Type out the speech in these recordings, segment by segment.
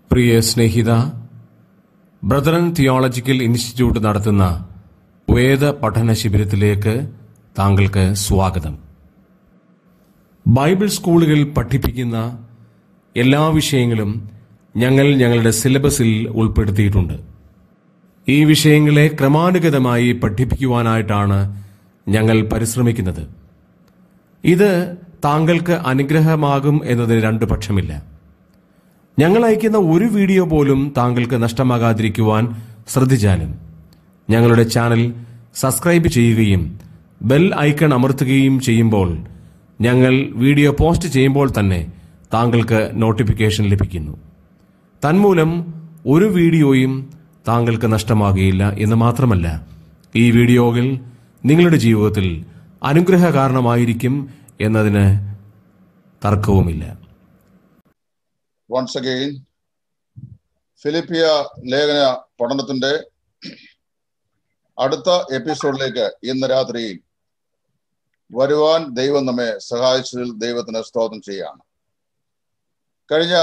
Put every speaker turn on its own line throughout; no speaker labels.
പ്രിയ സ്നേഹിത brethren theological Institute നടത്തുന്ന വേദ പഠന ശിബിരത്തിലേക്ക് താങ്കൾക്ക് സ്വാഗതം ബൈബിൾ സ്കൂളുകളിൽ പഠിപ്പിക്കുന്ന എല്ലാ വിഷയങ്ങളും ഞങ്ങൾ ഞങ്ങളുടെ സിലബസിൽ ഉൾപ്പെടുത്തിയിട്ടുണ്ട് ഈ വിഷയങ്ങളെ ക്രമാനുഗതമായി പഠിപ്പിക്കുവാനായിട്ടാണ് ഞങ്ങൾ പരിശ്രമിക്കുന്നത് ഇത് താങ്കൾക്ക് അനുഗ്രഹമാകും എന്നതിന് രണ്ടു പക്ഷമില്ല ഞങ്ങൾ അയക്കുന്ന ഒരു വീഡിയോ പോലും താങ്കൾക്ക് നഷ്ടമാകാതിരിക്കുവാൻ ശ്രദ്ധിച്ചാലും ഞങ്ങളുടെ ചാനൽ സബ്സ്ക്രൈബ് ചെയ്യുകയും ബെൽ ഐക്കൺ അമർത്തുകയും ചെയ്യുമ്പോൾ ഞങ്ങൾ വീഡിയോ പോസ്റ്റ് ചെയ്യുമ്പോൾ തന്നെ താങ്കൾക്ക് നോട്ടിഫിക്കേഷൻ ലഭിക്കുന്നു തന്മൂലം ഒരു വീഡിയോയും താങ്കൾക്ക് നഷ്ടമാകുകയില്ല എന്ന് മാത്രമല്ല ഈ വീഡിയോകൾ നിങ്ങളുടെ ജീവിതത്തിൽ അനുഗ്രഹ കാരണമായിരിക്കും എന്നതിന് തർക്കവുമില്ല
വൺസ് അഗെയിൻ ഫിലിപ്പിയ ലേഖന പഠനത്തിന്റെ അടുത്ത എപ്പിസോഡിലേക്ക് ഇന്ന് രാത്രി വരുവാൻ ദൈവം നമ്മെ സഹായിച്ചതിൽ ദൈവത്തിന് സ്തോത്രം ചെയ്യാണ് കഴിഞ്ഞ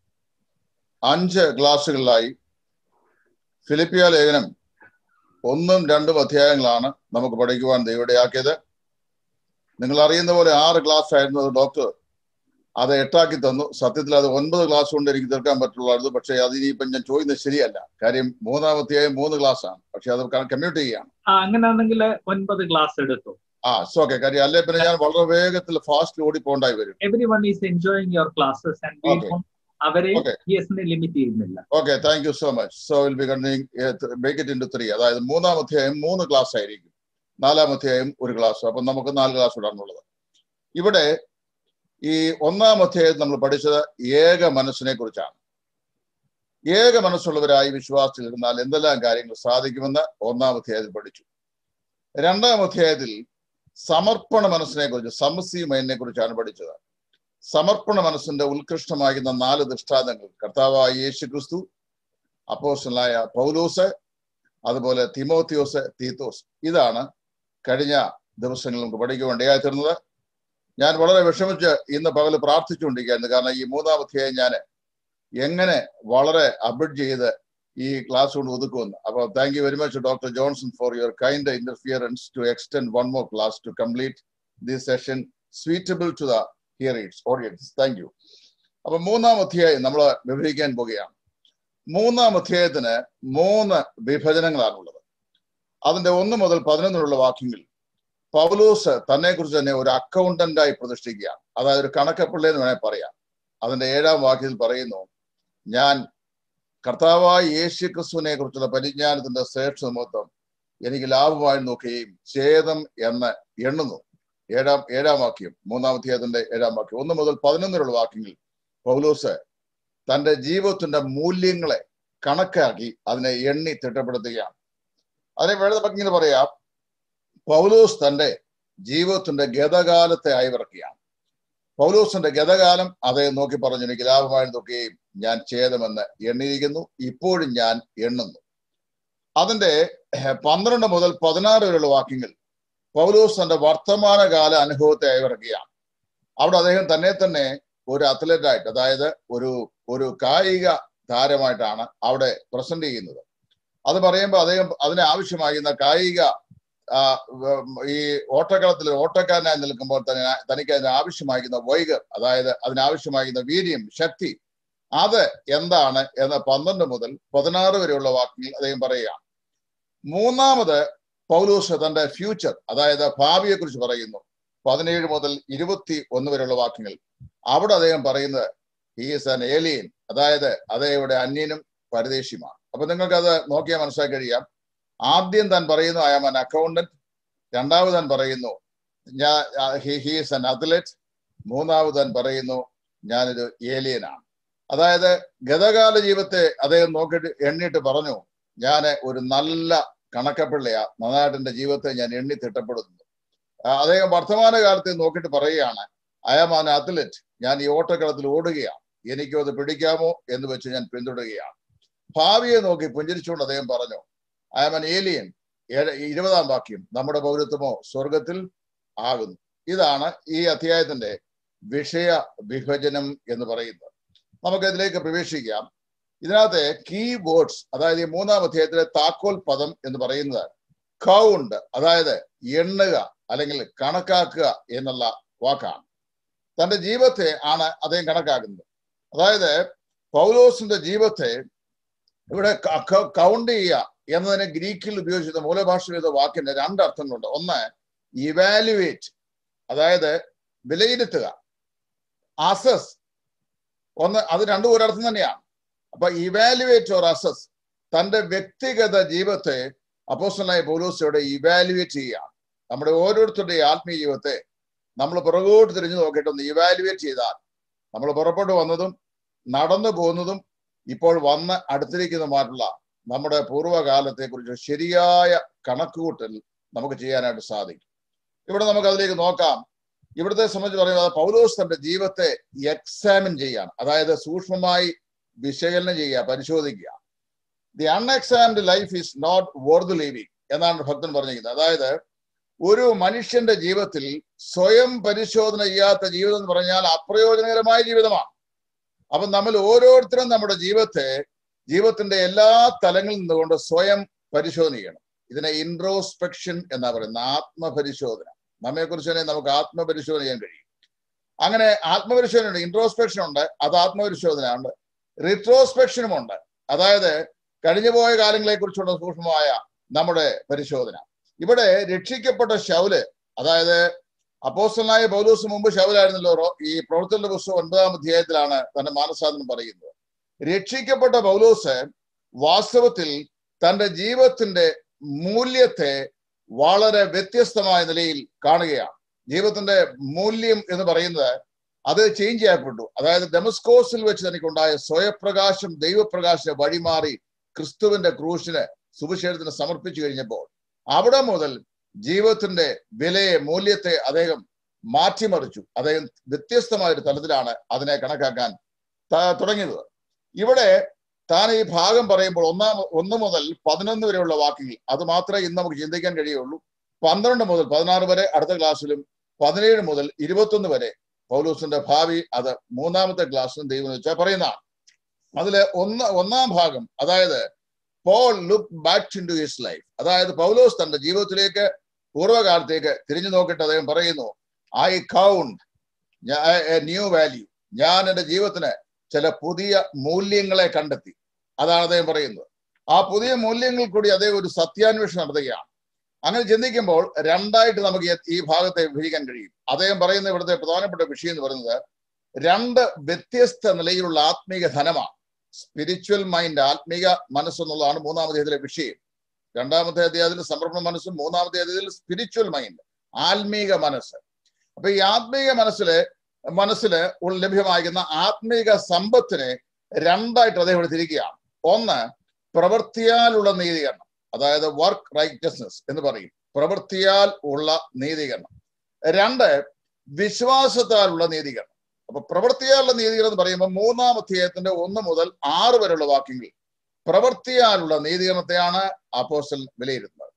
അഞ്ച് ക്ലാസ്സുകളിലായി ഫിലിപ്പിയ ലേഖനം ഒന്നും രണ്ടും അധ്യായങ്ങളാണ് നമുക്ക് പഠിക്കുവാൻ ദൈവടയാക്കിയത് നിങ്ങൾ അറിയുന്ന പോലെ ആറ് ക്ലാസ് ആയിരുന്നു അത് ഡോക്ടർ അത് എട്ടാക്കി തന്നു സത്യത്തിൽ അത് ഒൻപത് ക്ലാസ് കൊണ്ട് എനിക്ക് തീർക്കാൻ പറ്റുള്ളായിരുന്നു പക്ഷേ അത് ഇനിയിപ്പം ഞാൻ ചോദിക്കുന്നത് ശരിയല്ല കാര്യം മൂന്നാമത്തെയായും മൂന്ന് ക്ലാസ് ആണ് പക്ഷെ അത് കമ്മ്യൂട്ട് ചെയ്യാണ്
ആ അങ്ങനെയാണെങ്കിൽ ഒൻപത് ക്ലാസ് എടുത്തു
ആ ഓക്കെ കാര്യം അല്ലെ പിന്നെ ഞാൻ വളരെ വേഗത്തിൽ ഫാസ്റ്റ് ഓടി പോണ്ടായി വരും
every one is enjoying your classes
Okay.
And അവരെ
Okay.
യെസിനെ ലിമിറ്റ് ചെയ്യുന്നില്ല
okay thank you so much so will be counting make it into three അതായത് മൂന്നാം അധ്യായം മൂന്ന് ക്ലാസ് ആയിരിക്കും നാലാം അധ്യായം ഒരു ക്ലാസ് അപ്പൊ നമുക്ക് നാല് ക്ലാസ് ഇടാനുള്ളത് ഇവിടെ ഈ ഒന്നാം അധ്യായം നമ്മൾ പഠിച്ചത് ഏക മനസ്സിനെ കുറിച്ചാണ് ഏക മനസ്സുള്ളവരായി വിശ്വാസത്തിൽ ഇരുന്നാൽ എന്തെല്ലാം കാര്യങ്ങൾ സാധിക്കുമെന്ന് ഒന്നാം അധ്യായത്തിൽ പഠിച്ചു രണ്ടാം അധ്യായത്തിൽ സമർപ്പണ മനസ്സിനെ കുറിച്ച് സമസ്യ മൈനെ കുറിച്ചാണ് പഠിച്ചത് സമർപ്പണ മനസ്സിന്റെ ഉത്കൃഷ്ടമാകുന്ന നാല് ദൃഷ്ടാന്തങ്ങൾ കർത്താവായ യേശു ക്രിസ്തു അപ്പോസ്റ്റലായ പൗലോസ് അതുപോലെ തിമോത്തിയോസ് തീത്തോസ് ഇതാണ് കഴിഞ്ഞ ദിവസങ്ങളിൽ നമുക്ക് പഠിക്കുവാൻ തീർന്നത് ഞാൻ വളരെ വിഷമിച്ച് ഇന്ന് പകല് പ്രാർത്ഥിച്ചുകൊണ്ടിരിക്കുകയായിരുന്നു കാരണം ഈ മൂന്നാം അധ്യായം ഞാൻ എങ്ങനെ വളരെ അപ്ഡേറ്റ് ചെയ്ത് ഈ ക്ലാസ് കൊണ്ട് ഒതുക്കുമെന്ന് അപ്പോൾ thank you very much doctor Johnson for your kind interference to extend one more class to complete this session suitable to the hearings audience thank you അപ്പൊ മൂന്നാം അധ്യായം നമ്മൾ വിവരിക്കാൻ പോവുകയാണ് മൂന്നാം അധ്യായത്തിന് മൂന്ന് വിഭജനങ്ങളാണുള്ളത് അതിന്റെ ഒന്ന് മുതൽ പതിനൊന്നിലുള്ള വാക്യങ്ങൾ പൗലൂസ് തന്നെ കുറിച്ച് തന്നെ ഒരു അക്കൗണ്ടന്റായി പ്രതിഷ്ഠിക്കുകയാണ് അതായത് ഒരു കണക്കപ്പിള്ളി എന്ന് വേണേൽ പറയാം അതിന്റെ ഏഴാം വാക്യത്തിൽ പറയുന്നു ഞാൻ കർത്താവായ യേശു ക്രിസ്തുവിനെ കുറിച്ചുള്ള പരിജ്ഞാനത്തിന്റെ ശ്രേഷ്ഠ മൊത്തം എനിക്ക് ലാഭമായി നോക്കുകയും ഛേദം എന്ന് എണ്ണുന്നു ഏഴാം ഏഴാം വാക്യം മൂന്നാം അധ്യായത്തിന്റെ ഏഴാം വാക്യം ഒന്ന് മുതൽ പതിനൊന്നിലുള്ള വാക്യങ്ങൾ പൗലോസ് തന്റെ ജീവിതത്തിന്റെ മൂല്യങ്ങളെ കണക്കാക്കി അതിനെ എണ്ണി തിട്ടപ്പെടുത്തുകയാണ് അതിനെ വേണ്ട ഇങ്ങനെ പറയാം പൗലോസ് തന്റെ ജീവിതത്തിന്റെ ഗതകാലത്തെ അയവിറക്കുകയാണ് പൗലോസിന്റെ ഗതകാലം അതേ നോക്കി പറഞ്ഞു എനിക്ക് ലാഭമായി നോക്കുകയും ഞാൻ ഛേദമെന്ന് എണ്ണിയിരിക്കുന്നു ഇപ്പോഴും ഞാൻ എണ്ണുന്നു അതിന്റെ പന്ത്രണ്ട് മുതൽ പതിനാറ് വരെയുള്ള വാക്യങ്ങൾ പൗലോസ് തന്റെ വർത്തമാനകാല അനുഭവത്തെ അയവിറക്കുകയാണ് അവിടെ അദ്ദേഹം തന്നെ തന്നെ ഒരു അത്ലറ്റായിട്ട് അതായത് ഒരു ഒരു കായിക താരമായിട്ടാണ് അവിടെ പ്രസന്റ് ചെയ്യുന്നത് അത് പറയുമ്പോൾ അദ്ദേഹം അതിന് ആവശ്യമാകുന്ന കായിക ഈ ഓട്ടക്കളത്തിൽ ഓട്ടക്കാരനായി നിൽക്കുമ്പോൾ തന്നെ തനിക്ക് അതിന് ആവശ്യമാകുന്ന വൈകർ അതായത് അതിനാവശ്യമാകുന്ന വീര്യം ശക്തി അത് എന്താണ് എന്ന് പന്ത്രണ്ട് മുതൽ പതിനാറ് വരെയുള്ള വാക്കുകൾ അദ്ദേഹം പറയുകയാണ് മൂന്നാമത് പൗലൂസ് തന്റെ ഫ്യൂച്ചർ അതായത് ഭാവിയെ കുറിച്ച് പറയുന്നു പതിനേഴ് മുതൽ ഇരുപത്തി ഒന്ന് വരെയുള്ള വാക്യങ്ങൾ അവിടെ അദ്ദേഹം പറയുന്നത് ഹീസ് ആൻ ഏലിയൻ അതായത് അദ്ദേഹയുടെ അന്യനും പരദേശിയുമാണ് അപ്പൊ നിങ്ങൾക്ക് അത് നോക്കിയാൽ മനസ്സിലാക്കി കഴിയാം ആദ്യം താൻ പറയുന്നു ഐ ആം ആൻ അക്കൗണ്ടന്റ് രണ്ടാമത് താൻ പറയുന്നു ഞാൻ ഹീസ് ആൻ അത്ലറ്റ് മൂന്നാമത് താൻ പറയുന്നു ഞാനൊരു ഏലിയനാണ് അതായത് ഗതകാല ജീവിതത്തെ അദ്ദേഹം നോക്കിയിട്ട് എണ്ണിയിട്ട് പറഞ്ഞു ഞാൻ ഒരു നല്ല കണക്കപ്പിള്ളയാ നന്നായിട്ട് എൻ്റെ ജീവിതത്തെ ഞാൻ എണ്ണി തിട്ടപ്പെടുന്നു അദ്ദേഹം വർത്തമാന കാലത്തെ നോക്കിയിട്ട് പറയുകയാണ് ഐ ആം ആൻ അത്ലറ്റ് ഞാൻ ഈ ഓട്ടക്കളത്തിൽ ഓടുകയാണ് എനിക്കും അത് പിടിക്കാമോ എന്ന് വെച്ച് ഞാൻ പിന്തുടരുകയാണ് ഭാവിയെ നോക്കി പുഞ്ചിരിച്ചുകൊണ്ട് അദ്ദേഹം പറഞ്ഞു ഐ ആം ആൻ ഏലിയൻ ഏഴ് ഇരുപതാം വാക്യം നമ്മുടെ പൗരത്വമോ സ്വർഗത്തിൽ ആകുന്നു ഇതാണ് ഈ അധ്യായത്തിന്റെ വിഷയ വിഭജനം എന്ന് പറയുന്നത് നമുക്ക് ഇതിലേക്ക് പ്രവേശിക്കാം ഇതിനകത്ത് കീ വേർഡ്സ് അതായത് ഈ മൂന്നാം അധ്യായത്തിലെ താക്കോൽ പദം എന്ന് പറയുന്നത് കൗണ്ട് അതായത് എണ്ണുക അല്ലെങ്കിൽ കണക്കാക്കുക എന്നുള്ള വാക്കാണ് തന്റെ ജീവിതത്തെ ആണ് അദ്ദേഹം കണക്കാക്കുന്നത് അതായത് പൗലോസിന്റെ ജീവിതത്തെ ഇവിടെ കൗണ്ട് ചെയ്യുക എന്നതിന് ഗ്രീക്കിൽ ഉപയോഗിച്ചിരുന്ന മൂലഭാഷയിൽ ചെയ്ത വാക്കിന്റെ രണ്ട് അർത്ഥങ്ങളുണ്ട് ഒന്ന് ഇവാലുവേറ്റ് അതായത് വിലയിരുത്തുക അസസ് ഒന്ന് അത് രണ്ടും ഒരർത്ഥം തന്നെയാണ് അപ്പൊ ഇവാലുവേറ്റ് ഓർ അസസ് തന്റെ വ്യക്തിഗത ജീവിതത്തെ അപ്പോസ്റ്റലായ പൗലോസിയോടെ ഇവാലുവേറ്റ് ചെയ്യുക നമ്മുടെ ഓരോരുത്തരുടെയും ആത്മീയ ജീവിതത്തെ നമ്മൾ പുറകോട്ട് തിരിഞ്ഞു നോക്കിയിട്ട് ഒന്ന് ഇവാലുവേറ്റ് ചെയ്താൽ നമ്മൾ പുറപ്പെട്ടു വന്നതും നടന്നു പോകുന്നതും ഇപ്പോൾ വന്ന് അടുത്തിരിക്കുന്നതുമായിട്ടുള്ള നമ്മുടെ പൂർവ്വകാലത്തെ കുറിച്ച് ശരിയായ കണക്കുകൂട്ടൽ നമുക്ക് ചെയ്യാനായിട്ട് സാധിക്കും ഇവിടെ നമുക്ക് അതിലേക്ക് നോക്കാം ഇവിടുത്തെ സംബന്ധിച്ച് പറയുന്നത് പൗലോസ് തന്റെ ജീവിതത്തെ എക്സാമിൻ ചെയ്യാണ് അതായത് സൂക്ഷ്മമായി വിശകലനം ചെയ്യുക പരിശോധിക്കുക the unexamined life is not worth living എന്നാണ് ഭക്തൻ പറഞ്ഞിരിക്കുന്നത് അതായത് ഒരു മനുഷ്യന്റെ ജീവിതത്തിൽ സ്വയം പരിശോധന ചെയ്യാത്ത ജീവിതം എന്ന് പറഞ്ഞാൽ അപ്രയോജനകരമായ ജീവിതമാണ് അപ്പൊ നമ്മൾ ഓരോരുത്തരും നമ്മുടെ ജീവിതത്തെ ജീവിതത്തിന്റെ എല്ലാ തലങ്ങളിൽ നിന്നുകൊണ്ട് സ്വയം പരിശോധന ചെയ്യണം ഇതിനെ ഇൻട്രോസ്പെക്ഷൻ എന്നാ പറയുന്നത് ആത്മപരിശോധന നമ്മെക്കുറിച്ച് തന്നെ നമുക്ക് ആത്മപരിശോധന ചെയ്യാൻ കഴിയും അങ്ങനെ ആത്മപരിശോധന ഉണ്ട് ഇൻട്രോസ്പെക്ഷൻ ഉണ്ട് അത് ആത്മപരിശോധന ഉണ്ട് റിട്രോസ്പെക്ഷനും ഉണ്ട് അതായത് കഴിഞ്ഞുപോയ കാലങ്ങളെ കുറിച്ചുള്ള സൂക്ഷ്മമായ നമ്മുടെ പരിശോധന ഇവിടെ രക്ഷിക്കപ്പെട്ട ശൗല് അതായത് അപ്പോസ്റ്റലായ പൗലൂസ് മുമ്പ് ശൗലായിരുന്നല്ലോ ഈ പ്രവർത്തന പുസ്തകം ഒൻപതാം അധ്യായത്തിലാണ് തന്റെ മാനസാദനം പറയുന്നത് രക്ഷിക്കപ്പെട്ട പൗലോസ് വാസ്തവത്തിൽ തന്റെ ജീവിതത്തിന്റെ മൂല്യത്തെ വളരെ വ്യത്യസ്തമായ നിലയിൽ കാണുകയാണ് ജീവിതത്തിന്റെ മൂല്യം എന്ന് പറയുന്നത് അത് ചേഞ്ച് ചെയ്യപ്പെട്ടു അതായത് ഡെമസ്കോസിൽ വെച്ച് തനിക്കുണ്ടായ സ്വയപ്രകാശം ദൈവപ്രകാശം വഴിമാറി ക്രിസ്തുവിന്റെ ക്രൂശിന് സുവിശേഷത്തിന് സമർപ്പിച്ചു കഴിഞ്ഞപ്പോൾ അവിടെ മുതൽ ജീവിതത്തിന്റെ വിലയെ മൂല്യത്തെ അദ്ദേഹം മാറ്റിമറിച്ചു അദ്ദേഹം വ്യത്യസ്തമായ ഒരു തലത്തിലാണ് അതിനെ കണക്കാക്കാൻ തുടങ്ങിയത് ഇവിടെ താൻ ഈ ഭാഗം പറയുമ്പോൾ ഒന്നാം ഒന്ന് മുതൽ പതിനൊന്ന് വരെയുള്ള വാക്കുകൾ അത് മാത്രമേ ഇന്ന് നമുക്ക് ചിന്തിക്കാൻ കഴിയുള്ളൂ പന്ത്രണ്ട് മുതൽ പതിനാറ് വരെ അടുത്ത ക്ലാസ്സിലും പതിനേഴ് മുതൽ ഇരുപത്തൊന്ന് വരെ പൗലൂസിന്റെ ഭാവി അത് മൂന്നാമത്തെ ക്ലാസ്സിലും ദൈവം വെച്ചാൽ പറയുന്നതാണ് അതിലെ ഒന്ന് ഒന്നാം ഭാഗം അതായത് Paul look back into his life അതായത് പൗലോസ് തന്റെ ജീവിതത്തിലേക്ക് പൂർവ്വകാലത്തേക്ക് തിരിഞ്ഞു നോക്കിയിട്ട് അദ്ദേഹം പറയുന്നു ഐ കൗണ്ട് ന്യൂ വാല്യൂ ഞാൻ എൻ്റെ ജീവിതത്തിന് ചില പുതിയ മൂല്യങ്ങളെ കണ്ടെത്തി അതാണ് അദ്ദേഹം പറയുന്നത് ആ പുതിയ മൂല്യങ്ങൾ കൂടി അദ്ദേഹം ഒരു സത്യാന്വേഷണം നടത്തുകയാണ് അങ്ങനെ ചിന്തിക്കുമ്പോൾ രണ്ടായിട്ട് നമുക്ക് ഈ ഭാഗത്തെ വിഭജിക്കാൻ കഴിയും അദ്ദേഹം പറയുന്ന ഇവിടുത്തെ പ്രധാനപ്പെട്ട വിഷയം എന്ന് പറയുന്നത് രണ്ട് വ്യത്യസ്ത നിലയിലുള്ള ആത്മീക ധനമാണ് സ്പിരിച്വൽ മൈൻഡ് ആത്മീക മനസ്സെന്നുള്ളതാണ് മൂന്നാമത്തെ ഇതിലെ വിഷയം രണ്ടാമത്തെ അധ്യായത്തിൽ സമർപ്പണ മനസ്സും മൂന്നാമത്തെ അധ്യായത്തിൽ സ്പിരിച്വൽ മൈൻഡ് ആത്മീക മനസ്സ് അപ്പൊ ഈ ആത്മീക മനസ്സില് മനസ്സില് ലഭ്യമാകുന്ന ആത്മീക സമ്പത്തിനെ രണ്ടായിട്ട് അദ്ദേഹം ഇവിടെ തിരിക്കുകയാണ് ഒന്ന് പ്രവൃത്തിയാലുള്ള നീതീകരണം അതായത് വർക്ക് റൈറ്റസ്നെസ് എന്ന് പറയും പ്രവൃത്തിയാൽ ഉള്ള നീതീകരണം രണ്ട് വിശ്വാസത്താലുള്ള നീതീകരണം അപ്പൊ പ്രവൃത്തിയാലുള്ള നീതീകരണം എന്ന് പറയുമ്പോൾ മൂന്നാം അധ്യായത്തിന്റെ ഒന്ന് മുതൽ ആറ് വരെയുള്ള വാക്യങ്ങൾ പ്രവൃത്തിയാലുള്ള നീതീകരണത്തെയാണ് അപ്പോസ്റ്റൽ വിലയിരുത്തുന്നത്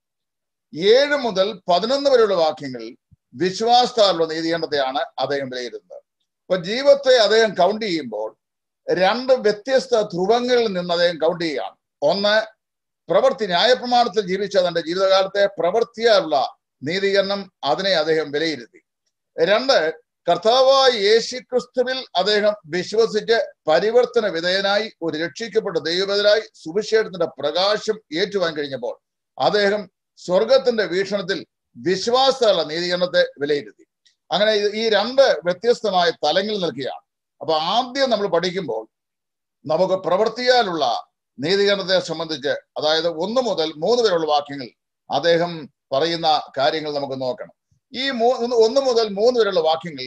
ഏഴ് മുതൽ പതിനൊന്ന് വരെയുള്ള വാക്യങ്ങൾ വിശ്വാസത്താലുള്ള നീതീകരണത്തെയാണ് അദ്ദേഹം വിലയിരുത്തുന്നത് അപ്പൊ ജീവിതത്തെ അദ്ദേഹം കൗണ്ട് ചെയ്യുമ്പോൾ രണ്ട് വ്യത്യസ്ത ധ്രുവങ്ങളിൽ നിന്ന് അദ്ദേഹം കൗണ്ട് ചെയ്യുകയാണ് ഒന്ന് പ്രവൃത്തി ന്യായപ്രമാണത്തിൽ ജീവിച്ച തന്റെ ജീവിതകാലത്തെ പ്രവൃത്തിയാലുള്ള നീതീകരണം അതിനെ അദ്ദേഹം വിലയിരുത്തി രണ്ട് കർത്താവായ യേശുക്രിസ്തുവിൽ അദ്ദേഹം വിശ്വസിച്ച് പരിവർത്തന വിധേയനായി ഒരു രക്ഷിക്കപ്പെട്ട ദൈവബദലായി സുവിശേഷത്തിന്റെ പ്രകാശം ഏറ്റുവാൻ കഴിഞ്ഞപ്പോൾ അദ്ദേഹം സ്വർഗത്തിന്റെ വീക്ഷണത്തിൽ വിശ്വാസമുള്ള നീതീകരണത്തെ വിലയിരുത്തി അങ്ങനെ ഈ രണ്ട് വ്യത്യസ്തമായ തലങ്ങളിൽ നിൽക്കുകയാണ് അപ്പൊ ആദ്യം നമ്മൾ പഠിക്കുമ്പോൾ നമുക്ക് പ്രവൃത്തിയാലുള്ള നീതീകരണത്തെ സംബന്ധിച്ച് അതായത് ഒന്ന് മുതൽ മൂന്ന് വരെയുള്ള വാക്യങ്ങൾ അദ്ദേഹം പറയുന്ന കാര്യങ്ങൾ നമുക്ക് നോക്കണം ഈ മൂന്ന് ഒന്ന് മുതൽ മൂന്ന് വരെയുള്ള വാക്യങ്ങൾ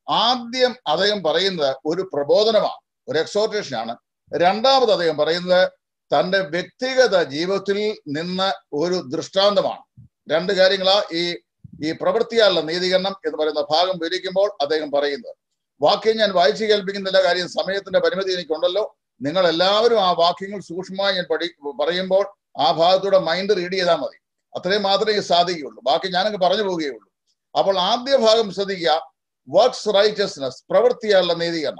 ആദ്യം അദ്ദേഹം പറയുന്നത് ഒരു പ്രബോധനമാണ് ഒരു എക്സോർട്ടേഷൻ ആണ് രണ്ടാമത് അദ്ദേഹം പറയുന്നത് തന്റെ വ്യക്തിഗത ജീവിതത്തിൽ നിന്ന് ഒരു ദൃഷ്ടാന്തമാണ് രണ്ട് കാര്യങ്ങളാ ഈ ഈ പ്രവൃത്തിയാലുള്ള നീതീകരണം എന്ന് പറയുന്ന ഭാഗം വിവരിക്കുമ്പോൾ അദ്ദേഹം പറയുന്നത് വാക്യം ഞാൻ വായിച്ചു കേൾപ്പിക്കുന്നില്ല കാര്യം സമയത്തിന്റെ പരിമിതി എനിക്കുണ്ടല്ലോ നിങ്ങൾ എല്ലാവരും ആ വാക്യങ്ങൾ സൂക്ഷ്മമായി ഞാൻ പഠി പറയുമ്പോൾ ആ ഭാഗത്തൂടെ മൈൻഡ് റീഡ് ചെയ്താൽ മതി അത്രയും മാത്രമേ സാധിക്കുകയുള്ളൂ ബാക്കി ഞാനങ്ങ് പറഞ്ഞു പോവുകയുള്ളൂ അപ്പോൾ ആദ്യ ഭാഗം ശ്രദ്ധിക്കുക വർക്ക്സ് റൈറ്റസ്നെസ് പ്രവൃത്തിയാലുള്ള നീതീകരണം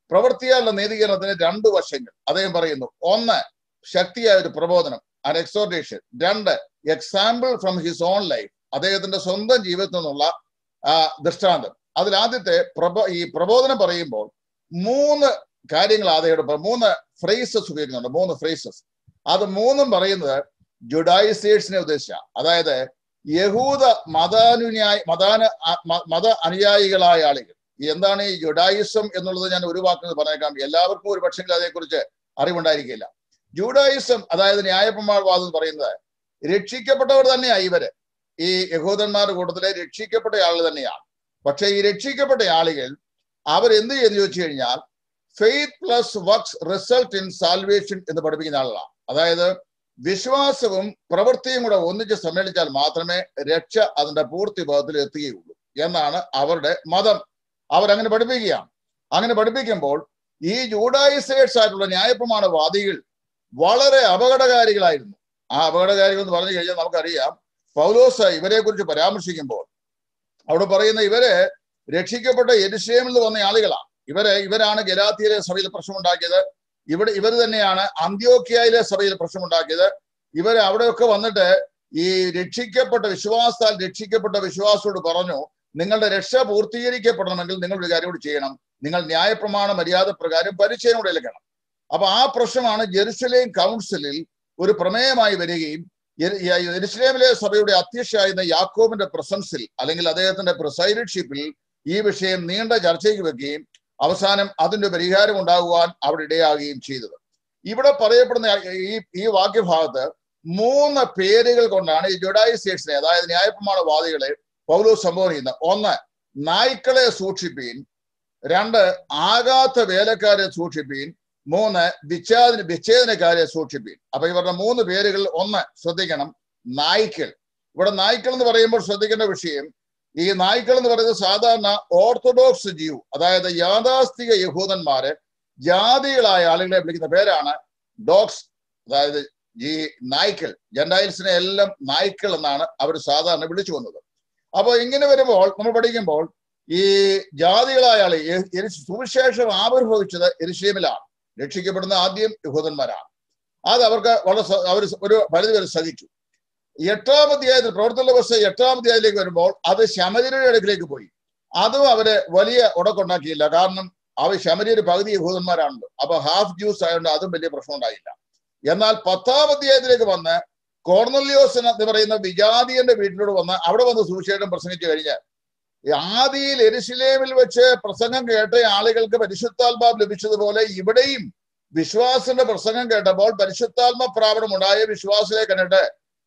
പ്രവൃത്തിയാലുള്ള നീതീകരണത്തിന് രണ്ട് വശങ്ങൾ അദ്ദേഹം പറയുന്നു ഒന്ന് ശക്തിയായ ഒരു പ്രബോധനം ആൻഡ് എക്സോർട്ടേഷൻ രണ്ട് example from his own life അദ്ദേഹത്തിന്റെ സ്വന്തം ജീവിതത്തിൽ നിന്നുള്ള ആ, ദൃഷ്ടാന്തം അതിൽ ആദ്യത്തെ പ്രബോ ഈ പ്രബോധനം പറയുമ്പോൾ മൂന്ന് കാര്യങ്ങൾ ആദ്യം മൂന്ന് ഫ്രേസസ് ഉപയോഗിക്കുന്നുണ്ട് മൂന്ന് ഫ്രേസസ് അത് മൂന്നും പറയുന്നത് ജുഡായിസേഴ്സിനെ ഉദ്ദേശിച്ച അതായത് യഹൂദ മതാനുന്യായ മതാന അ- മ- മത അനുയായികളായ ആളുകൾ എന്താണ് ഈ ജുഡായിസം എന്നുള്ളത് ഞാൻ ഒരു വാക്കിൽ പറഞ്ഞേക്കാം എല്ലാവർക്കും ഒരു പക്ഷെങ്കിൽ അതേക്കുറിച്ച് അറിവുണ്ടായിരിക്കില്ല ജൂഡായിസം അതായത് ന്യായപ്രമാണവാദം എന്ന് പറയുന്നത് രക്ഷിക്കപ്പെട്ടവർ തന്നെയാ ഇവര് ഈ യഹൂദന്മാരുടെ കൂട്ടത്തിലെ രക്ഷിക്കപ്പെട്ട ആളുകൾ തന്നെയാണ് പക്ഷെ ഈ രക്ഷിക്കപ്പെട്ട ആളുകൾ അവരെന്ത് ചെയ്തെന്ന് ചോദിച്ചു കഴിഞ്ഞാൽ faith plus works result in salvation എന്ന് പഠിപ്പിക്കുന്ന ആളുകളാണ് അതായത് വിശ്വാസവും പ്രവൃത്തിയും കൂടെ ഒന്നിച്ച് സമ്മേളിച്ചാൽ മാത്രമേ രക്ഷ അതിന്റെ പൂർത്തി പദത്തിൽ എത്തുകയുള്ളൂ എന്നാണ് അവരുടെ മതം അവരങ്ങനെ പഠിപ്പിക്കുകയാണ് അങ്ങനെ പഠിപ്പിക്കുമ്പോൾ ഈ ജൂഡായിസേഴ്സ് ആയിട്ടുള്ള ന്യായപ്രമാണവാദികൾ വളരെ അപകടകാരികളായിരുന്നു ആ അപകടകാരികൾ എന്ന് പറഞ്ഞു കഴിഞ്ഞാൽ നമുക്കറിയാം പൗലോസ് ഇവരെ കുറിച്ച് പരാമർശിക്കുമ്പോൾ അവിടെ പറയുന്ന ഇവര് രക്ഷിക്കപ്പെട്ട എരുശേമിൽ നിന്ന് വന്ന ആളുകളാണ് ഇവര് ഇവരാണ് ഗലാത്തിയിലെ സഭയിൽ പ്രശ്നമുണ്ടാക്കിയത് ഇവിടെ ഇവർ തന്നെയാണ് അന്ത്യോക്യയിലെ സഭയിൽ പ്രശ്നമുണ്ടാക്കിയത് ഇവർ അവിടെയൊക്കെ വന്നിട്ട് ഈ രക്ഷിക്കപ്പെട്ട വിശ്വാസത്താൽ രക്ഷിക്കപ്പെട്ട വിശ്വാസത്തോട് പറഞ്ഞു നിങ്ങളുടെ രക്ഷ പൂർത്തീകരിക്കപ്പെടണമെങ്കിൽ നിങ്ങൾ ഒരു കാര്യം കൂടി ചെയ്യണം നിങ്ങൾ ന്യായപ്രമാണ മര്യാദ പ്രകാരം പരിചയം കൂടെ എടുക്കണം അപ്പൊ ആ പ്രശ്നമാണ് ജെറുസലേം കൗൺസിലിൽ ഒരു പ്രമേയമായി വരികയും യെരു- യ- യെരുശലേമിലെ സഭയുടെ അധ്യക്ഷയായിരുന്ന യാക്കോബിന്റെ പ്രസൻസിൽ അല്ലെങ്കിൽ അദ്ദേഹത്തിന്റെ പ്രസൈഡർഷിപ്പിൽ ഈ വിഷയം നീണ്ട ചർച്ചയ്ക്ക് വെക്കുകയും അവസാനം അതിന്റെ പരിഹാരം ഉണ്ടാകുവാൻ അവിടെ ഇടയാകുകയും ചെയ്തത് ഇവിടെ പറയപ്പെടുന്ന ഈ ഈ വാക്യഭാഗത്ത് മൂന്ന് പേരുകൾ കൊണ്ടാണ് ഈ ജുഡായിസേഴ്സിനെ അതായത് ന്യായപ്രമാണവാദികളെ പൗലോസ് സംബോധന ചെയ്യുന്നത് ഒന്ന് നായ്ക്കളെ സൂക്ഷിപ്പീൻ രണ്ട് ആകാത്ത വേലക്കാരെ സൂക്ഷിപ്പീൻ മൂന്ന് വിച്ഛേദന വിച്ഛേദനക്കാരെ സൂക്ഷിപ്പീൻ അപ്പൊ ഇവരുടെ മൂന്ന് പേരുകൾ ഒന്ന് ശ്രദ്ധിക്കണം നായ്ക്കൾ ഇവിടെ നായ്ക്കൾ എന്ന് പറയുമ്പോൾ ശ്രദ്ധിക്കേണ്ട വിഷയം ഈ നായ്ക്കൾ എന്ന് പറയുന്നത് സാധാരണ ഓർത്തഡോക്സ് ജീവ് അതായത് യാഥാസ്ഥിക യഹൂദന്മാര് ജാതികളായ ആളുകളെ വിളിക്കുന്ന പേരാണ് ഡോഗ്സ് അതായത് ഈ നായ്ക്കൾ ജെൻഡൈൽസിനെ എല്ലാം നായ്ക്കൾ എന്നാണ് അവർ സാധാരണ വിളിച്ചു വന്നത് അപ്പൊ ഇങ്ങനെ വരുമ്പോൾ നമ്മൾ പഠിക്കുമ്പോൾ ഈ ജാതികളായ ആള് എ- എരി- സുവിശേഷം ആവിർഭവിച്ചത് എരിശീമിലാണ് രക്ഷിക്കപ്പെടുന്ന ആദ്യം യഹൂദന്മാരാണ് അത് അവർക്ക് വളരെ സ- അവർ ഒരു പരിധിവരെ സഹിച്ചു എട്ടാം അധ്യായത്തിൽ പ്രവർത്തന ദിവസം എട്ടാം അധ്യായത്തിലേക്ക് വരുമ്പോൾ അത് ശമരിയുടെ അടുക്കിലേക്ക് പോയി അതും അവര് വലിയ ഉടക്കുണ്ടാക്കിയില്ല കാരണം അവർ ശമരിയൊരു പകുതി യഹൂദന്മാരാണല്ലോ അപ്പൊ ഹാഫ് ജ്യൂസ് ആയതുകൊണ്ട് അതും വലിയ പ്രശ്നം ഉണ്ടായില്ല എന്നാൽ പത്താം അധ്യായത്തിലേക്ക് വന്ന് കോർണല്യോസ് എന്ന് പറയുന്ന വിജാതിയന്റെ വീട്ടിലൂടെ വന്ന് അവിടെ വന്ന് സുവിശേഷം പ്രസംഗിച്ചു കഴിഞ്ഞ് ഈ ആദിയിൽ എരുശിലേമിൽ വെച്ച് പ്രസംഗം കേട്ട ആളുകൾക്ക് പരിശുദ്ധാത്മാവ് ലഭിച്ചതുപോലെ ഇവിടെയും വിശ്വാസന്റെ പ്രസംഗം കേട്ടപ്പോൾ പരിശുദ്ധാത്മ പ്രാപണം ഉണ്ടായ വിശ്വാസത്തെ കണ്ടിട്ട്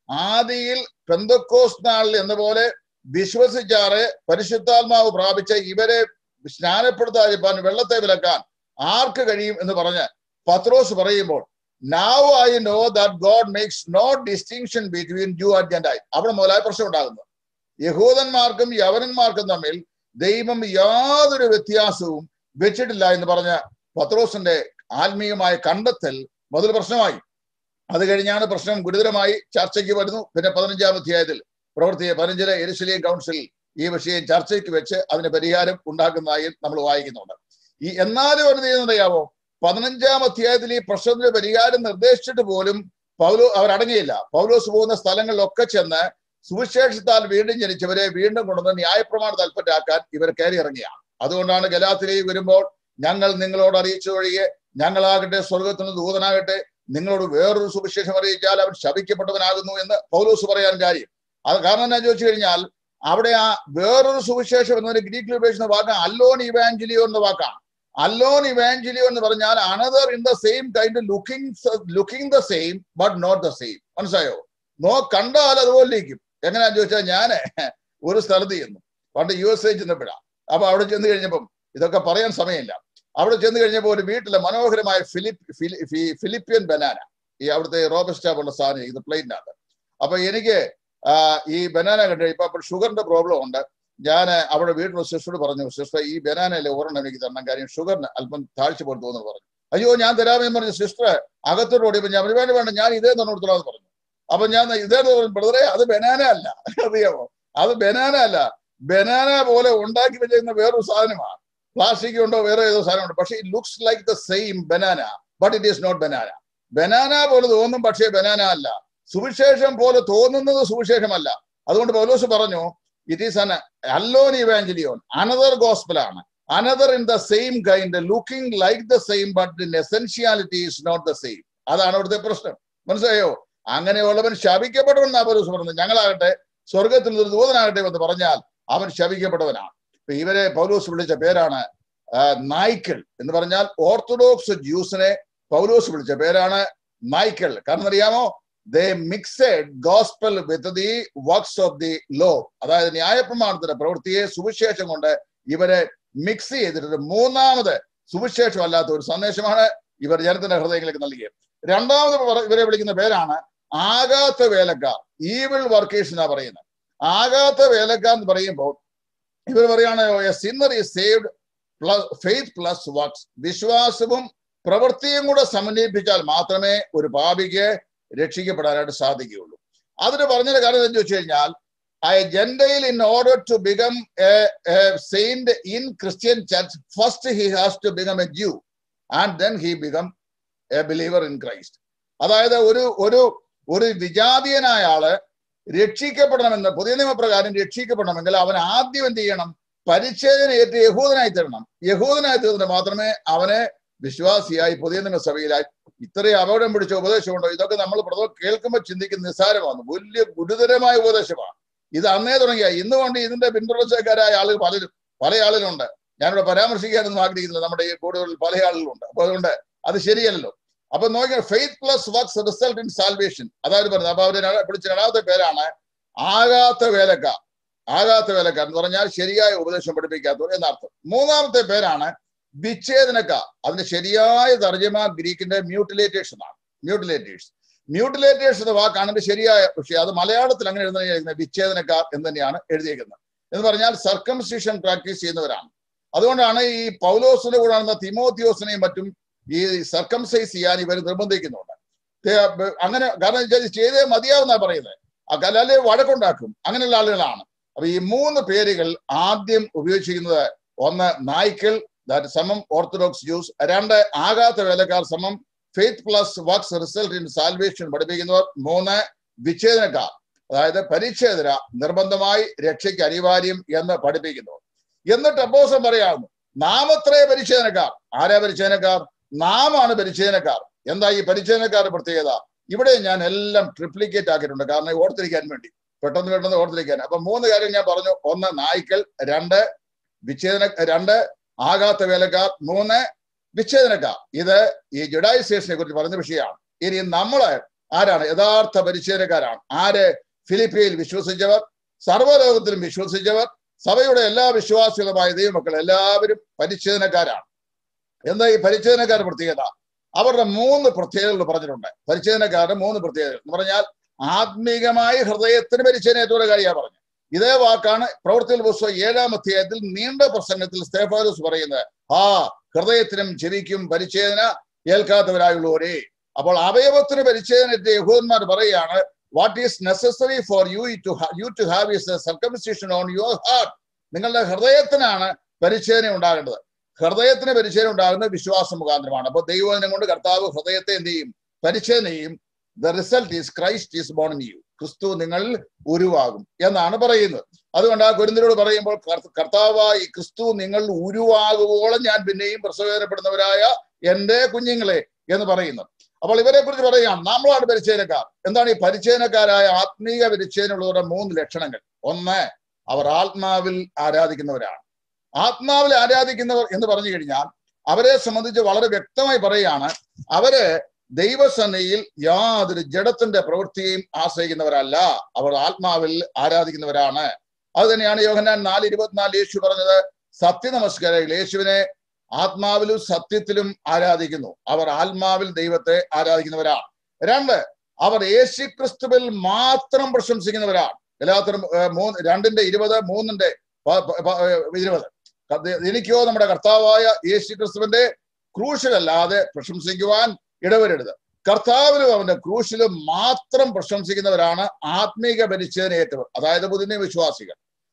ആദിയിൽ പെന്തക്കോസ് നാളിൽ എന്ന പോലെ വിശ്വസിച്ചാറ് പരിശുദ്ധാത്മാവ് പ്രാപിച്ച ഇവരെ സ്നാനപ്പെടുത്താതിരിക്കാൻ വെള്ളത്തെ വിലക്കാൻ ആർക്ക് കഴിയും എന്ന് പറഞ്ഞ് പത്രോസ് പറയുമ്പോൾ now I know that God makes no distinction between Jew and ജെൻഡായി അവിടെ മുതലായ പ്രശ്നം ഉണ്ടാകുന്നത് യഹൂദന്മാർക്കും യവനന്മാർക്കും തമ്മിൽ ദൈവം യാതൊരു വ്യത്യാസവും വെച്ചിട്ടില്ല എന്ന് പറഞ്ഞ പത്രോസിന്റെ ആത്മീയമായ കണ്ടെത്തൽ മുതൽ പ്രശ്നമായി അത് കഴിഞ്ഞാണ് പ്രശ്നം ഗുരുതരമായി ചർച്ചയ്ക്ക് വരുന്നു പിന്നെ പതിനഞ്ചാം അധ്യായത്തിൽ പ്രവർത്തിയ പതിനഞ്ചിലെ എരുസലേം കൗൺസിൽ ഈ വിഷയം ചർച്ചയ്ക്ക് വെച്ച് അതിന് പരിഹാരം ഉണ്ടാക്കുന്നതായി നമ്മൾ വായിക്കുന്നുണ്ട് ഈ എന്നാലും അവർ ചെയ്യുന്നറിയാവോ പതിനഞ്ചാം അധ്യായത്തിൽ ഈ പ്രശ്നത്തിന് പരിഹാരം നിർദ്ദേശിച്ചിട്ട് പോലും പൗലോ അവർ അടങ്ങിയില്ല പൗലോസ് പോകുന്ന സ്ഥലങ്ങളിലൊക്കെ ചെന്ന് സുവിശേഷത്താൽ വീണ്ടും ജനിച്ചവരെ വീണ്ടും കൊണ്ടുവന്ന് ന്യായപ്രമാണ തൽപ്പറ്റാക്കാൻ ഇവർ കയറി ഇറങ്ങിയാണ് അതുകൊണ്ടാണ് ഗലാത്തിലേക്ക് വരുമ്പോൾ ഞങ്ങൾ നിങ്ങളോട് അറിയിച്ചൊഴികെ ഞങ്ങളാകട്ടെ സ്വർഗത്തിൽ നിന്ന് ദൂതനാകട്ടെ നിങ്ങളോട് വേറൊരു സുവിശേഷം അറിയിച്ചാൽ അവൻ ശപിക്കപ്പെട്ടവനാകുന്നു എന്ന് പൗലോസ് പറയാൻ കാര്യം അത് കാരണം എന്നാ ചോദിച്ചു കഴിഞ്ഞാൽ അവിടെ ആ വേറൊരു സുവിശേഷം എന്നതിന് ഗ്രീക്കിൽ ഉപയോഗിക്കുന്ന വാക്ക് അല്ലോൺ ഇവാഞ്ചലിയോ എന്ന വാക്കാണ് അല്ലോൺ ഇവാഞ്ചലിയോ എന്ന് പറഞ്ഞാൽ another in the same kind looking looking the same but not the same മനസ്സിലായോ നോ കണ്ടാൽ അതുപോലെ ഇരിക്കും എങ്ങനെയാന്ന് ചോദിച്ചാൽ ഞാൻ ഒരു സ്ഥലത്ത് ചെന്നു പണ്ട് യു എസ് എ ചെന്നപ്പോഴാണ് അപ്പൊ അവിടെ ചെന്ന് കഴിഞ്ഞപ്പം ഇതൊക്കെ പറയാൻ സമയമില്ല അവിടെ ചെന്ന് കഴിഞ്ഞപ്പോൾ ഒരു വീട്ടിലെ മനോഹരമായ ഫിലിപ്പ് ഫിലി- ഫി- ഫിലിപ്പിയൻ ബനാന ഈ അവിടുത്തെ റോബസ്റ്റ പോലുള്ള സാധനം ഇത് പ്ലേറ്റിനകത്ത് അപ്പൊ എനിക്ക് ആ, ഈ ബനാന കണ്ടു ഇപ്പൊ അപ്പോൾ ഷുഗറിന്റെ പ്രോബ്ലം ഉണ്ട് ഞാൻ അവിടെ വീട്ടിലുള്ള സിസ്റ്ററോട് പറഞ്ഞു സിസ്റ്റർ ഈ ബനാനയിലെ ഒരെണ്ണം എനിക്ക് തരണം കാര്യം ഷുഗറിന് അല്പം താഴ്ച പോലെ തോന്നുന്നു പറഞ്ഞു അയ്യോ ഞാൻ തരാമെന്ന് പറഞ്ഞു സിസ്റ്റർ അകത്തോട്ട് ഓടിയപ്പോൾ ഞാൻ വേണ്ട വേണ്ട ഞാൻ ഇതേ തന്നോടത്തോളാന്ന് പറഞ്ഞു അപ്പൊ ഞാൻ ഇതേ ബ്രദറെ അത് ബനാന അല്ല അറിയാമോ അത് ബനാന അല്ല ബനാന പോലെ ഉണ്ടാക്കി വെച്ചിരുന്ന വേറൊരു സാധനമാണ് പ്ലാസ്റ്റിക് ഉണ്ടോ വേറെ ഏതോ സാധനമുണ്ട് പക്ഷേ it looks like the same banana but it is not banana banana പോലെ തോന്നും പക്ഷേ ബനാന അല്ല സുവിശേഷം പോലെ തോന്നുന്നത് സുവിശേഷമല്ല അതുകൊണ്ട് പൗലോസ് പറഞ്ഞു ഇറ്റ് ഈസ് അൻ അല്ലോൻ ഇവാഞ്ചലിയോൻ അനദർ ഗോസ്പൽ ആണ് another in the same kind looking like the same but in essentiality is not the same അതാണ് അവിടുത്തെ പ്രശ്നം മനസ്സിലായോ അങ്ങനെയുള്ളവൻ ശപിക്കപ്പെട്ടവൻ എന്നാ പൗലോസ് പറഞ്ഞത് ഞങ്ങളാകട്ടെ സ്വർഗത്തിൽ ഒരു ദൂതനാകട്ടെ എന്ന് പറഞ്ഞാൽ അവൻ ശപിക്കപ്പെട്ടവനാണ് ഇപ്പൊ ഇവരെ പൗലോസ് വിളിച്ച പേരാണ് ആ, നായ്ക്കൾ എന്ന് പറഞ്ഞാൽ ഓർത്തഡോക്സ് ജ്യൂസിനെ പൗലോസ് വിളിച്ച പേരാണ് നായ്ക്കൾ കാരണം അറിയാമോ they mixed gospel with the works of the law അതായത് ന്യായപ്രമാണത്തിന്റെ പ്രവൃത്തിയെ സുവിശേഷം കൊണ്ട് ഇവരെ മിക്സ് ചെയ്തിട്ട് മൂന്നാമത് സുവിശേഷം അല്ലാത്ത ഒരു സന്ദേശമാണ് ഇവർ ജനത്തിന്റെ ഹൃദയങ്ങളിലേക്ക് നൽകിയത് രണ്ടാമത് പറ- ഇവരെ വിളിക്കുന്ന പേരാണ് ആകാത്ത വേലക്കാർ ഈവിൾ വർക്കേഴ്സ് എന്നാ പറയുന്നത് ആകാത്ത വേലക്കാർ എന്ന് പറയുമ്പോൾ ഇവർ പറയാണ് sinner is saved plus faith plus works വിശ്വാസവും പ്രവൃത്തിയും കൂടെ സമന്വയിപ്പിച്ചാൽ മാത്രമേ ഒരു പാപിക്ക് രക്ഷിക്കപ്പെടാനായിട്ട് സാധിക്കുകയുള്ളൂ അതിന് പറഞ്ഞൊരു കാര്യം എന്ന് വെച്ച് കഴിഞ്ഞാൽ ഐ ജെൻഡയിൽ in order to become saint in Christian church first he has to become a Jew and then he become a believer in Christ അതായത് ഒരു ഒരു ഒരു വിജാതീയനായ ആള് രക്ഷിക്കപ്പെടണമെന്ന് പുതിയ നിയമപ്രകാരം രക്ഷിക്കപ്പെടണമെങ്കിൽ അവൻ ആദ്യം എന്ത് ചെയ്യണം പരിച്ഛേദന ഏറ്റ് യഹൂദനായി തീരണം യഹൂദനായി തീർന്നിട്ട് മാത്രമേ അവനെ വിശ്വാസിയായി പുതിയ നിയമസഭയിലായി ഇത്രയും അപകടം പിടിച്ച ഉപദേശമുണ്ടോ ഇതൊക്കെ നമ്മൾ പ്രഥമ കേൾക്കുമ്പോൾ ചിന്തിക്കുന്ന നിസ്സാരമാണ് വലിയ ഗുരുതരമായ ഉപദേശമാണ് ഇത് അന്നേ തുടങ്ങിയ ഇന്ന് കൊണ്ട് ഇതിന്റെ പിന്തുടർച്ചക്കാരായ ആളുകൾ പലരും പല ആളുകളുണ്ട് ഞാനിവിടെ പരാമർശിക്കാനൊന്നും ആഗ്രഹിക്കുന്നില്ല നമ്മുടെ ഈ കൂടുതൽ പല ആളുകളുണ്ട് അപ്പൊ അതുകൊണ്ട് അത് ശരിയല്ലല്ലോ അപ്പൊ നോക്കിയാൽ faith plus works result in salvation അതായത് പറയുന്നത് അപ്പൊ അവര് ര- വിളിച്ച രണ്ടാമത്തെ പേരാണ് ആകാത്ത വേലക്കാർ ആകാത്ത വേലക്കാർ എന്ന് പറഞ്ഞാൽ ശരിയായ ഉപദേശം പഠിപ്പിക്കാത്തവർ എന്നർത്ഥം മൂന്നാമത്തെ പേരാണ് വിച്ഛേദനക്കാർ അതിന്റെ ശരിയായ തർജ്ജമ ഗ്രീക്കിന്റെ മ്യൂട്ടിലേറ്റേഴ്സ് ആണ് മ്യൂട്ടിലേറ്റേഴ്സ് മ്യൂട്ടിലേറ്റേഴ്സ് എന്ന വാക്കാണ് ഇതിന്റെ ശരിയായ പക്ഷേ അത് മലയാളത്തിൽ അങ്ങനെ എഴുതുന്ന വിച്ഛേദനക്കാർ എന്ന് തന്നെയാണ് എഴുതിയിരിക്കുന്നത് എന്ന് പറഞ്ഞാൽ സർക്കംസിഷൻ പ്രാക്ടീസ് ചെയ്യുന്നവരാണ് അതുകൊണ്ടാണ് ഈ പൗലോസിന്റെ കൂടെ നടന്ന തിമോത്തിയോസിനെയും മറ്റും ഈ സർക്കംസൈസ് ചെയ്യാൻ ഇവർ നിർബന്ധിക്കുന്നുണ്ട് തേ- ബ- അങ്ങനെ കാരണം വെച്ചാൽ ഇത് ചെയ്തേ മതിയാവുന്ന പറയുന്നത് അല്ലാതെ വഴക്കുണ്ടാക്കും അങ്ങനെയുള്ള ആളുകളാണ് അപ്പൊ ഈ മൂന്ന് പേരുകൾ ആദ്യം ഉപയോഗിച്ചിരിക്കുന്നത് ഒന്ന് നായ്ക്കൾ ദാറ്റ് സമം ഓർത്തഡോക്സ് ജ്യൂസ് രണ്ട് ആകാത്ത വേലക്കാർ സമം faith plus works result in salvation പഠിപ്പിക്കുന്നവർ മൂന്ന് വിച്ഛേദനക്കാർ അതായത് പരിച്ഛേദന നിർബന്ധമായി രക്ഷയ്ക്ക് അനിവാര്യം എന്ന് പഠിപ്പിക്കുന്നു എന്നിട്ട് അപ്പോസം പറയാവുന്നു നാമത്രേ പരിച്ഛേദനക്കാർ ആരാ പരിച്ഛേദനക്കാർ നാമാണ് പരിച്ഛേദനക്കാർ എന്താ ഈ പരിച്ഛേദനക്കാരുടെ പ്രത്യേകത ഇവിടെ ഞാൻ എല്ലാം ട്രിപ്ലിക്കേറ്റ് ആക്കിയിട്ടുണ്ട് കാരണം ഓർത്തിരിക്കാൻ വേണ്ടി പെട്ടെന്ന് പെട്ടെന്ന് ഓർത്തിരിക്കാൻ അപ്പൊ മൂന്ന് കാര്യം ഞാൻ പറഞ്ഞു ഒന്ന് നായ്ക്കൾ രണ്ട് വിച്ഛേദന രണ്ട് ആകാത്ത വേലക്കാർ മൂന്ന് വിച്ഛേദനക്കാർ ഇത് ഈ ജുഡൈസേഷനെ കുറിച്ച് പറഞ്ഞ വിഷയമാണ് ഇനി നമ്മള് ആരാണ് യഥാർത്ഥ പരിച്ഛേദനക്കാരാണ് ആര് ഫിലിപ്പിയിൽ വിശ്വസിച്ചവർ സർവ്വലോകത്തിലും വിശ്വസിച്ചവർ സഭയുടെ എല്ലാ വിശ്വാസികളുമായ ദൈവമക്കൾ എല്ലാവരും പരിച്ഛേദനക്കാരാണ് എന്താ ഈ പരിച്ഛേദനക്കാരുടെ പ്രത്യേകത അവരുടെ മൂന്ന് പ്രത്യേകതകൾ പറഞ്ഞിട്ടുണ്ട് പരിച്ഛേദനക്കാരുടെ മൂന്ന് പ്രത്യേകതകൾ എന്ന് പറഞ്ഞാൽ ആത്മീകമായ ഹൃദയത്തിന് പരിച്ഛേദനയറ്റോടെ കാര്യമാണ് പറഞ്ഞു ഇതേ വാക്കാണ് പ്രവർത്തികൾ പുസ്തകം ഏഴാം അധ്യായത്തിൽ നീണ്ട പ്രസംഗത്തിൽ സ്തേഫാലോസ് പറയുന്നത് ആ ഹൃദയത്തിനും ചെവിക്കും പരിച്ഛേദന ഏൽക്കാത്തവരായുള്ളവരെ അപ്പോൾ അവയവത്തിന് പരിച്ഛേദനത്തെ യഹൂദന്മാർ പറയുകയാണ് what is necessary for you to you to have is circumcision on your heart നിങ്ങളുടെ ഹൃദയത്തിനാണ് പരിച്ഛേദന ഉണ്ടാകേണ്ടത് ഹൃദയത്തിന് പരിച്ഛേദന ഉണ്ടാകുന്നത് വിശ്വാസം മുഖാന്തരമാണ് അപ്പോൾ ദൈവദിനം കൊണ്ട് കർത്താവ് ഹൃദയത്തെ എന്ത് ചെയ്യും പരിച്ഛേദനയും the result is Christ is born in you ക്രിസ്തു നിങ്ങൾ ഉരുവാകും എന്നാണ് പറയുന്നത് അതുകൊണ്ട് ആ കുരുന്നിനോട് പറയുമ്പോൾ കർത്ത- കർത്താവായി ക്രിസ്തു നിങ്ങൾ ഉരുവാകുവോളം ഞാൻ പിന്നെയും പ്രസവേദനപ്പെടുന്നവരായ എന്റെ കുഞ്ഞുങ്ങളെ എന്ന് പറയുന്നു അപ്പോൾ ഇവരെ കുറിച്ച് പറയാം നമ്മളാണ് പരിച്ഛേദനക്കാർ എന്താണ് ഈ പരിച്ഛേദനക്കാരായ ആത്മീയ പരിച്ഛേദനയുള്ളവരുടെ മൂന്ന് ലക്ഷണങ്ങൾ ഒന്ന് അവർ ആത്മാവിൽ ആരാധിക്കുന്നവരാണ് ആത്മാവിൽ ആരാധിക്കുന്നവർ എന്ന് പറഞ്ഞു കഴിഞ്ഞാൽ അവരെ സംബന്ധിച്ച് വളരെ വ്യക്തമായി പറയുകയാണ് അവര് ദൈവസന്നയിൽ യാതൊരു ജഡത്തിന്റെ പ്രവൃത്തിയെയും ആശ്രയിക്കുന്നവരല്ല അവർ ആത്മാവിൽ ആരാധിക്കുന്നവരാണ് അത് തന്നെയാണ് യോഹന്നാൻ നാല് ഇരുപത്തിനാല് യേശു പറഞ്ഞത് സത്യനമസ്കാരങ്ങൾ യേശുവിനെ ആത്മാവിലും സത്യത്തിലും ആരാധിക്കുന്നു അവർ ആത്മാവിൽ ദൈവത്തെ ആരാധിക്കുന്നവരാണ് രണ്ട് അവർ യേശു ക്രിസ്തുവിൽ മാത്രം പ്രശംസിക്കുന്നവരാണ് എല്ലാത്തരം മൂന്ന് രണ്ടിന്റെ ഇരുപത് മൂന്നിന്റെ പ- പ- പ- ഇരുപത് കർത്ത- എനിക്കോ നമ്മുടെ കർത്താവായ യേശു ക്രിസ്തുവിന്റെ ക്രൂശിലല്ലാതെ പ്രശംസിക്കുവാൻ ഇടവരരുത് കർത്താവിലും അവന്റെ ക്രൂശിലും മാത്രം പ്രശംസിക്കുന്നവരാണ് ആത്മീക പരിച്ഛേദനയേറ്റവർ അതായത് പുതിയ വിശ്വാസികൾ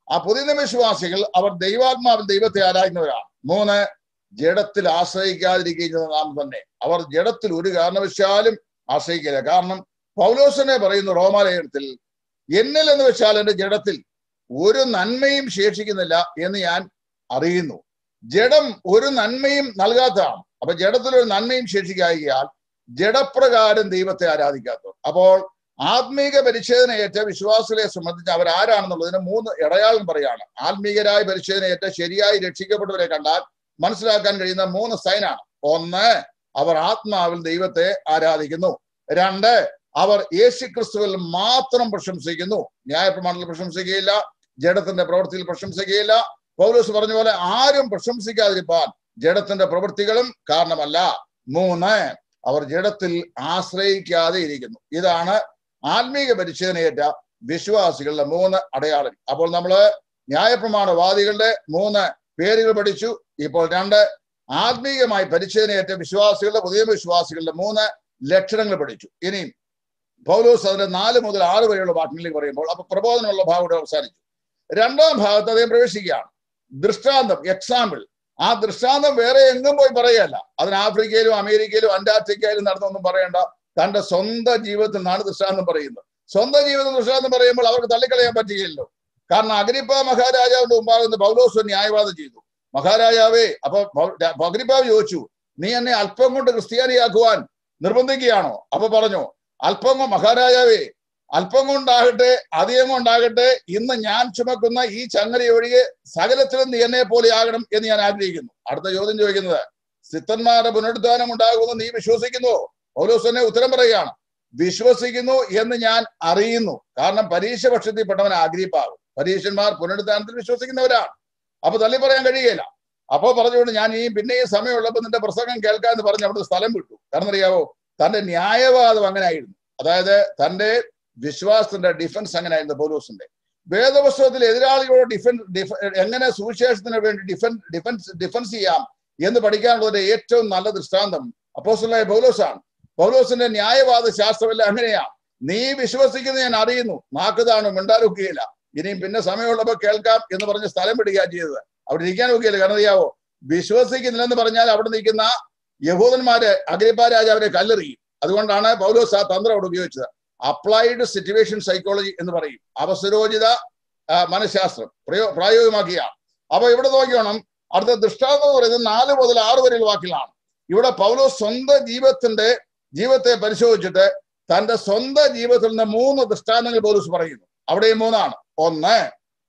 ആ പുതിയ നിയമവിശ്വാസികൾ അവർ ദൈവാത്മാവിൽ ദൈവത്തെ ആരാധിക്കുന്നവരാണ് മൂന്ന് ജഡത്തിൽ ആശ്രയിക്കാതിരിക്കുകയും ചെയ്യുന്ന നാം തന്നെ അവർ ജഡത്തിൽ ഒരു കാരണവശാലും ആശ്രയിക്കില്ല കാരണം പൗലോസനെ പറയുന്നു റോമാലയത്തിൽ എന്നിൽ എന്ന് വെച്ചാൽ എന്റെ ജഡത്തിൽ ഒരു നന്മയും ശേഷിക്കുന്നില്ല എന്ന് ഞാൻ അറിയുന്നു ജഡം ഒരു നന്മയും നൽകാത്തതാണ് അപ്പൊ ജഡത്തിൽ ഒരു നന്മയും ശേഷിക്കായികയാൽ ജഡപ്രകാരം ദൈവത്തെ ആരാധിക്കാത്തവർ അപ്പോൾ ആത്മീക പരിച്ഛേദനയേറ്റ വിശ്വാസികളെ സംബന്ധിച്ച് അവരാരാണെന്നുള്ളതിന് മൂന്ന് ഇടയാളം പറയാണ് ആത്മീകരായ പരിച്ഛേദനയേറ്റ ശരിയായി രക്ഷിക്കപ്പെട്ടവരെ കണ്ടാൽ മനസ്സിലാക്കാൻ കഴിയുന്ന മൂന്ന് സൈനാണ് ഒന്ന് അവർ ആത്മാവിൽ ദൈവത്തെ ആരാധിക്കുന്നു രണ്ട് അവർ യേശു ക്രിസ്തുവിൽ മാത്രം പ്രശംസിക്കുന്നു ന്യായപ്രമാണത്തിൽ പ്രശംസിക്കുകയില്ല ജഡത്തിന്റെ പ്രവൃത്തിയിൽ പ്രശംസിക്കുകയില്ല പൗലോസ് പറഞ്ഞ പോലെ ആരും പ്രശംസിക്കാതിരിപ്പാൻ ജഡത്തിന്റെ പ്രവൃത്തികളും കാരണമല്ല മൂന്ന് അവർ ജഡത്തിൽ ആശ്രയിക്കാതെ ഇരിക്കുന്നു ഇതാണ് ആത്മീക പരിച്ഛേദനയേറ്റ വിശ്വാസികളുടെ മൂന്ന് അടയാളം അപ്പോൾ നമ്മള് ന്യായപ്രമാണവാദികളുടെ മൂന്ന് പേരുകൾ പഠിച്ചു ഇപ്പോൾ രണ്ട് ആത്മീയമായി പരിച്ഛേദനയേറ്റ വിശ്വാസികളുടെ പുതിയ വിശ്വാസികളുടെ മൂന്ന് ലക്ഷണങ്ങൾ പഠിച്ചു ഇനി പൗലോസ് അതിന്റെ നാല് മുതൽ ആറ് വരെയുള്ള വാക്യങ്ങളിലേക്ക് പറയുമ്പോൾ അപ്പൊ പ്രബോധനമുള്ള ഭാഗം ഇവിടെ അവസാനിച്ചു രണ്ടാം ഭാഗത്ത് അദ്ദേഹം പ്രവേശിക്കുകയാണ് ദൃഷ്ടാന്തം എക്സാമ്പിൾ ആ ദൃഷ്ടാന്തം വേറെ എങ്ങും പോയി പറയല്ല അതിന് ആഫ്രിക്കയിലും അമേരിക്കയിലും അന്റാർട്ടിക്കയിലും നടന്നൊന്നും പറയേണ്ട തന്റെ സ്വന്തം ജീവിതത്തിൽ നിന്നാണ് ദൃഷ്ടാന്തം പറയുന്നത് സ്വന്തം ജീവിതം ദൃഷ്ടാന്തം പറയുമ്പോൾ അവർക്ക് തള്ളിക്കളയാൻ പറ്റുകയില്ലല്ലോ കാരണം അഗ്രിപ്പ മഹാരാജാവിന്റെ മുമ്പാകുന്ന പൗലോസ് ന്യായവാദം ചെയ്തു മഹാരാജാവേ അപ്പൊ അഗ്രിപ്പാവ് ചോദിച്ചു നീ എന്നെ അല്പം കൊണ്ട് ക്രിസ്ത്യാനിയാക്കുവാൻ നിർബന്ധിക്കുകയാണോ അപ്പൊ പറഞ്ഞു അല്പം മഹാരാജാവേ അല്പം കൊണ്ടാകട്ടെ അധികം കൊണ്ടാകട്ടെ ഇന്ന് ഞാൻ ചുമക്കുന്ന ഈ ചങ്ങല ഒഴികെ സകലത്തിലും നീ എന്നെ പോലെ ആകണം എന്ന് ഞാൻ ആഗ്രഹിക്കുന്നു അടുത്ത ചോദ്യം ചോദിക്കുന്നത് സിത്തന്മാരുടെ പുനരുദ്ധാനം ഉണ്ടാകുമെന്ന് നീ വിശ്വസിക്കുന്നുവോ പൗലോസ് തന്നെ ഉത്തരം പറയുകയാണ് വിശ്വസിക്കുന്നു എന്ന് ഞാൻ അറിയുന്നു കാരണം പരീക്ഷ പക്ഷത്തിൽപ്പെട്ടവൻ ആഗ്രഹിപ്പാകും പരീക്ഷന്മാർ പുനരുദ്ധാനത്തിൽ വിശ്വസിക്കുന്നവരാണ് അപ്പൊ തള്ളി പറയാൻ കഴിയുകയില്ല അപ്പോ പറഞ്ഞുകൊണ്ട് ഞാൻ ഈ പിന്നെയും സമയമുള്ളപ്പോൾ നിന്റെ പ്രസംഗം കേൾക്കാന്ന് പറഞ്ഞ് അവിടെ സ്ഥലം വിട്ടു കാരണം അറിയാവോ തന്റെ ന്യായവാദം അങ്ങനെ ആയിരുന്നു അതായത് തന്റെ വിശ്വാസത്തിന്റെ ഡിഫൻസ് അങ്ങനെയായിരുന്നു പൗലോസിന്റെ വേദപുസ്തകത്തിൽ എതിരാളികളോട് ഡിഫൻ എങ്ങനെ സുവിശേഷത്തിന് വേണ്ടി ഡിഫൻ ഡിഫൻസ് ഡിഫൻസ് ചെയ്യാം എന്ന് പഠിക്കാനുള്ളതിന്റെ ഏറ്റവും നല്ല ദൃഷ്ടാന്തം അപ്പോസ്റ്റലായ പൗലോസാണ് പൗലോസിന്റെ ന്യായവാദ ശാസ്ത്രമെല്ലാം അങ്ങനെയാണ് നീ വിശ്വസിക്കുന്നത് ഞാൻ അറിയുന്നു നാക്കുതാണ് മിണ്ടാനൊക്കെയില്ല ഇനിയും പിന്നെ സമയമുള്ളപ്പോൾ കേൾക്കാം എന്ന് പറഞ്ഞ് സ്ഥലം വിടുകയാണ് ചെയ്തത് അവിടെ ഇരിക്കാൻ ഒക്കെയില്ല കാരണം അറിയാവോ വിശ്വസിക്കുന്നില്ലെന്ന് പറഞ്ഞാൽ അവിടെ നിൽക്കുന്ന യഹൂദന്മാര് അഗ്രിപ്പ രാജാവിനെ കല്ലെറിയും അതുകൊണ്ടാണ് പൗലോസ് ആ തന്ത്രം അവിടെ ഉപയോഗിച്ചത് അപ്ലൈഡ് സിറ്റുവേഷൻ സൈക്കോളജി എന്ന് പറയും അവസരോചിത മനഃശാസ്ത്രം പ്രയോ പ്രായോഗികമാക്കിയാണ് അപ്പൊ ഇവിടെ നോക്കിയോണം അടുത്ത ദൃഷ്ടാന്തം എന്ന് പറയുന്നത് നാല് മുതൽ ആറ് വരെയുള്ള വാക്കിലാണ് ഇവിടെ പൗലോസ് സ്വന്തം ജീവിതത്തിന്റെ ജീവിതത്തെ പരിശോധിച്ചിട്ട് തന്റെ സ്വന്തം ജീവിതത്തിൽ നിന്ന് മൂന്ന് ദൃഷ്ടാന്തങ്ങൾ പൗലോസ് പറയുന്നു അവിടെ മൂന്നാണ് ഒന്ന്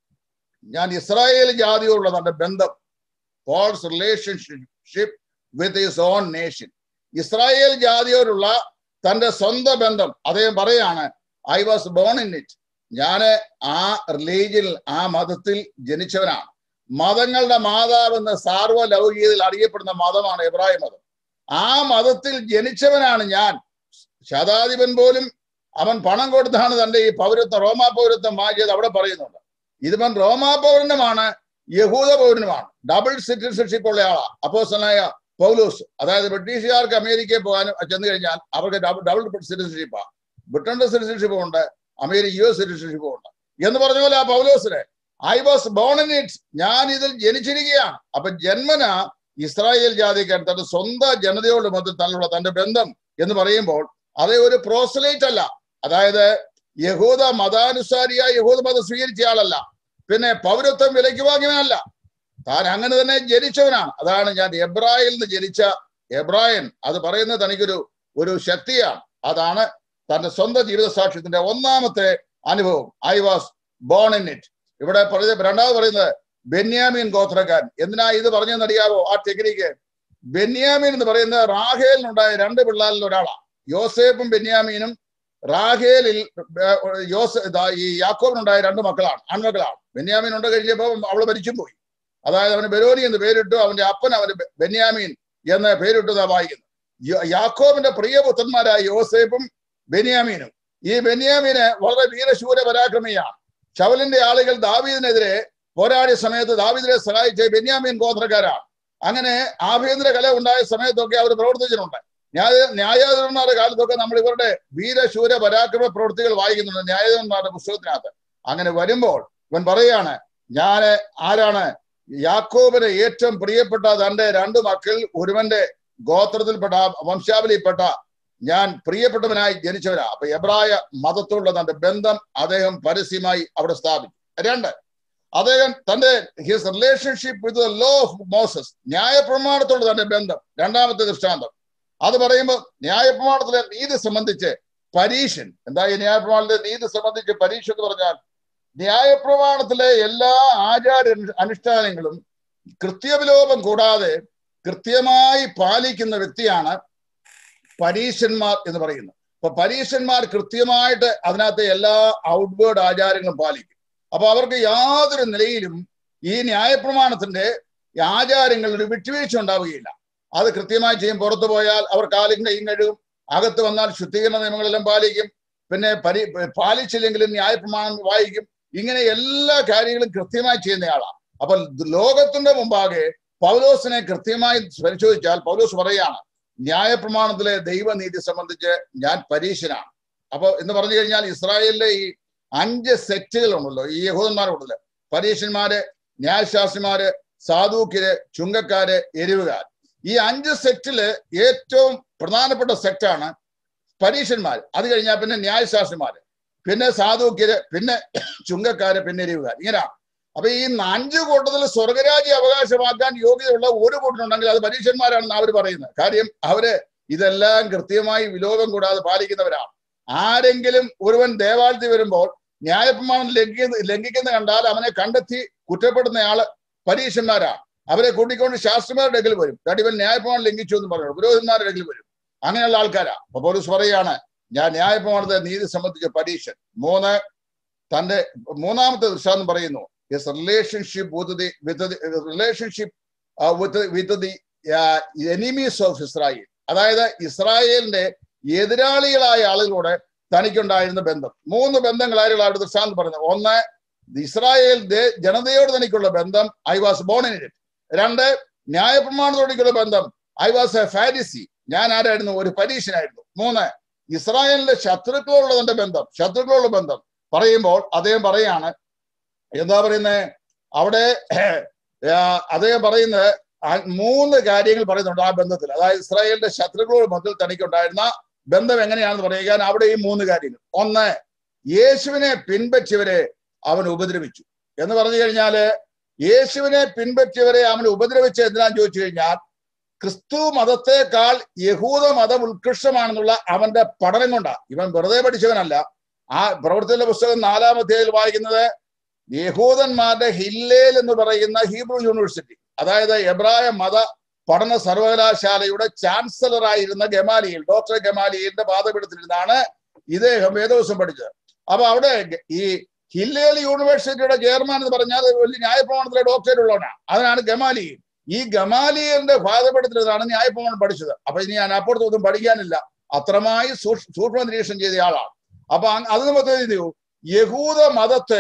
ഞാൻ ഇസ്രായേൽ ജാതിയോടുള്ള തന്റെ ബന്ധം Paul's relationship with his own nation Israel ജാതിയോടുള്ള തന്റെ സ്വന്തം ബന്ധം അദ്ദേഹം പറയാണ് I was born in it ഞാന് ആ റിലീജിയനിൽ ആ മതത്തിൽ ജനിച്ചവനാണ് മതങ്ങളുടെ മാതാവെന്ന് സാർവലൗകികതയിൽ അറിയപ്പെടുന്ന മതമാണ് എബ്രായ മതം ആ മതത്തിൽ ജനിച്ചവനാണ് ഞാൻ ശതാധിപൻ പോലും അവൻ പണം കൊടുത്താണ് തന്റെ ഈ പൗരത്വം റോമാ പൗരത്വം വാങ്ങിയത് അവിടെ പറയുന്നുണ്ട് ഇതിവൻ റോമാ പൗരനുമാണ് യഹൂദ പൗരനുമാണ് ഡബിൾ സിറ്റിസൺഷിപ്പ് ഉള്ള ആളാ അപ്പോസനായ പൗലോസ് അതായത് ബ്രിട്ടീഷുകാർക്ക് അമേരിക്കയിൽ പോകാനും ചെന്ന് കഴിഞ്ഞാൽ അവർക്ക് ഡബിൾ ഡബിൾ സിറ്റിസൺഷിപ്പാണ് ബ്രിട്ടന്റെ സിറ്റിസൺഷിപ്പും ഉണ്ട് അമേരിക്ക യു എസ് സിറ്റിസൺഷിപ്പും ഉണ്ട് എന്ന് പറഞ്ഞ പോലെ ആ പൗലോസിന് I was born in it ഞാൻ ഇതിൽ ജനിച്ചിരിക്കുകയാണ് അപ്പൊ ജന്മന ഇസ്രായേൽ ജാതിക്കാരൻ തന്റെ സ്വന്തം ജനതയോട് മൊത്തം തന്നുള്ള തന്റെ ബന്ധം എന്ന് പറയുമ്പോൾ അത് ഒരു പ്രോസലേറ്റ് അല്ല അതായത് യഹൂദ മതാനുസാരിയായ യഹൂദ മതം സ്വീകരിച്ച ആളല്ല പിന്നെ പൗരത്വം വിലയ്ക്ക് വാങ്ങിയവനല്ല താൻ അങ്ങനെ തന്നെ ജനിച്ചവനാണ് അതാണ് ഞാൻ എബ്രായിൽ നിന്ന് ജനിച്ച എബ്രായൻ അത് പറയുന്നത് തനിക്കൊരു ഒരു ശക്തിയാണ് അതാണ് തന്റെ സ്വന്തം ജീവിത സാക്ഷ്യത്തിന്റെ ഒന്നാമത്തെ അനുഭവം I was born in it ഇവിടെ പറഞ്ഞ രണ്ടാമത് പറയുന്നത് ബെന്യാമീൻ ഗോത്രക്കാരൻ എന്തിനാ ഇത് പറഞ്ഞെന്നറിയാവോ ആ ടെക്നിക്ക് ബെന്യാമീൻ എന്ന് പറയുന്നത് റാഹേലിനുണ്ടായ രണ്ട് പിള്ളേരിൽ ഒരാളാണ് യോസേഫും ബെന്യാമീനും റാഹേലിൽ യോസ ഈ യാക്കോബിനുണ്ടായ രണ്ട് മക്കളാണ് ആൺമക്കളാണ് ബെന്യാമീൻ ഉണ്ട് കഴിഞ്ഞപ്പോൾ അവള് മരിച്ചും പോയി അതായത് അവന് ബെരോനി എന്ന് പേരിട്ടു അവന്റെ അപ്പൻ അവന് ബെന്യാമീൻ എന്ന് പേരിട്ടതാ വായിക്കുന്നു യാക്കോബിന്റെ പ്രിയപുത്രന്മാരായ യോസേഫും ബെന്യാമീനും ഈ ബെന്യാമീന് വളരെ വീരശൂര പരാക്രമിയാണ് ശവലിന്റെ ആളുകൾ ദാവീദിനെതിരെ പോരാടിയ സമയത്ത് ദാവീദിനെ സഹായിച്ച ബെന്യാമീൻ ഗോത്രക്കാരാണ് അങ്ങനെ ആഭ്യന്തര കല ഉണ്ടായ സമയത്തൊക്കെ അവർ പ്രവർത്തിച്ചിട്ടുണ്ട് ന്യായ ന്യായാധിപന്മാരുടെ കാലത്തൊക്കെ നമ്മൾ ഇവരുടെ വീരശൂര പരാക്രമ പ്രവൃത്തികൾ വായിക്കുന്നുണ്ട് ന്യായാധിപന്മാരുടെ പുസ്തകത്തിനകത്ത് അങ്ങനെ വരുമ്പോൾ ഇവൻ പറയാണ് ഞാന് ആരാണ് യാക്കോബിന് ഏറ്റവും പ്രിയപ്പെട്ട തന്റെ രണ്ട് മക്കൾ ഒരുവന്റെ ഗോത്രത്തിൽപ്പെട്ട വംശാവലിയിൽപ്പെട്ട ഞാൻ പ്രിയപ്പെട്ടവനായി ജനിച്ചവനാ അപ്പൊ എബ്രായ മതത്തോടുള്ള തന്റെ ബന്ധം അദ്ദേഹം പരസ്യമായി അവിടെ സ്ഥാപിച്ചു രണ്ട് അദ്ദേഹം തന്റെ his relationship with the law of Moses ന്യായപ്രമാണത്തോട് തന്റെ ബന്ധം രണ്ടാമത്തെ ദൃഷ്ടാന്തം അത് പറയുമ്പോൾ ന്യായപ്രമാണത്തിലെ നീതി സംബന്ധിച്ച് പരീക്ഷൻ എന്താ ഈ ന്യായപ്രമാണത്തിലെ നീതി സംബന്ധിച്ച് പരീക്ഷ എന്ന് പറഞ്ഞാൽ ന്യായപ്രമാണത്തിലെ എല്ലാ ആചാര അനുഷ്ഠാനങ്ങളും കൃത്യവിലോപം കൂടാതെ കൃത്യമായി പാലിക്കുന്ന വ്യക്തിയാണ് പരീശന്മാർ എന്ന് പറയുന്നത് അപ്പൊ പരീശന്മാർ കൃത്യമായിട്ട് അതിനകത്തെ എല്ലാ ഔട്ട്വേർഡ് ആചാരങ്ങളും പാലിക്കും അപ്പൊ അവർക്ക് യാതൊരു നിലയിലും ഈ ന്യായപ്രമാണത്തിന്റെ ആചാരങ്ങളിൽ ഒരു വിട്ടുവീഴ്ച ഉണ്ടാവുകയില്ല അത് കൃത്യമായി ചെയ്യും പുറത്തു പോയാൽ അവർ കാലും കൈയും കഴുകും അകത്ത് വന്നാൽ ശുദ്ധീകരണ നിയമങ്ങളെല്ലാം പാലിക്കും പിന്നെ പരി പാലിച്ചില്ലെങ്കിലും ന്യായപ്രമാണം വായിക്കും ഇങ്ങനെ എല്ലാ കാര്യങ്ങളും കൃത്യമായി ചെയ്യുന്നയാളാണ് അപ്പൊ ലോകത്തിന്റെ മുമ്പാകെ പൗലോസിനെ കൃത്യമായി പരിശോധിച്ചാൽ പൗലോസ് പറയാണ് ന്യായപ്രമാണത്തിലെ ദൈവനീതി സംബന്ധിച്ച് ഞാൻ പരീശനാണ് അപ്പൊ എന്ന് പറഞ്ഞു കഴിഞ്ഞാൽ ഇസ്രായേലിലെ ഈ അഞ്ച് സെറ്റുകൾ ഉണ്ടല്ലോ ഈ യഹൂദന്മാരുണ്ടല്ലോ പരീക്ഷന്മാര് ന്യായശാസ്ത്രിമാര് സാധൂക്യര് ചുങ്കക്കാര് എരിവുകാർ ഈ അഞ്ച് സെറ്റില് ഏറ്റവും പ്രധാനപ്പെട്ട സെറ്റാണ് പരീക്ഷന്മാർ അത് കഴിഞ്ഞാൽ പിന്നെ ന്യായശാസ്ത്രിമാര് പിന്നെ സാധൂക്യര് പിന്നെ ചുങ്കക്കാര് പിന്നെ എരിവുകാർ ഇങ്ങനെയാണ് അപ്പൊ ഈ അഞ്ച് കൂട്ടത്തിൽ സ്വർഗരാജ്യ അവകാശമാക്കാൻ യോഗ്യതയുള്ള ഒരു കൂട്ടരുണ്ടെങ്കിൽ അത് പരീക്ഷന്മാരാണെന്ന് അവർ പറയുന്നത് കാര്യം അവര് ഇതെല്ലാം കൃത്യമായി വിലോപം കൂടാതെ പാലിക്കുന്നവരാണ് ആരെങ്കിലും ഒരുവൻ ദേവാലയത്തിൽ വരുമ്പോൾ ന്യായപ്രമാണം ലംഘിക്കുന്ന ലംഘിക്കുന്ന കണ്ടാൽ അവനെ കണ്ടെത്തി കുറ്റപ്പെടുന്നയാള് പരീക്ഷന്മാരാണ് അവരെ കൂട്ടിക്കൊണ്ട് ശാസ്ത്രമാരുടെ അടുക്കൽ വരും ദാട്ട് ഇവൻ ന്യായപ്രമാണം ലംഘിച്ചു എന്ന് പറഞ്ഞു പുരോഹിതന്മാരുടെ അടുക്കൽ വരും അങ്ങനെയുള്ള ആൾക്കാരാ അപ്പൊ പോലീസ് പറയാണ് ഞാൻ ന്യായപ്രമാണത്തെ നീതി സംബന്ധിച്ച പരീക്ഷൻ മൂന്ന് തന്റെ മൂന്നാമത്തെ ദൃശ്യം പറയുന്നു his relationship with the with the relationship with with the enemies of Israel അതായത് ഇസ്രായേലിന്റെ എതിരാളികളായ ആളുകളോട് തനിക്കുണ്ടായിരുന്ന ബന്ധം മൂന്ന് ബന്ധങ്ങളായിരുന്നു അവിടെ ദൃഷ്ടാന്തം പറയുന്നത് ഒന്ന് ഇസ്രായേൽ ജനതയോട് തനിക്കുള്ള ബന്ധം I was born in it രണ്ട് ന്യായപ്രമാണത്തോടേക്കുള്ള ബന്ധം ഐ വാസ് എ ഫാരിസി ഞാൻ ആരായിരുന്നു ഒരു പരീക്ഷനായിരുന്നു മൂന്ന് ഇസ്രായേലിന്റെ ശത്രുക്കളോടുള്ള തന്റെ ബന്ധം ശത്രുക്കളോടുള്ള ബന്ധം പറയുമ്പോൾ അദ്ദേഹം പറയാണ് എന്താ പറയുന്നത് അവിടെ അദ്ദേഹം പറയുന്നത് മൂന്ന് കാര്യങ്ങൾ പറയുന്നുണ്ട് ആ ബന്ധത്തിൽ അതായത് ഇസ്രായേലിന്റെ ശത്രുക്കളോട് ബന്ധത്തിൽ തനിക്കുണ്ടായിരുന്ന ബന്ധം എങ്ങനെയാണെന്ന് പറയുക അവിടെ ഈ മൂന്ന് കാര്യങ്ങൾ ഒന്ന് യേശുവിനെ പിൻപറ്റിയവരെ അവൻ ഉപദ്രവിച്ചു എന്ന് പറഞ്ഞു കഴിഞ്ഞാല് യേശുവിനെ പിൻപറ്റിയവരെ അവൻ ഉപദ്രവിച്ച എന്തിനാന്ന് ചോദിച്ചു കഴിഞ്ഞാൽ ക്രിസ്തു മതത്തെക്കാൾ യഹൂദ മതം ഉത്കൃഷ്ടമാണെന്നുള്ള അവന്റെ പഠനം കൊണ്ടാ ഇവൻ വെറുതെ പഠിച്ചവനല്ല ആ പ്രവർത്തന പുസ്തകം നാലാം അധ്യായത്തിൽ വായിക്കുന്നത് യഹൂദന്മാരുടെ ഹില്ലേൽ എന്ന് പറയുന്ന ഹീബ്രു യൂണിവേഴ്സിറ്റി അതായത് എബ്രായ മത പഠന സർവകലാശാലയുടെ ചാൻസലർ ആയിരുന്ന ഗമാലിയിൽ ഡോക്ടർ ഗമാലിയിലിന്റെ പാതപീഠത്തിലിരുന്നാണ് ഇദ്ദേഹം വേദവസം പഠിച്ചത് അപ്പൊ അവിടെ ഈ ഹില്ലേൽ യൂണിവേഴ്സിറ്റിയുടെ ചെയർമാൻ എന്ന് പറഞ്ഞാൽ വലിയ ന്യായപ്രമാണത്തിലെ ഡോക്ടറേറ്റ് ഉള്ളവനാണ് അതിനാണ് ഗമാലി ഈ ഗമാലിയലിന്റെ പാതപീഠത്തിലിരുന്നാണ് ന്യായപ്രമാണം പഠിച്ചത് അപ്പൊ ഇനി ഞാൻ അപ്പുറത്തൊന്നും പഠിക്കാനില്ല അത്രമായി സൂക്ഷ്മ നിരീക്ഷണം ചെയ്ത ആളാണ് അപ്പൊ അത് നമുക്ക് യഹൂദ മതത്തെ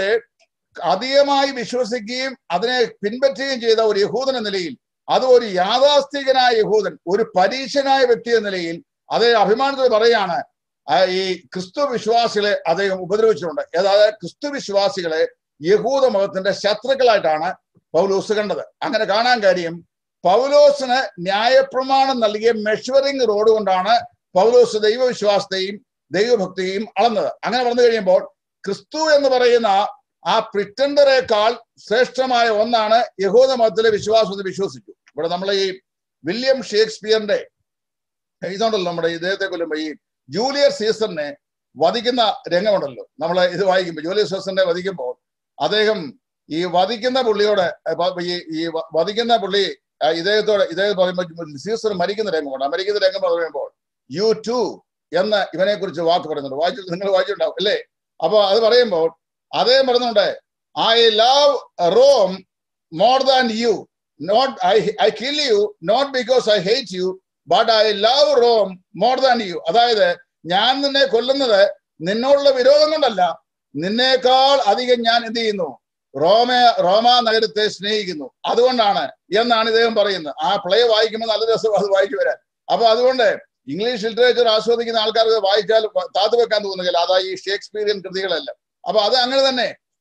അധികമായി വിശ്വസിക്കുകയും അതിനെ പിൻപറ്റുകയും ചെയ്ത ഒരു യഹൂദൻ എന്ന നിലയിൽ അത് ഒരു യാഥാസ്ഥികനായ യഹൂദൻ ഒരു പരീക്ഷനായ വ്യക്തി എന്ന നിലയിൽ അതേ അഭിമാനത്തിൽ പറയാണ് ഈ ക്രിസ്തു വിശ്വാസികളെ അദ്ദേഹം ഉപദ്രവിച്ചിട്ടുണ്ട് അതായത് ക്രിസ്തു വിശ്വാസികളെ യഹൂദ മതത്തിന്റെ ശത്രുക്കളായിട്ടാണ് പൗലോസ് കണ്ടത് അങ്ങനെ കാണാൻ കാര്യം പൗലോസിന് ന്യായപ്രമാണം നൽകിയ മെഷറിംഗ് റോഡ് കൊണ്ടാണ് പൗലോസ് ദൈവവിശ്വാസത്തെയും ദൈവഭക്തിയെയും അളന്നത് അങ്ങനെ പറഞ്ഞു കഴിയുമ്പോൾ ക്രിസ്തു എന്ന് പറയുന്ന ആ പ്രിറ്റൻഡറേക്കാൾ ശ്രേഷ്ഠമായ ഒന്നാണ് യഹൂദ മതത്തിലെ വിശ്വാസം എന്ന് വിശ്വസിച്ചു ഇവിടെ നമ്മൾ ഈ വില്യം ഷേക്സ്പിയറിന്റെ ഇതുണ്ടല്ലോ നമ്മുടെ ഇദ്ദേഹത്തെ കൊല്ലുമ്പോ ഈ ജൂലിയസ് സീസറിനെ വധിക്കുന്ന രംഗമുണ്ടല്ലോ നമ്മൾ ഇത് വായിക്കുമ്പോൾ ജൂലിയസ് സീസറിനെ വധിക്കുമ്പോൾ അദ്ദേഹം ഈ വധിക്കുന്ന പുള്ളിയോട് ഈ ഈ വധിക്കുന്ന പുള്ളി ഇദ്ദേഹത്തോട് ഇദ്ദേഹം പറയുമ്പോൾ സീസർ മരിക്കുന്ന രംഗമുണ്ട് മരിക്കുന്ന രംഗം പറയുമ്പോൾ യു ടു എന്ന് ഇവനെ കുറിച്ച് വാക്ക് പറയുന്നുണ്ട് വായിച്ചു നിങ്ങൾ വായിച്ചിട്ടുണ്ടാവും അല്ലേ അപ്പൊ അത് പറയുമ്പോൾ അദ്ദേഹം പറയുന്നുണ്ട് I love Rome more than you not I I kill you not because I hate you but I love Rome more than you അതായത് ഞാൻ നിന്നെ കൊല്ലുന്നത് നിന്നോടുള്ള വിരോധം കൊണ്ടല്ല നിന്നേക്കാൾ അധികം ഞാൻ എന്ത് ചെയ്യുന്നു റോമ റോമ നഗരത്തെ സ്നേഹിക്കുന്നു അതുകൊണ്ടാണ് എന്നാണ് ഇദ്ദേഹം പറയുന്നത് ആ പ്ലേ വായിക്കുമ്പോൾ നല്ല രസം അത് വായിച്ചു വരാൻ അപ്പൊ അതുകൊണ്ട് ഇംഗ്ലീഷ് ലിറ്ററേച്ചർ ആസ്വദിക്കുന്ന ആൾക്കാർക്ക് വായിച്ചാൽ താത്തു വെക്കാൻ തോന്നുന്നില്ല അതാ ഈ ഷേക്സ്പീരിയൻ കൃതികളെല്ലാം അപ്പൊ അത് അങ്ങനെ തന്നെ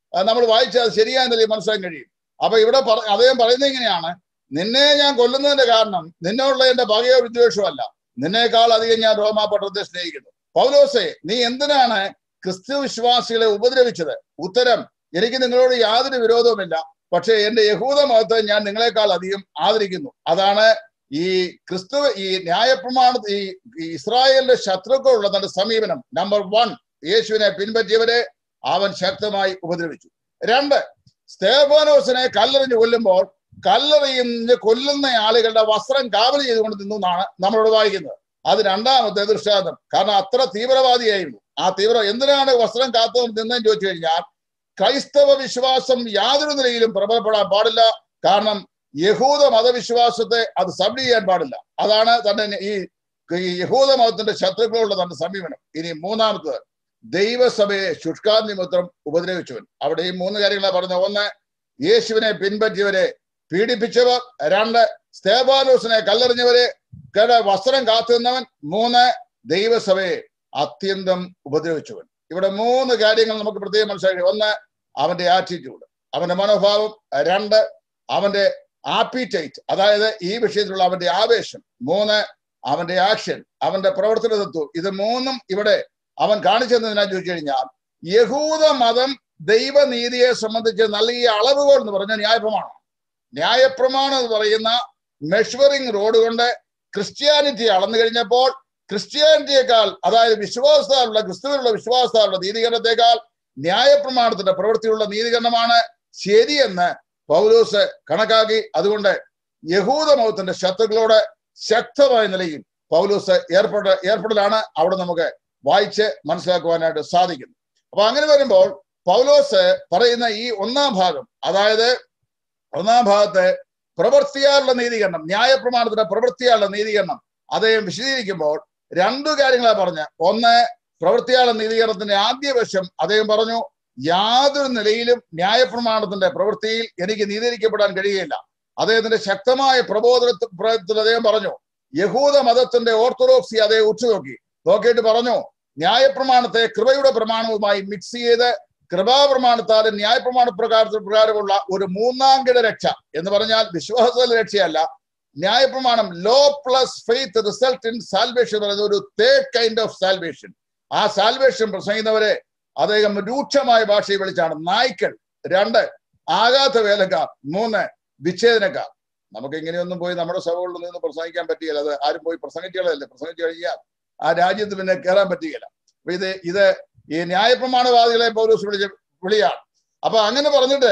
ആ, നമ്മൾ വായിച്ചാൽ അത് ശരിയായ നിലയിൽ മനസ്സിലാക്കാൻ കഴിയും അപ്പൊ ഇവിടെ പറ അദ്ദേഹം പറയുന്നത് ഇങ്ങനെയാണ് നിന്നെ ഞാൻ കൊല്ലുന്നതിന്റെ കാരണം നിന്നോടുള്ള എന്റെ പകയോ വിദ്വേഷമോ അല്ല നിന്നേക്കാൾ അധികം ഞാൻ റോമാ പട്ടണത്തെ സ്നേഹിക്കുന്നു പൗലോസെ നീ എന്തിനാണ് ക്രിസ്തു വിശ്വാസികളെ ഉപദ്രവിച്ചത് ഉത്തരം എനിക്ക് നിങ്ങളോട് യാതൊരു വിരോധവുമില്ല പക്ഷേ എന്റെ യഹൂദ മതത്തെ ഞാൻ നിങ്ങളെക്കാൾ അധികം ആദരിക്കുന്നു അതാണ് ഈ ക്രിസ്തു ഈ ന്യായപ്രമാണ ഈ ഈ ഇസ്രായേലിന്റെ ശത്രുക്കളുള്ള തന്റെ സമീപനം നമ്പർ വൺ യേശുവിനെ പിൻപറ്റിയവരെ അവൻ ശക്തമായി ഉപദ്രവിച്ചു രണ്ട് സ്തേഫാനോസിനെ കല്ലെറിഞ്ഞ് കൊല്ലുമ്പോൾ കല്ലെറിയുന്ന കൊല്ലുന്ന ആളുകളുടെ വസ്ത്രം കാവൽ ചെയ്തുകൊണ്ട് നിന്നു എന്നാണ് നമ്മളോട് വായിക്കുന്നത് അത് രണ്ടാമത്തെ ദൃഷ്ടാന്തം കാരണം അത്ര തീവ്രവാദിയായിരുന്നു ആ തീവ്ര എന്തിനാണ് വസ്ത്രം കാത്തു നിന്നെന്ന് ചോദിച്ചു കഴിഞ്ഞാൽ ക്രൈസ്തവ വിശ്വാസം യാതൊരു നിലയിലും പ്രബലപ്പെടാൻ പാടില്ല കാരണം യഹൂദ മതവിശ്വാസത്തെ അത് സബ് ചെയ്യാൻ പാടില്ല അതാണ് തന്റെ ഈ ഈ യഹൂദ മതത്തിന്റെ ശത്രുക്കളുള്ള തന്റെ സമീപനം ഇനി മൂന്നാമത്തത് ദൈവസഭയെ ശുഷ്കാന്തിമിത്രം ഉപദ്രവിച്ചവൻ അവിടെ ഈ മൂന്ന് കാര്യങ്ങളാണ് പറഞ്ഞത് ഒന്ന് യേശുവിനെ പിൻപറ്റിയവരെ പീഡിപ്പിച്ചവർ രണ്ട് സ്തേബാനോസിനെ കല്ലെറിഞ്ഞവരെ കേട വസ്ത്രം കാത്തുനിന്നവൻ മൂന്ന് ദൈവസഭയെ അത്യന്തം ഉപദ്രവിച്ചവൻ ഇവിടെ മൂന്ന് കാര്യങ്ങൾ നമുക്ക് പ്രത്യേകം മനസ്സിലാക്കി ഒന്ന് അവന്റെ ആറ്റിറ്റ്യൂഡ് അവന്റെ മനോഭാവം രണ്ട് അവന്റെ ആപ്പിറ്റൈറ്റ് അതായത് ഈ വിഷയത്തിലുള്ള അവന്റെ ആവേശം മൂന്ന് അവന്റെ ആക്ഷൻ അവന്റെ പ്രവർത്തന തത്വം ഇത് മൂന്നും ഇവിടെ അവൻ കാണിച്ചെന്നതിനാ ചോദിച്ചു കഴിഞ്ഞാൽ യഹൂദ മതം ദൈവനീതിയെ സംബന്ധിച്ച് നൽകിയ അളവുകൾ എന്ന് പറഞ്ഞ ന്യായപ്രമാണം ന്യായപ്രമാണം എന്ന് പറയുന്ന മെഷറിംഗ് റോഡ് കൊണ്ട് ക്രിസ്ത്യാനിറ്റി അളന്നു കഴിഞ്ഞപ്പോൾ ക്രിസ്ത്യാനിറ്റിയേക്കാൾ അതായത് വിശ്വാസത്താലുള്ള ക്രിസ്തുവിനുള്ള വിശ്വാസത്താലുള്ള നീതീകരണത്തെക്കാൾ ന്യായപ്രമാണത്തിന്റെ പ്രവൃത്തിയുള്ള നീതീകരണമാണ് ശരിയെന്ന് പൗലോസ് കണക്കാക്കി അതുകൊണ്ട് യഹൂദ മതത്തിന്റെ ശത്രുക്കളോട് ശക്തമായ നിലയിൽ പൗലോസ് ഏർപ്പെട ഏർപ്പെടലാണ് അവിടെ നമുക്ക് വായിച്ച് മനസ്സിലാക്കുവാനായിട്ട് സാധിക്കുന്നു അപ്പൊ അങ്ങനെ വരുമ്പോൾ പൗലോസ് പറയുന്ന ഈ ഒന്നാം ഭാഗം അതായത് ഒന്നാം ഭാഗത്തെ പ്രവൃത്തിയാലുള്ള നീതീകരണം ന്യായപ്രമാണത്തിന്റെ പ്രവൃത്തിയാലുള്ള നീതീകരണം അദ്ദേഹം വിശദീകരിക്കുമ്പോൾ രണ്ടു കാര്യങ്ങളാണ് പറഞ്ഞ ഒന്ന് പ്രവൃത്തിയാലുള്ള നീതീകരണത്തിന്റെ ആദ്യ വശം അദ്ദേഹം പറഞ്ഞു യാതൊരു നിലയിലും ന്യായപ്രമാണത്തിന്റെ പ്രവൃത്തിയിൽ എനിക്ക് നീതീകരിക്കപ്പെടാൻ കഴിയുകയില്ല അദ്ദേഹത്തിന്റെ ശക്തമായ പ്രബോധനത്തിൽ അദ്ദേഹം പറഞ്ഞു യഹൂദ മതത്തിന്റെ ഓർത്തഡോക്സി അദ്ദേഹം ഉറ്റുനോക്കി നോക്കിയിട്ട് പറഞ്ഞു ന്യായപ്രമാണത്തെ കൃപയുടെ പ്രമാണവുമായി മിക്സ് ചെയ്ത് കൃപാപ്രമാണത്താലും ന്യായപ്രമാണ പ്രകാരത്തിൽ പ്രകാരമുള്ള ഒരു മൂന്നാം കിട രക്ഷ എന്ന് പറഞ്ഞാൽ വിശ്വാസത്തിലെ രക്ഷയല്ല ന്യായപ്രമാണം law plus faith result in salvation പറയുന്ന ഒരു തേർഡ് കൈൻഡ് ഓഫ് സാൽവേഷൻ ആ സാൽവേഷൻ പ്രസംഗിക്കുന്നവരെ അദ്ദേഹം രൂക്ഷമായ ഭാഷയിൽ വിളിച്ചാണ് നായ്ക്കൾ രണ്ട് ആകാത്ത വേലക്കാർ മൂന്ന് വിച്ഛേദനക്കാർ നമുക്ക് ഇങ്ങനെയൊന്നും പോയി നമ്മുടെ സഭകളിൽ നിന്ന് പ്രസംഗിക്കാൻ പറ്റുകയില്ല അത് ആരും പോയി പ്രസംഗിച്ചുകളല്ലേ പ്രസംഗിച്ചു കഴിഞ്ഞാൽ ആ രാജ്യത്ത് പിന്നെ കയറാൻ പറ്റുകയില്ല അപ്പൊ ഇത് ഇത് ഈ ന്യായപ്രമാണവാദികളെ പൗലോസ് വിളിച്ച വിളിയാണ് അപ്പൊ അങ്ങനെ പറഞ്ഞിട്ട്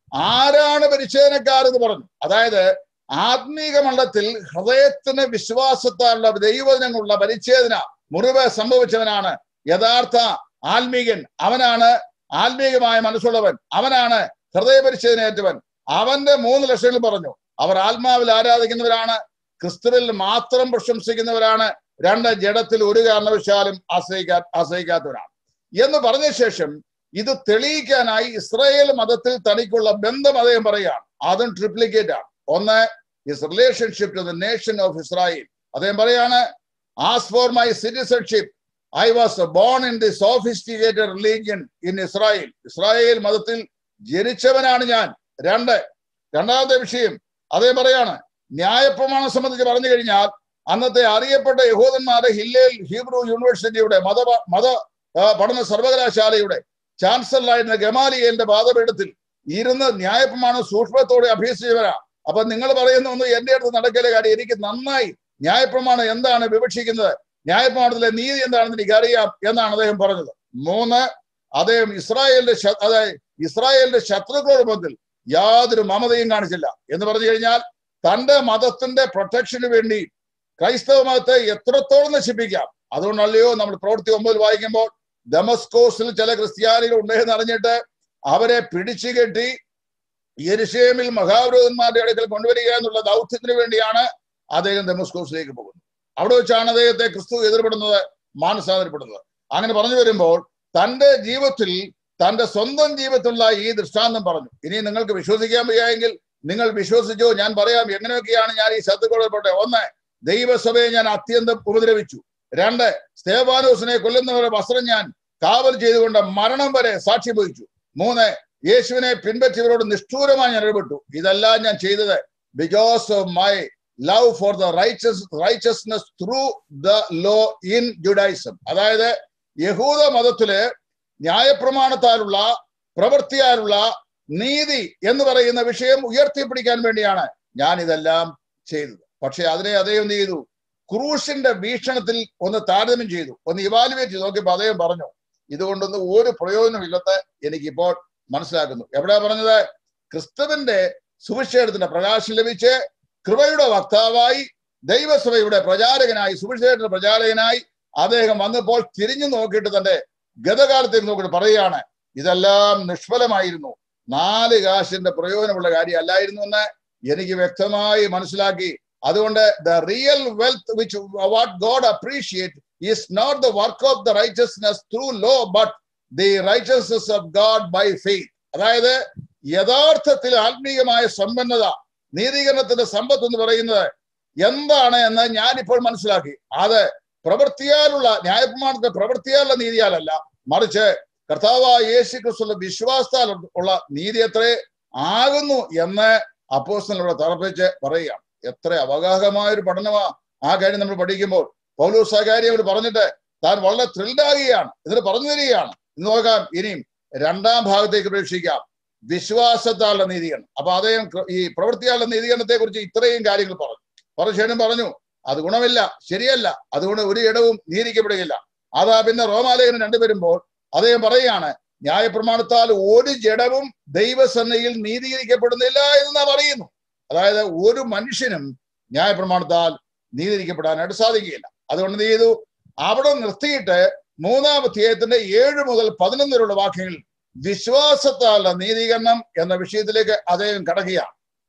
ആരാണ് പരിച്ഛേദനക്കാരെന്ന് പറഞ്ഞു അതായത് ആത്മീക മണ്ഡലത്തിൽ ഹൃദയത്തിന് വിശ്വാസത്താലുള്ള ദൈവജനങ്ങളുള്ള പരിച്ഛേദന മുറിവ് സംഭവിച്ചവനാണ് യഥാർത്ഥ ആത്മീകൻ അവനാണ് ആത്മീകമായ മനസ്സുള്ളവൻ അവനാണ് ഹൃദയ പരിച്ഛേദനയേറ്റവൻ അവന്റെ മൂന്ന് ലക്ഷങ്ങൾ പറഞ്ഞു അവർ ആത്മാവിൽ ആരാധിക്കുന്നവരാണ് ക്രിസ്തുവിൽ മാത്രം പ്രശംസിക്കുന്നവരാണ് രണ്ട് ജഡത്തിൽ ഒരു കാരണവശാലും ആശ്രയിക്കാ ആശ്രയിക്കാത്തവരാണ് എന്ന് പറഞ്ഞ ശേഷം ഇത് തെളിയിക്കാനായി ഇസ്രായേൽ മതത്തിൽ തനിക്കുള്ള ബന്ധം അദ്ദേഹം പറയുകയാണ് അതും ട്രിപ്ലിക്കേറ്റ് ആണ് ഒന്ന് his relationship to the nation of Israel അദ്ദേഹം പറയാണ് as for my citizenship I was born in the sophisticated religion in Israel Israel മതത്തിൽ ജനിച്ചവനാണ് ഞാൻ രണ്ട് രണ്ടാമത്തെ വിഷയം അദ്ദേഹം പറയാണ് ന്യായപ്രമാണം സംബന്ധിച്ച് പറഞ്ഞു കഴിഞ്ഞാൽ അന്നത്തെ അറിയപ്പെട്ട യഹൂദന്മാരെ ഹില്ലേൽ ഹീബ്രു യൂണിവേഴ്സിറ്റിയുടെ മത മത പഠന സർവകലാശാലയുടെ ചാൻസലറായിരുന്ന ഗമാലിയലിന്റെ പാദപീഠത്തിൽ ഇരുന്ന് ന്യായപ്രമാണം സൂക്ഷ്മത്തോടെ അഭ്യസിച്ചവരാ അപ്പൊ നിങ്ങൾ പറയുന്ന ഒന്ന് എന്റെ അടുത്ത് നടക്കലെ കാര്യം എനിക്ക് നന്നായി ന്യായപ്രമാണം എന്താണ് വിവക്ഷിക്കുന്നത് ന്യായപ്രമാണത്തിലെ നീതി എന്താണെന്ന് എനിക്കറിയാം എന്നാണ് അദ്ദേഹം പറഞ്ഞത് മൂന്ന് അദ്ദേഹം ഇസ്രായേലിന്റെ അതായത് ഇസ്രായേലിന്റെ ശത്രുക്കളുടെ ബന്ധത്തിൽ യാതൊരു മമതയും കാണിച്ചില്ല എന്ന് പറഞ്ഞു കഴിഞ്ഞാൽ തന്റെ മതത്തിന്റെ പ്രൊട്ടക്ഷന് വേണ്ടി ക്രൈസ്തവ മതത്തെ എത്രത്തോളം നശിപ്പിക്കാം അതുകൊണ്ടല്ലയോ നമ്മൾ പ്രവൃത്തി ഒമ്പതിൽ വായിക്കുമ്പോൾ ഡെമസ്കോസിൽ ചില ക്രിസ്ത്യാനികൾ ഉണ്ടെന്ന് അറിഞ്ഞിട്ട് അവരെ പിടിച്ചു കെട്ടി യെരുഷേമിൽ മഹാപുരോധന്മാരുടെ അടുക്കൽ കൊണ്ടുവരിക എന്നുള്ള ദൗത്യത്തിന് വേണ്ടിയാണ് അദ്ദേഹം ഡെമസ്കോസിലേക്ക് പോകുന്നത് അവിടെ വെച്ചാണ് അദ്ദേഹത്തെ ക്രിസ്തു എതിർപ്പെടുന്നത് മാനസാന്തരപ്പെടുന്നത് അങ്ങനെ പറഞ്ഞു വരുമ്പോൾ തന്റെ ജീവിതത്തിൽ തന്റെ സ്വന്തം ജീവിതത്തിലുള്ള ഈ ദൃഷ്ടാന്തം പറഞ്ഞു ഇനി നിങ്ങൾക്ക് വിശ്വസിക്കാൻ വയ്യായെങ്കിൽ നിങ്ങൾ വിശ്വസിച്ചോ ഞാൻ പറയാം എങ്ങനെയൊക്കെയാണ് ഞാൻ ഈ ശത്രുക്കളപ്പെട്ടെ ഒന്ന് ദൈവസഭയെ ഞാൻ അത്യന്തം ഉപദ്രവിച്ചു രണ്ട് സ്തേവാനോസിനെ കൊല്ലുന്നവരുടെ വസ്ത്രം ഞാൻ കാവൽ ചെയ്തുകൊണ്ട് മരണം വരെ സാക്ഷ്യം വഹിച്ചു മൂന്ന് യേശുവിനെ പിൻപറ്റിയവരോട് നിഷ്ഠൂരമായി ഞാൻ ഇടപെട്ടു ഇതെല്ലാം ഞാൻ ചെയ്തത് because of my love for the righteous righteousness through the law in Judaism അതായത് യഹൂദ മതത്തില് ന്യായപ്രമാണത്താലുള്ള പ്രവൃത്തിയാലുള്ള നീതി എന്ന് പറയുന്ന വിഷയം ഉയർത്തിപ്പിടിക്കാൻ വേണ്ടിയാണ് ഞാൻ ഇതെല്ലാം ചെയ്തത് പക്ഷെ അതിനെ അദ്ദേഹം എന്ത് ചെയ്തു ക്രൂശിന്റെ വീക്ഷണത്തിൽ ഒന്ന് താരതമ്യം ചെയ്തു ഒന്ന് ഇവാലുവേറ്റ് ചെയ്ത് നോക്കിയപ്പോൾ അദ്ദേഹം പറഞ്ഞു ഇതുകൊണ്ടൊന്നും ഒരു പ്രയോജനമില്ലെന്ന് എനിക്കിപ്പോൾ മനസ്സിലാക്കുന്നു എവിടെയാ പറഞ്ഞത് ക്രിസ്തുവിന്റെ സുവിശേഷത്തിന്റെ പ്രകാശം ലഭിച്ച് കൃപയുടെ വക്താവായി ദൈവസഭയുടെ പ്രചാരകനായി സുവിശേഷത്തിന്റെ പ്രചാരകനായി അദ്ദേഹം വന്നപ്പോൾ തിരിഞ്ഞു നോക്കിയിട്ട് തന്റെ ഗതകാലത്തേക്ക് നോക്കിയിട്ട് പറയുകയാണ് ഇതെല്ലാം നിഷ്ഫലമായിരുന്നു നാല് കാശിന്റെ പ്രയോജനമുള്ള കാര്യം അല്ലായിരുന്നു എന്ന് എനിക്ക് വ്യക്തമായി മനസ്സിലാക്കി അതുകൊണ്ട് the real wealth which what God appreciate is not the work of the righteousness through law but the righteousness of God by faith അതായത് യഥാർത്ഥത്തിൽ ആത്മീയമായ സമ്പന്നത നീതീകരണത്തിന്റെ സമ്പത്ത് എന്ന് പറയുന്നത് എന്താണ് എന്ന് ഞാനിപ്പോൾ മനസ്സിലാക്കി അത് പ്രവൃത്തിയാലുള്ള ന്യായപ്രമാണത്തിന്റെ പ്രവൃത്തിയാലുള്ള നീതിയാലല്ല മറിച്ച് കർത്താവായ യേശു ക്രിസ്തുള്ള വിശ്വാസത്താൽ ഉള്ള നീതി എത്ര ആകുന്നു എന്ന് അപ്പോസ്റ്റലിവിടെ തറപ്പിച്ച് പറയുകയാണ് എത്ര അവഗാഹമായ ഒരു പഠനമാ ആ കാര്യം നമ്മൾ പഠിക്കുമ്പോൾ പൗലൂസ് ആ കാര്യം അവർ പറഞ്ഞിട്ട് താൻ വളരെ ത്രിൽഡ് ആകുകയാണ് ഇതിന് പറഞ്ഞു തരികയാണ് ഇന്ന് നോക്കാം ഇനിയും രണ്ടാം ഭാഗത്തേക്ക് പ്രവേശിക്കാം വിശ്വാസത്താലുള്ള നീതീകരണം അപ്പൊ അദ്ദേഹം ഈ പ്രവൃത്തിയാലുള്ള നീതീകരണത്തെ കുറിച്ച് ഇത്രയും കാര്യങ്ങൾ പറഞ്ഞു പറഞ്ഞു പറഞ്ഞു അത് ഗുണമില്ല ശരിയല്ല അതുകൊണ്ട് ഒരു ഇടവും നീതിക്കപ്പെടുകയില്ല അതാ പിന്നെ റോമാലേഖനം രണ്ടുപേരുമ്പോൾ അദ്ദേഹം പറയുകയാണ് ന്യായപ്രമാണത്താൽ ഒരു ജഡവും ദൈവസന്നയിൽ നീതീകരിക്കപ്പെടുന്നില്ല എന്ന് നാം അറിയുന്നു അതായത് ഒരു മനുഷ്യനും ന്യായപ്രമാണത്താൽ നീതീകരിക്കപ്പെടാനായിട്ട് സാധിക്കുകയില്ല അതുകൊണ്ട് എന്ത് ചെയ്തു അവിടെ നിർത്തിയിട്ട് മൂന്നാം അധ്യായത്തിന്റെ ഏഴ് മുതൽ പതിനൊന്ന് വരെയുള്ള വാക്യങ്ങൾ വിശ്വാസത്താലുള്ള നീതീകരണം എന്ന വിഷയത്തിലേക്ക് അദ്ദേഹം കടക്കുകയാണ്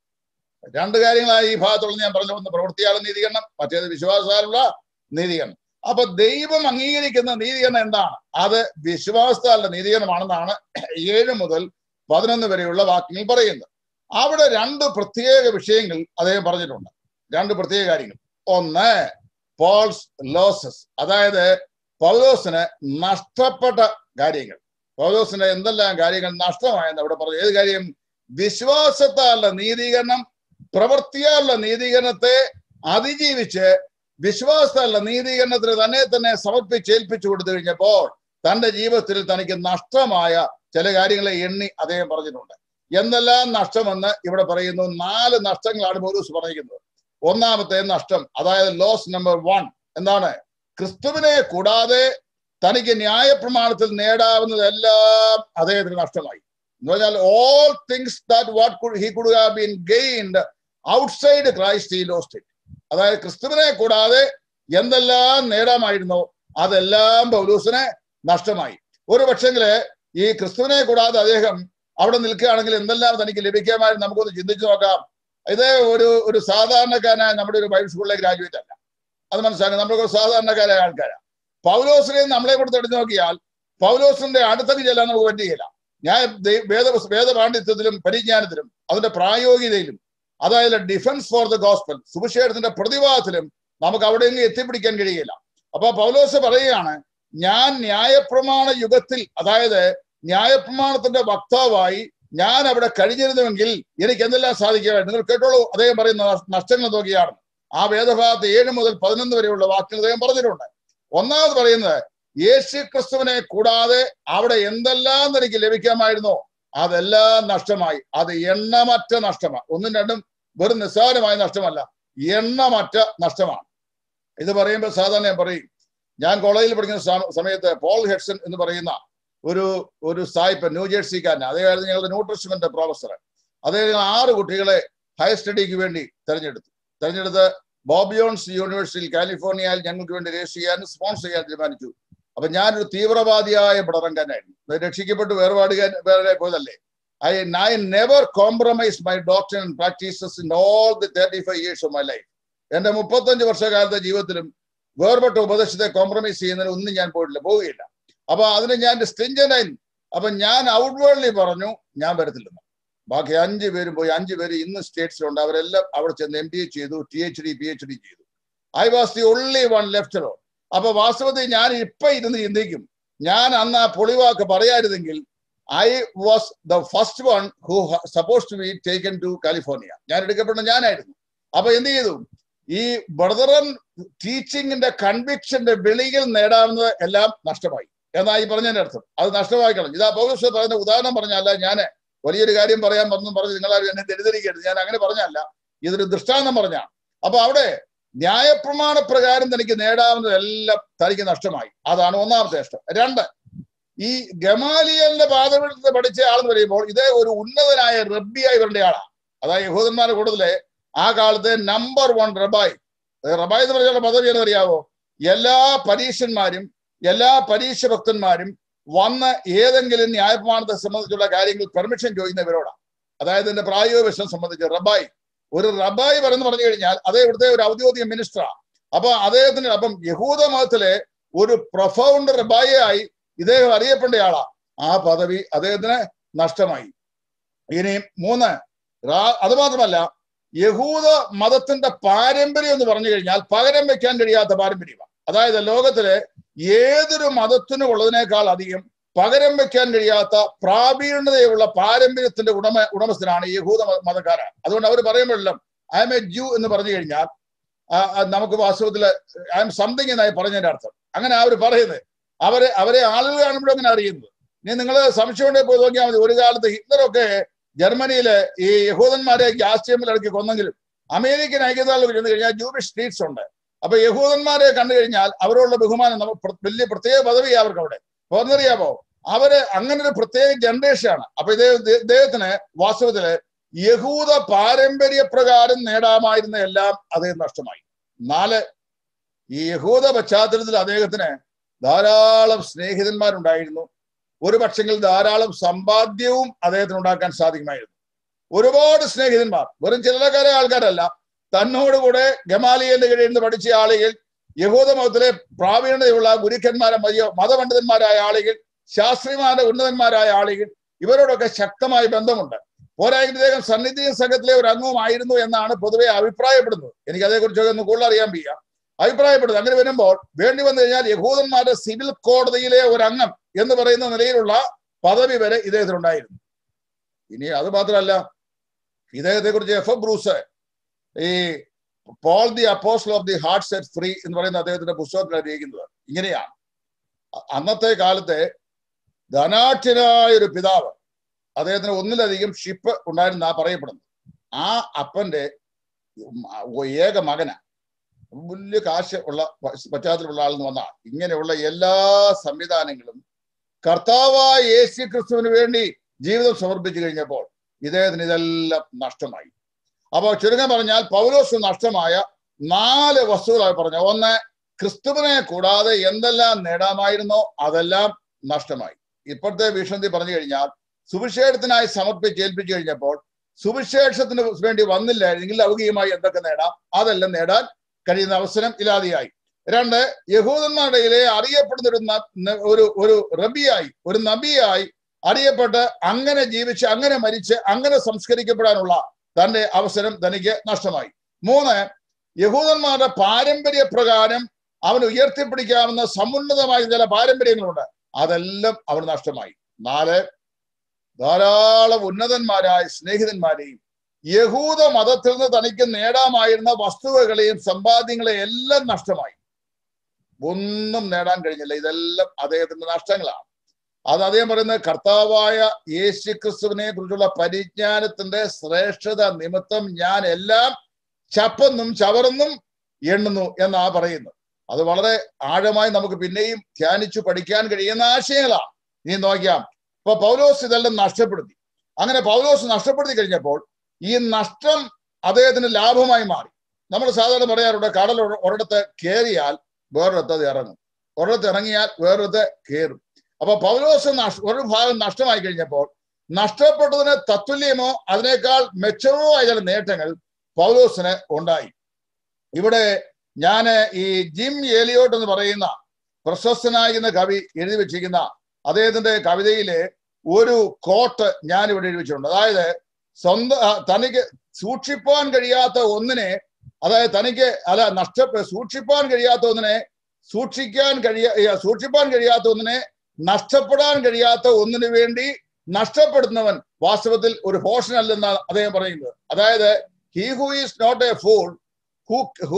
രണ്ട് കാര്യങ്ങളായി ഈ ഭാഗത്തുള്ള ഞാൻ പറഞ്ഞു ഒന്ന് പ്രവൃത്തിയാലുള്ള നീതീകരണം മറ്റേത് വിശ്വാസത്താലുള്ള നീതീകരണം അപ്പൊ ദൈവം അംഗീകരിക്കുന്ന നീതീകരണം എന്താണ് അത് വിശ്വാസത്താലുള്ള നീതീകരണമാണെന്നാണ് ഏഴ് മുതൽ പതിനൊന്ന് വരെയുള്ള വാക്യങ്ങൾ പറയുന്നത് അവിടെ രണ്ട് പ്രത്യേക വിഷയങ്ങൾ അദ്ദേഹം പറഞ്ഞിട്ടുണ്ട് രണ്ട് പ്രത്യേക കാര്യങ്ങൾ ഒന്ന് പോൾസ് ലോസസ് അതായത് പൗലോസിന് നഷ്ടപ്പെട്ട കാര്യങ്ങൾ പൗലോസിന് എന്തെല്ലാം കാര്യങ്ങൾ നഷ്ടമായെന്ന് അവിടെ പറഞ്ഞു ഏത് കാര്യം വിശ്വാസത്താലുള്ള നീതീകരണം പ്രവൃത്തിയാലുള്ള നീതീകരണത്തെ അതിജീവിച്ച് വിശ്വാസത്താലുള്ള നീതീകരണത്തിന് തന്നെ തന്നെ സമർപ്പിച്ചേൽപ്പിച്ചു കൊടുത്തു കഴിഞ്ഞപ്പോൾ തന്റെ ജീവിതത്തിൽ തനിക്ക് നഷ്ടമായ ചില കാര്യങ്ങളെ എണ്ണി അദ്ദേഹം പറഞ്ഞിട്ടുണ്ട് എന്തെല്ലാം നഷ്ടമെന്ന് ഇവിടെ പറയുന്നു നാല് നഷ്ടങ്ങളാണ് പൗലൂസ് പറഞ്ഞിരിക്കുന്നത് ഒന്നാമത്തെ നഷ്ടം അതായത് ലോസ് നമ്പർ വൺ എന്താണ് ക്രിസ്തുവിനെ കൂടാതെ തനിക്ക് ന്യായപ്രമാണത്തിൽ നേടാവുന്നതെല്ലാം അദ്ദേഹത്തിന് നഷ്ടമായി എന്ന് പറഞ്ഞാൽ all things that what he could have been gained outside Christ he lost it അതായത് ക്രിസ്തുവിനെ കൂടാതെ എന്തെല്ലാം നേടാമായിരുന്നോ അതെല്ലാം പൗലൂസിന് നഷ്ടമായി ഒരു പക്ഷെങ്കില് ഈ ക്രിസ്തുവിനെ കൂടാതെ അദ്ദേഹം അവിടെ നിൽക്കുകയാണെങ്കിൽ എന്തെല്ലാം തനിക്ക് ലഭിക്കാമായിരുന്നു നമുക്കൊന്ന് ചിന്തിച്ചു നോക്കാം ഇത് ഒരു ഒരു സാധാരണക്കാരനായ നമ്മുടെ ഒരു ബൈബിൾ സ്കൂളിലെ ഗ്രാജുവേറ്റ് അല്ല അത് മനസ്സിലാക്കുക നമ്മളൊക്കെ സാധാരണക്കാരായ ആൾക്കാരാണ് പൗലോസിനെ നമ്മളെ കൂടെ തെളിഞ്ഞു നോക്കിയാൽ പൗലോസിന്റെ അടുത്തേക്ക് ചെല്ലാൻ നമുക്ക് പറ്റുകയില്ല ഞാൻ വേദ വേദപാണ്ഡിത്യത്തിലും പരിജ്ഞാനത്തിലും അതിന്റെ പ്രായോഗികതയിലും അതായത് ഡിഫൻസ് ഫോർ ദ ഗോസ്പൽ സുവിശേഷത്തിന്റെ പ്രതിവാദത്തിലും നമുക്ക് അവിടെ നിന്ന് എത്തിപ്പിടിക്കാൻ കഴിയില്ല അപ്പൊ പൗലോസ് പറയുകയാണ് ഞാൻ ന്യായപ്രമാണ യുഗത്തിൽ അതായത് ന്യായപ്രമാണത്തിന്റെ വക്താവായി ഞാൻ അവിടെ കഴിഞ്ഞിരുന്നുവെങ്കിൽ എനിക്ക് എന്തെല്ലാം സാധിക്കുക നിങ്ങൾ കേട്ടോളൂ അദ്ദേഹം പറയുന്ന നഷ്ടങ്ങൾ നോക്കിയാണ് ആ വേദഭാഗത്ത് ഏഴ് മുതൽ പതിനൊന്ന് വരെയുള്ള വാക്കുകൾ അദ്ദേഹം പറഞ്ഞിട്ടുണ്ട് ഒന്നാമത് പറയുന്നത് യേശു ക്രിസ്തുവിനെ കൂടാതെ അവിടെ എന്തെല്ലാം തനിക്ക് ലഭിക്കാമായിരുന്നോ അതെല്ലാം നഷ്ടമായി അത് എണ്ണമറ്റ നഷ്ടമാണ് ഒന്നും രണ്ടും വെറും നിസ്സാരമായ നഷ്ടമല്ല എണ്ണമറ്റ നഷ്ടമാണ് ഇത് പറയുമ്പോൾ സാധാരണ ഞാൻ പറയും ഞാൻ കോളേജിൽ പഠിക്കുന്ന സമയത്ത് പോൾ ഹെഡ്സൺ എന്ന് പറയുന്ന ഒരു ഒരു സായിപ്പ് ന്യൂജേഴ്സിക്കാരൻ അദ്ദേഹമായിരുന്നു ഞങ്ങളുടെ ന്യൂട്രിഷന്റെ പ്രൊഫസർ അദ്ദേഹം ആറ് കുട്ടികളെ ഹയർ സ്റ്റഡിക്ക് വേണ്ടി തെരഞ്ഞെടുത്തു തെരഞ്ഞെടുത്ത് ബോബിയോൺസ് യൂണിവേഴ്സിറ്റിയിൽ കാലിഫോർണിയയിൽ ഞങ്ങൾക്ക് വേണ്ടി രജിസ്റ്റർ ചെയ്യാൻ സ്പോൺസർ ചെയ്യാൻ തീരുമാനിച്ചു അപ്പൊ ഞാനൊരു തീവ്രവാദിയായ പടറങ്കാനായിരുന്നു രക്ഷിക്കപ്പെട്ട് വേർപാടുകാൻ വേറെ പോയതല്ലേ I I never compromise my doctor and practices in all the thirty five years of my life എന്റെ മുപ്പത്തഞ്ച് വർഷകാലത്തെ ജീവിതത്തിലും വേർപെട്ട ഉപദേശത്തെ കോംപ്രമൈസ് ചെയ്യുന്നതിന് ഒന്നും ഞാൻ പോയിട്ടില്ല പോവുകയില്ല അപ്പൊ അതിന് ഞാൻ സ്ട്രിഞ്ചനായി അപ്പൊ ഞാൻ ഔട്ട്വേർഡ്ലി പറഞ്ഞു ഞാൻ വരത്തില്ലെന്ന് ബാക്കി അഞ്ച് പേരും പോയി അഞ്ച് പേര് ഇന്ന് സ്റ്റേറ്റ്സിലുണ്ട് അവരെല്ലാം അവിടെ ചെന്ന് എം ബി എ ചെയ്തു T H D P H D ചെയ്തു I was the only one left ലോ അപ്പൊ വാസ്തവത്തിൽ ഞാൻ ഇപ്പൊ ഇരുന്ന് ചിന്തിക്കും ഞാൻ അന്ന് ആ പൊളിവാക്ക് പറയായിരുന്നെങ്കിൽ I was the first one who suppose to be taken to California ഞാൻ എടുക്കപ്പെട്ട ഞാനായിരുന്നു അപ്പൊ എന്ത് ചെയ്തു ഈ ബ്രദറൻ ടീച്ചിങ്ങിന്റെ കൺവിക്ഷന്റെ വെളിയിൽ നേടാവുന്നത് എല്ലാം നഷ്ടമായി എന്നാ ഈ പറഞ്ഞതിന്റെ അർത്ഥം അത് നഷ്ടമായി കളഞ്ഞു ഇതാ പൗരസ്വ പറയുന്ന ഉദാഹരണം പറഞ്ഞല്ല ഞാൻ വലിയൊരു കാര്യം പറയാൻ പറഞ്ഞു പറഞ്ഞ് നിങ്ങളാരും എന്നെ തെറ്റിദ്ധരിക്കരുത് ഞാൻ അങ്ങനെ പറഞ്ഞല്ല ഇതൊരു ദൃഷ്ടാന്തം പറഞ്ഞാണ് അപ്പൊ അവിടെ ന്യായപ്രമാണ പ്രകാരം തനിക്ക് നേടാവുന്നതെല്ലാം തനിക്ക് നഷ്ടമായി അതാണ് ഒന്നാമത്തെ ഇഷ്ടം രണ്ട് ഈ ഗമാലിയലിന്റെ പാതപീഠത്തിൽ പഠിച്ച ആളെന്ന് പറയുമ്പോൾ ഇതേ ഒരു ഉന്നതനായ റബ്ബിയായി വരേണ്ട ആളാണ് അതായത് യഹൂദന്മാരുടെ കൂട്ടത്തിലെ ആ കാലത്തെ നമ്പർ വൺ റബായ് റബായ് എന്ന് പറഞ്ഞാൽ പദവി എന്ന് അറിയാവോ എല്ലാ പരീക്ഷന്മാരും എല്ലാ പരീക്ഷ ഭക്തന്മാരും വന്ന് ഏതെങ്കിലും ന്യായപ്രമാണത്തെ സംബന്ധിച്ചുള്ള കാര്യങ്ങൾ പെർമിഷൻ ചോദിക്കുന്നവരോടാണ് അതായത് ഇതിന്റെ പ്രായോഗിക വശം സംബന്ധിച്ച് റബായ് ഒരു റബായ് പറയുന്നു പറഞ്ഞു കഴിഞ്ഞാൽ അതേ ഇവിടുത്തെ ഒരു ഔദ്യോഗിക മിനിസ്റ്ററാണ് അപ്പൊ അദ്ദേഹത്തിന് അപ്പം യഹൂദ മതത്തിലെ ഒരു പ്രൊഫൗണ്ട് റബായി ഇദ്ദേഹം അറിയപ്പെടേണ്ട ആളാ ആ പദവി അദ്ദേഹത്തിന് നഷ്ടമായി ഇനി മൂന്ന് റാ- അത് മാത്രമല്ല യഹൂദ മതത്തിന്റെ പാരമ്പര്യം എന്ന് പറഞ്ഞു കഴിഞ്ഞാൽ പകരം വെക്കാൻ കഴിയാത്ത പാരമ്പര്യമാണ് അതായത് ലോകത്തിലെ ഏതൊരു മതത്തിനും ഉള്ളതിനേക്കാൾ അധികം പകരം വെക്കാൻ കഴിയാത്ത പ്രാവീണ്യതയുള്ള പാരമ്പര്യത്തിന്റെ ഉടമ ഉടമസ്ഥനാണ് ഈ യഹൂദ മത- മതക്കാരൻ അതുകൊണ്ട് അവർ പറയുമ്പോഴെല്ലാം ഐ എം എ ജൂ എന്ന് പറഞ്ഞു കഴിഞ്ഞാൽ ആ, ആ, നമുക്ക് വാസ്തവത്തിൽ ഐ എം സംതിങ് എന്നായി പറഞ്ഞതിന്റെ അർത്ഥം അങ്ങനെ അവർ പറയുന്നത് അവരെ അവരെ ആളുകൾ കാണുമ്പോഴും അങ്ങനെ അറിയുന്നത് ഇനി നിങ്ങൾ സംശയം ഉണ്ടെങ്കിൽ പോയി നോക്കിയാൽ മതി ഒരു കാലത്ത് ഹിറ്റ്ലറൊക്കെ ജർമ്മനിയിലെ ഈ യഹൂദന്മാരെ ഗ്യാസ് ചേമ്പിൽ ഇറക്കി കൊന്നെങ്കിലും അമേരിക്കൻ ഐക്യതാളിൽ ചെന്ന് കഴിഞ്ഞാൽ ജൂബിഷ് സ്ട്രീറ്റ്സ് ഉണ്ട് അപ്പൊ യഹൂദന്മാരെ കണ്ടു കഴിഞ്ഞാൽ അവരോടുള്ള ബഹുമാനം നമുക്ക് പ്ര- വലിയ പ്രത്യേക പദവിയാണ് അവർക്ക് അവിടെ അപ്പൊ ഒന്നറിയാമോ അവര് അങ്ങനെ ഒരു പ്രത്യേക ജനറേഷനാണ് അപ്പൊ ഇതേ ഇദ്ദേഹത്തിന് വാസ്തവത്തില് യഹൂദ പാരമ്പര്യ പ്രകാരം നേടാമായിരുന്ന എല്ലാം അദ്ദേഹം നഷ്ടമായി നാല് ഈ യഹൂദ പശ്ചാത്തലത്തിൽ അദ്ദേഹത്തിന് ധാരാളം സ്നേഹിതന്മാരുണ്ടായിരുന്നു ഒരു പക്ഷെങ്കിൽ ധാരാളം സമ്പാദ്യവും അദ്ദേഹത്തിന് ഉണ്ടാക്കാൻ സാധിക്കുമായിരുന്നു ഒരുപാട് സ്നേഹിതന്മാർ വെറും ചില്ലറക്കാരെ ആൾക്കാരല്ല തന്നോടുകൂടെ ഗമാലിയന്റെ കീഴിൽ നിന്ന് പഠിച്ച ആളുകൾ യഹൂദ മതത്തിലെ പ്രാവീണ്യതയുള്ള ഗുരുക്കന്മാരെ മതിയോ മതപണ്ഡിതന്മാരായ ആളുകൾ ശാസ്ത്രിമാരുടെ ഉന്നതന്മാരായ ആളുകൾ ഇവരോടൊക്കെ ശക്തമായ ബന്ധമുണ്ട് പോരായെങ്കിൽ ഇദ്ദേഹം സന്നിധി സംഘത്തിലെ ഒരു അംഗവുമായിരുന്നു എന്നാണ് പൊതുവെ അഭിപ്രായപ്പെടുന്നത് എനിക്ക് അതേക്കുറിച്ചൊക്കെ ഒന്ന് കൂടുതൽ അറിയാൻ വയ്യ അഭിപ്രായപ്പെടുന്നത് അങ്ങനെ വരുമ്പോൾ വേണ്ടി വന്നു കഴിഞ്ഞാൽ യഹൂദന്മാരുടെ സിവിൽ കോടതിയിലെ ഒരു അംഗം എന്ന് പറയുന്ന നിലയിലുള്ള പദവി വരെ ഇദ്ദേഹത്തിനുണ്ടായിരുന്നു ഇനി അത് മാത്രമല്ല ഇദ്ദേഹത്തെ കുറിച്ച് എഫ് എം ബ്രൂസ് ഈ Paul the apostle of the heart set free എന്ന് പറയുന്ന അദ്ദേഹത്തിന്റെ പുസ്തകത്തിൽ അറിയിക്കുന്നത് ഇങ്ങനെയാണ് അ- അന്നത്തെ കാലത്തെ ധനാഠ്യനായ ഒരു പിതാവ് അദ്ദേഹത്തിന് ഒന്നിലധികം ഷിപ്പ് ഉണ്ടായിരുന്ന പറയപ്പെടുന്നത് ആ അപ്പന്റെ ഉം, ആ, ഏക മകനാ വലിയ കാശ് ഉള്ള പ- പശ്ചാത്തലമുള്ള ആളെന്ന് വന്നാൽ ഇങ്ങനെയുള്ള എല്ലാ സംവിധാനങ്ങളും കർത്താവായ യേശു ക്രിസ്തുവിന് വേണ്ടി ജീവിതം സമർപ്പിച്ചു കഴിഞ്ഞപ്പോൾ ഇദ്ദേഹത്തിന് ഇതെല്ലാം നഷ്ടമായി അപ്പോൾ ചുരുക്കം പറഞ്ഞാൽ പൗലോസ് നഷ്ടമായ നാല് വസ്തുക്കളായി പറഞ്ഞു ഒന്ന് ക്രിസ്തുവിനെ കൂടാതെ എന്തെല്ലാം നേടാമായിരുന്നോ അതെല്ലാം നഷ്ടമായി ഇപ്പോഴത്തെ വീക്ഷണത്തിൽ പറഞ്ഞു കഴിഞ്ഞാൽ സുവിശേഷത്തിനായി സമർപ്പിച്ച് ഏൽപ്പിച്ചു കഴിഞ്ഞപ്പോൾ സുവിശേഷത്തിന് വേണ്ടി വന്നില്ലായിരുന്നെങ്കിൽ ലൗകികമായി എന്തൊക്കെ നേടാം അതെല്ലാം നേടാൻ കഴിയുന്ന അവസരം ഇല്ലാതെയായി രണ്ട് യഹൂദന്മാരുടെ ഇടയിലെ അറിയപ്പെടുന്ന ഒരു ന- ന- ഒരു ഒരു റബിയായി ഒരു നബിയായി അറിയപ്പെട്ട് അങ്ങനെ ജീവിച്ച് അങ്ങനെ മരിച്ച് അങ്ങനെ സംസ്കരിക്കപ്പെടാനുള്ള തന്റെ അവസരം തനിക്ക് നഷ്ടമായി മൂന്ന് യഹൂദന്മാരുടെ പാരമ്പര്യ പ്രകാരം അവൻ ഉയർത്തിപ്പിടിക്കാവുന്ന സമുന്നതമായ ചില പാരമ്പര്യങ്ങളുണ്ട് അതെല്ലാം അവന് നഷ്ടമായി നാല് ധാരാളം ഉന്നതന്മാരായ സ്നേഹിതന്മാരെയും യഹൂദ മതത്തിൽ നിന്ന് തനിക്ക് നേടാമായിരുന്ന വസ്തുവകളെയും സമ്പാദ്യങ്ങളെയും എല്ലാം നഷ്ടമായി ഒന്നും നേടാൻ കഴിഞ്ഞില്ല ഇതെല്ലാം അദ്ദേഹത്തിന്റെ നഷ്ടങ്ങളാണ് അത് അദ്ദേഹം പറയുന്നത് കർത്താവായ യേശു ക്രിസ്തുവിനെ കുറിച്ചുള്ള പരിജ്ഞാനത്തിന്റെ ശ്രേഷ്ഠത നിമിത്തം ഞാൻ എല്ലാം ചപ്പെന്നും ചവറെന്നും എണ്ണുന്നു എന്നാ പറയുന്നത് അത് വളരെ ആഴമായി നമുക്ക് പിന്നെയും ധ്യാനിച്ചു പഠിക്കാൻ കഴിയുന്ന ആശയങ്ങളാണ് ഇനി നോക്കിയാം ഇപ്പൊ പൗലോസ് ഇതെല്ലാം നഷ്ടപ്പെടുത്തി അങ്ങനെ പൗലോസ് നഷ്ടപ്പെടുത്തി കഴിഞ്ഞപ്പോൾ ഈ നഷ്ടം അദ്ദേഹത്തിന് ലാഭമായി മാറി നമ്മൾ സാധാരണ പറയാറുണ്ട് കടൽ ഒര- ഒരിടത്ത് കയറിയാൽ വേറൊരിടത്ത് അത് ഇറങ്ങും ഒരിടത്ത് ഇറങ്ങിയാൽ വേറൊരിടത്ത് കയറും അപ്പൊ പൗലോസ് നഷ് ഒരു ഭാഗം നഷ്ടമായി കഴിഞ്ഞപ്പോൾ നഷ്ടപ്പെട്ടതിന് തത്തുല്യമോ അതിനേക്കാൾ മെച്ചമോ ആയ ചില നേട്ടങ്ങൾ പൗലോസിന് ഉണ്ടായി ഇവിടെ ഞാൻ ഈ ജിം ഏലിയോട്ട് എന്ന് പറയുന്ന പ്രശസ്തനായിരുന്ന കവി എഴുതി വെച്ചിരിക്കുന്ന അദ്ദേഹത്തിന്റെ കവിതയിലെ ഒരു കോട്ട് ഞാൻ ഇവിടെ എഴുതി വെച്ചിട്ടുണ്ട് അതായത് സ്വന്തം ആ, തനിക്ക് സൂക്ഷിപ്പാൻ കഴിയാത്ത ഒന്നിനെ അതായത് തനിക്ക് അല്ല നഷ്ട സൂക്ഷിപ്പാൻ കഴിയാത്ത ഒന്നിനെ സൂക്ഷിക്കാൻ കഴിയ ഏ, സൂക്ഷിപ്പാൻ കഴിയാത്ത ഒന്നിനെ നഷ്ടപ്പെടാൻ കഴിയാത്ത ഒന്നിനു വേണ്ടി നഷ്ടപ്പെടുന്നവൻ വാസ്തവത്തിൽ ഒരു ഭോഷനല്ലെന്നാണ് അദ്ദേഹം പറയുന്നത് അതായത് he who is not a fool who who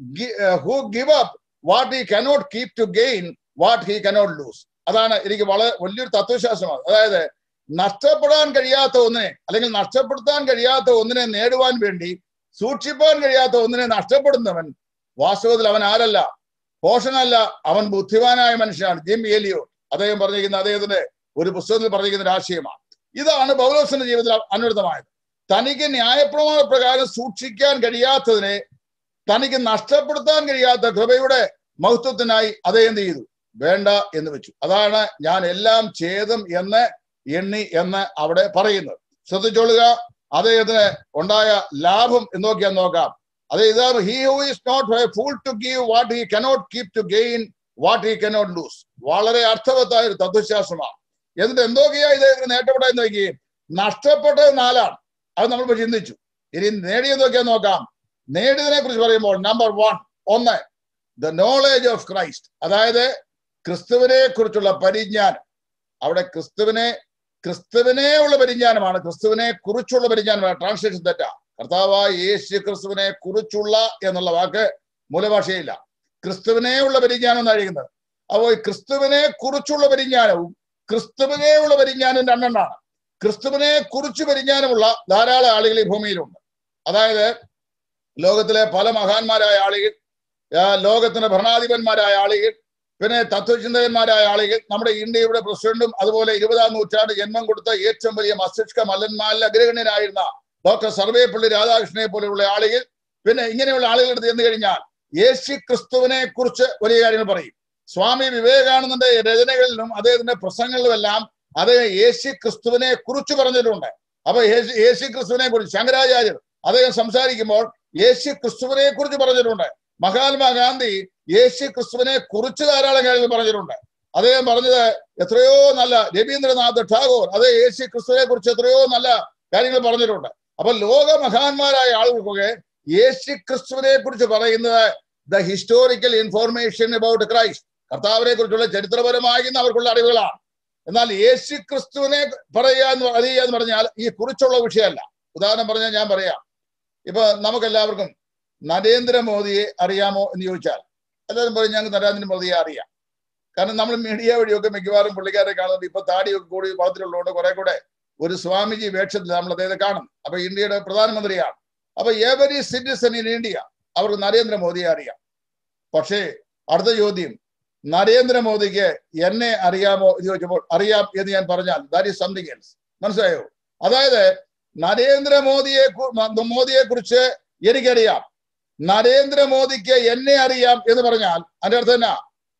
who give up what he cannot keep to gain what he cannot lose അതാണ് എനിക്ക് വളരെ വലിയൊരു തത്വശാസ്ത്രമാണ് അതായത് നഷ്ടപ്പെടാൻ കഴിയാത്ത ഒന്നിനെ അല്ലെങ്കിൽ നഷ്ടപ്പെടുത്താൻ കഴിയാത്ത ഒന്നിനെ നേടുവാൻ വേണ്ടി സൂക്ഷിപ്പാൻ കഴിയാത്ത ഒന്നിനെ നഷ്ടപ്പെടുന്നവൻ വാസ്തവത്തിൽ അവൻ ആരല്ല പോഷനല്ല അവൻ ബുദ്ധിമാനായ മനുഷ്യനാണ് ജിം എലിയോ അദ്ദേഹം പറഞ്ഞിരിക്കുന്ന അദ്ദേഹത്തിന്റെ ഒരു പുസ്തകത്തിൽ പറഞ്ഞിരിക്കുന്ന ഒരു ആശയമാണ് ഇതാണ് പൗലോസിന്റെ ജീവിതത്തിൽ അനുവൃതമായത് തനിക്ക് ന്യായപ്രമാണ പ്രകാരം സൂക്ഷിക്കാൻ കഴിയാത്തതിനെ തനിക്ക് നഷ്ടപ്പെടുത്താൻ കഴിയാത്ത കൃപയുടെ മഹത്വത്തിനായി അദ്ദേഹം എന്ത് ചെയ്തു വേണ്ട എന്ന് വെച്ചു അതാണ് ഞാൻ എല്ലാം ഛേദം എന്ന് എണ്ണി എന്ന് അവിടെ പറയുന്നത് ശ്രദ്ധിച്ചോളുക അദ്ദേഹത്തിന് ഉണ്ടായ ലാഭം എന്നൊക്കെയാ നോക്കാം അത് ഇതാണ് he who is not a fool to give what he cannot keep to gain what he cannot lose വളരെ അർത്ഥവത്തായ ഒരു തത്വശാസ്ത്രമാണ് എന്നിട്ട് എന്തൊക്കെയാ ഇദ്ദേഹത്തിന് നേട്ടപ്പെടാൻ നോക്കി നഷ്ടപ്പെട്ടത് നാലാണ് അത് നമ്മൾ ചിന്തിച്ചു ഇനി നേടിയത് നോക്കിയാൽ നോക്കാം നേടിയതിനെ കുറിച്ച് പറയുമ്പോൾ നമ്പർ വൺ ഒന്ന് ദ നോളേജ് ഓഫ് ക്രൈസ്റ്റ് അതായത് ക്രിസ്തുവിനെ കുറിച്ചുള്ള പരിജ്ഞാനം അവിടെ ക്രിസ്തുവിനെ ക്രിസ്തുവിനെ ഉള്ള പരിജ്ഞാനമാണ് ക്രിസ്തുവിനെ കുറിച്ചുള്ള പരിജ്ഞാനമാണ് ട്രാൻസ്ലേഷൻ തെറ്റാ കർത്താവായ യേശു ക്രിസ്തുവിനെ കുറിച്ചുള്ള എന്നുള്ള വാക്ക് മൂലഭാഷയില്ല ക്രിസ്തുവിനെ ഉള്ള പരിജ്ഞാനം എന്നാണ് എഴുതുന്നത് അപ്പോൾ ക്രിസ്തുവിനെ കുറിച്ചുള്ള പരിജ്ഞാനവും ക്രിസ്തുവിനെ ഉള്ള പരിജ്ഞാനം രണ്ടെണ്ണമാണ് ക്രിസ്തുവിനെ കുറിച്ച് പരിജ്ഞാനമുള്ള ധാരാളം ആളുകൾ ഈ ഭൂമിയിലുണ്ട് അതായത് ലോകത്തിലെ പല മഹാന്മാരായ ആളുകൾ ലോകത്തിന്റെ ഭരണാധിപന്മാരായ ആളുകൾ പിന്നെ തത്വചിന്തകന്മാരായ ആളുകൾ നമ്മുടെ ഇന്ത്യയുടെ പ്രസിഡന്റും അതുപോലെ ഇരുപതാം നൂറ്റാണ്ട് ജന്മം കൊടുത്ത ഏറ്റവും വലിയ മസ്തിഷ്ക മല്ലന്മാരിൽ അഗ്രഗണ്യനായിരുന്ന ഡോക്ടർ സർവേപ്പള്ളി രാധാകൃഷ്ണനെ പോലെയുള്ള ആളുകൾ പിന്നെ ഇങ്ങനെയുള്ള ആളുകൾ എടുത്ത് ചെന്ന് കഴിഞ്ഞാൽ യേശു ക്രിസ്തുവിനെ കുറിച്ച് വലിയ കാര്യങ്ങൾ പറയും സ്വാമി വിവേകാനന്ദന്റെ രചനകളിലും അദ്ദേഹത്തിന്റെ പ്രസംഗങ്ങളിലുമെല്ലാം അദ്ദേഹം യേശു ക്രിസ്തുവിനെ കുറിച്ച് പറഞ്ഞിട്ടുണ്ട് അപ്പൊ യേശു യേശു ക്രിസ്തുവിനെ കുറിച്ച് ശങ്കരാചാര്യർ അദ്ദേഹം സംസാരിക്കുമ്പോൾ യേശു ക്രിസ്തുവിനെ കുറിച്ച് പറഞ്ഞിട്ടുണ്ട് മഹാത്മാഗാന്ധി യേശു ക്രിസ്തുവിനെ കുറിച്ച് ധാരാളം കാര്യങ്ങൾ പറഞ്ഞിട്ടുണ്ട് അദ്ദേഹം പറഞ്ഞത് എത്രയോ നല്ല രവീന്ദ്രനാഥ് ടാഗോർ അത് യേശു ക്രിസ്തുവിനെ കുറിച്ച് എത്രയോ നല്ല കാര്യങ്ങൾ പറഞ്ഞിട്ടുണ്ട് അപ്പൊ ലോക മഹാന്മാരായ ആളുകൾക്കൊക്കെ യേശു ക്രിസ്തുവിനെ കുറിച്ച് പറയുന്നത് the historical information about Christ കർത്താവിനെ കുറിച്ചുള്ള ചരിത്രപരമായ അവർക്കുള്ള അറിവുകളാണ് എന്നാൽ യേശു ക്രിസ്തുവിനെ പറയുക എന്ന് അറിയുക എന്ന് പറഞ്ഞാൽ ഈ കുറിച്ചുള്ള വിഷയമല്ല ഉദാഹരണം പറഞ്ഞാൽ ഞാൻ പറയാം ഇപ്പൊ നമുക്കെല്ലാവർക്കും നരേന്ദ്രമോദിയെ അറിയാമോ എന്ന് ചോദിച്ചാൽ എല്ലാവരും പറയും ഞങ്ങൾക്ക് നരേന്ദ്രമോദിയെ അറിയാം കാരണം നമ്മൾ മീഡിയ വഴിയൊക്കെ മിക്കവാറും പുള്ളിക്കാരെ കാണുന്നത് ഇപ്പൊ താടിയൊക്കെ കൂടി വളർത്തിലുള്ളതുകൊണ്ട് കുറെ കൂടെ ഒരു സ്വാമിജി വേഷത്തിൽ നമ്മൾ അദ്ദേഹത്തെ കാണുന്നു അപ്പൊ ഇന്ത്യയുടെ പ്രധാനമന്ത്രിയാണ് അപ്പൊ എവരി സിറ്റിസൺ ഇൻ ഇന്ത്യ അവർക്ക് നരേന്ദ്രമോദിയെ അറിയാം പക്ഷേ അടുത്ത ചോദ്യം നരേന്ദ്രമോദിക്ക് എന്നെ അറിയാമോ എന്ന് ചോദിച്ചപ്പോൾ അറിയാം എന്ന് ഞാൻ പറഞ്ഞാൽ ദാറ്റ് ഈസ് സംതിങ് എൽസ് മനസ്സിലായോ അതായത് നരേന്ദ്രമോദിയെ മോദിയെ കുറിച്ച് എനിക്കറിയാം നരേന്ദ്രമോദിക്ക് എന്നെ അറിയാം എന്ന് പറഞ്ഞാൽ അതിന്റെ അർത്ഥം എന്നാ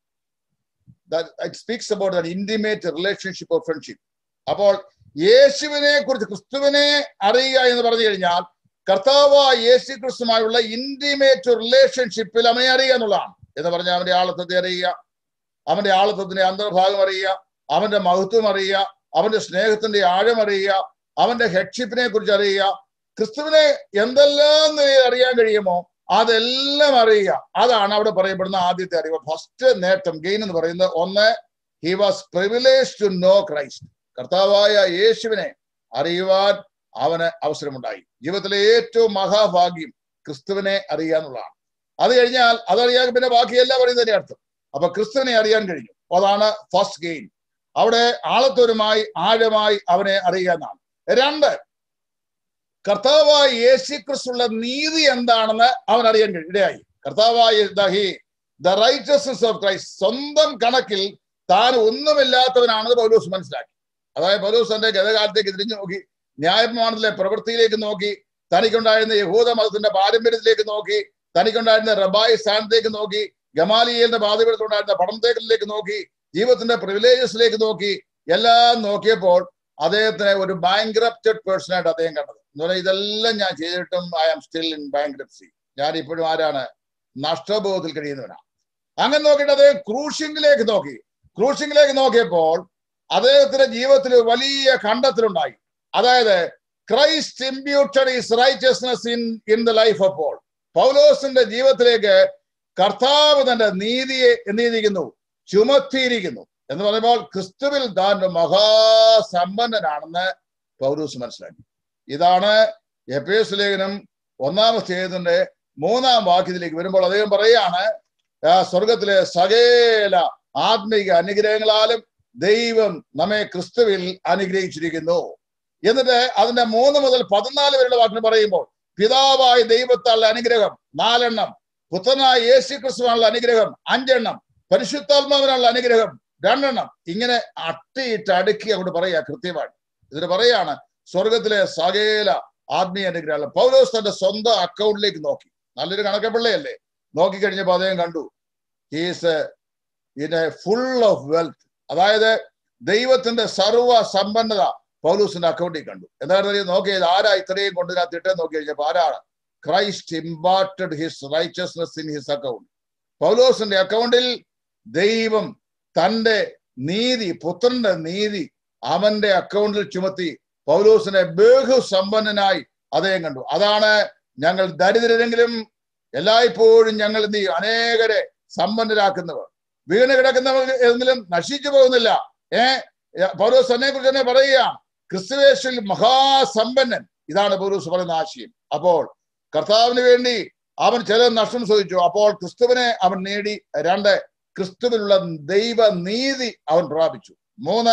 it speaks about the intimate relationship of friendship അപ്പോൾ യേശുവിനെ കുറിച്ച് ക്രിസ്തുവിനെ അറിയുക എന്ന് പറഞ്ഞു കഴിഞ്ഞാൽ കർത്താവ് യേശു ക്രിസ്തുമായുള്ള ഇന്റിമേറ്റ് റിലേഷൻഷിപ്പിൽ അവനെ അറിയുക എന്നുള്ളതാണ് എന്ന് പറഞ്ഞാൽ അവന്റെ ആളത്വത്തെ അറിയുക അവന്റെ ആളത്വത്തിന്റെ അന്തർഭാഗം അറിയുക അവന്റെ മഹത്വം അറിയുക അവന്റെ സ്നേഹത്തിന്റെ ആഴം അറിയുക അവന്റെ ഹെഡ്ഷിപ്പിനെ കുറിച്ച് അറിയുക ക്രിസ്തുവിനെ എന്തെല്ലാം നിലയിൽ അറിയാൻ കഴിയുമോ അതെല്ലാം അറിയുക അതാണ് അവിടെ പറയപ്പെടുന്ന ആദ്യത്തെ അറിവ് ഫസ്റ്റ് നേട്ടം ഗെയിൻ എന്ന് പറയുന്നത് ഒന്ന് he was privilege to know Christ കർത്താവായ യേശുവിനെ അറിയുവാൻ അവന് അവസരമുണ്ടായി ജീവിതത്തിലെ ഏറ്റവും മഹാഭാഗ്യം ക്രിസ്തുവിനെ അറിയുക എന്നുള്ളതാണ് അത് കഴിഞ്ഞാൽ അതറിയാൻ പിന്നെ ബാക്കിയെല്ലാം പറയുന്നതിന്റെ അർത്ഥം അപ്പൊ ക്രിസ്തുവിനെ അറിയാൻ കഴിഞ്ഞു അതാണ് ഫസ്റ്റ് ഗെയിൻ അവിടെ ആളത്തൊരുമായി ആഴമായി അവനെ അറിയുക എന്നാണ് രണ്ട് കർത്താവായ യേശു ക്രിസ്തുള്ള നീതി എന്താണെന്ന് അവൻ അറിയാൻ കഴിയും ഇടയായി കർത്താവായ ദ റൈറ്റസ്നസ് ഓഫ് ക്രൈസ്റ്റ് സ്വന്തം കണക്കിൽ താൻ ഒന്നുമില്ലാത്തവനാണെന്ന് പൗലോസ് മനസ്സിലാക്കി അതായത് പൗലോസ് തന്റെ ഗതകാലത്തേക്ക് തിരിഞ്ഞു നോക്കി ന്യായപ്രമാണത്തിലെ പ്രവൃത്തിയിലേക്ക് നോക്കി തനിക്കുണ്ടായിരുന്ന യഹൂദ മതത്തിന്റെ പാരമ്പര്യത്തിലേക്ക് നോക്കി തനിക്കുണ്ടായിരുന്ന റബായി സ്ഥാനത്തേക്ക് നോക്കി ഗമാലിയലിന്റെ ബാധ്യപ്പെടുത്തുണ്ടായിരുന്ന പഠനത്തേക്കിലേക്ക് നോക്കി ജീവിതത്തിന്റെ പ്രിവിലേജസിലേക്ക് നോക്കി എല്ലാം നോക്കിയപ്പോൾ അദ്ദേഹത്തിനെ ഒരു ബാങ്ക്രപ്റ്റഡ് പേഴ്സൺ ആയിട്ട് അദ്ദേഹം കണ്ടത് എന്ന് പറഞ്ഞാൽ ഇതെല്ലാം ഞാൻ ചെയ്തിട്ടും I am still in bankruptcy ഞാൻ ഇപ്പോഴും ആരാണ് നഷ്ടബോധത്തിൽ കഴിയുന്നവനാണ് അങ്ങനെ നോക്കിയിട്ട് അദ്ദേഹം ക്രൂഷിംഗിലേക്ക് നോക്കി ക്രൂഷിംഗിലേക്ക് നോക്കിയപ്പോൾ അദ്ദേഹത്തിന്റെ ജീവിതത്തിൽ വലിയ കണ്ടെത്തലുണ്ടായി അതായത് Christ imputed is righteousness in in the life of Paul പൗലോസിന്റെ ജീവിതത്തിലേക്ക് കർത്താവ് തന്റെ നീതിയെ എന്ത് ചെയ്തിരിക്കുന്നു ചുമത്തിയിരിക്കുന്നു എന്ന് പറയുമ്പോൾ ക്രിസ്തുവിൽ താൻ ഒരു മഹാസമ്പന്നനാണെന്ന് പൗരൂസ് മനസ്സിലാക്കി ഇതാണ് എപ്പേസ് ലേഖനം ഒന്നാം അധ്യായത്തിന്റെ മൂന്നാം വാക്യത്തിലേക്ക് വരുമ്പോൾ അദ്ദേഹം പറയുകയാണ് ആ സ്വർഗത്തിലെ സകല ആത്മീക അനുഗ്രഹങ്ങളാലും ദൈവം നമ്മെ ക്രിസ്തുവിൽ അനുഗ്രഹിച്ചിരിക്കുന്നു എന്നിട്ട് അതിന്റെ മൂന്ന് മുതൽ പതിനാല് വരെയുള്ള വാക്കിന് പറയുമ്പോൾ പിതാവായ ദൈവത്താലുള്ള അനുഗ്രഹം നാലെണ്ണം പുത്രനായ യേശു ക്രിസ്തുവാനുള്ള അനുഗ്രഹം അഞ്ചെണ്ണം പരിശുദ്ധാത്മാവിനുള്ള അനുഗ്രഹം രണ്ടെണ്ണം ഇങ്ങനെ അട്ടിയിട്ട് അടുക്കി അങ്ങോട്ട് പറയുക കൃത്യമായിട്ട് ഇതിന് പറയാണ് സ്വർഗത്തിലെ സകല ആത്മീയ അനുഗ്രഹം പൗലോസ് തന്റെ സ്വന്തം അക്കൗണ്ടിലേക്ക് നോക്കി നല്ലൊരു കണക്കപ്പിള്ളയല്ലേ നോക്കിക്കഴിഞ്ഞപ്പോ അദ്ദേഹം കണ്ടു he's in a full of wealth അതായത് ദൈവത്തിന്റെ സർവ്വ സമ്പന്നത പൗലൂസിന്റെ അക്കൗണ്ടിൽ കണ്ടു എന്തായിരുന്നു നോക്കിയത് ആരാ ഇത്രയും കൊണ്ട് ഇതിനകത്ത് നോക്കി കഴിഞ്ഞപ്പോ ആരാണ് Christ imparted his righteousness in his account പൗലോസിന്റെ അക്കൗണ്ടിൽ ദൈവം തന്റെ നീതി പുത്രന്റെ നീതി അവന്റെ അക്കൗണ്ടിൽ ചുമത്തി പൗലോസിനെ ബഹുസമ്പന്നനായി അദ്ദേഹം കണ്ടു അതാണ് ഞങ്ങൾ ദരിദ്രരെങ്കിലും എല്ലായ്പ്പോഴും ഞങ്ങൾ എന്ത് ചെയ്യും അനേകരെ സമ്പന്നരാക്കുന്നവർ വീണ് കിടക്കുന്നവർ എങ്കിലും നശിച്ചു പോകുന്നില്ല ഏ പൗലോസ് തന്നെ കുറിച്ച് തന്നെ പറയുക ക്രിസ്തുവേശിൽ മഹാസമ്പന്നൻ ഇതാണ് പൗലോസ് പറയുന്ന ആശയം അപ്പോൾ കർത്താവിന് വേണ്ടി അവൻ ചില നഷ്ടം ചോദിച്ചു അപ്പോൾ ക്രിസ്തുവിനെ അവൻ നേടി രണ്ട് ക്രിസ്തുവിലുള്ള ദൈവ നീതി അവൻ പ്രാപിച്ചു മൂന്ന്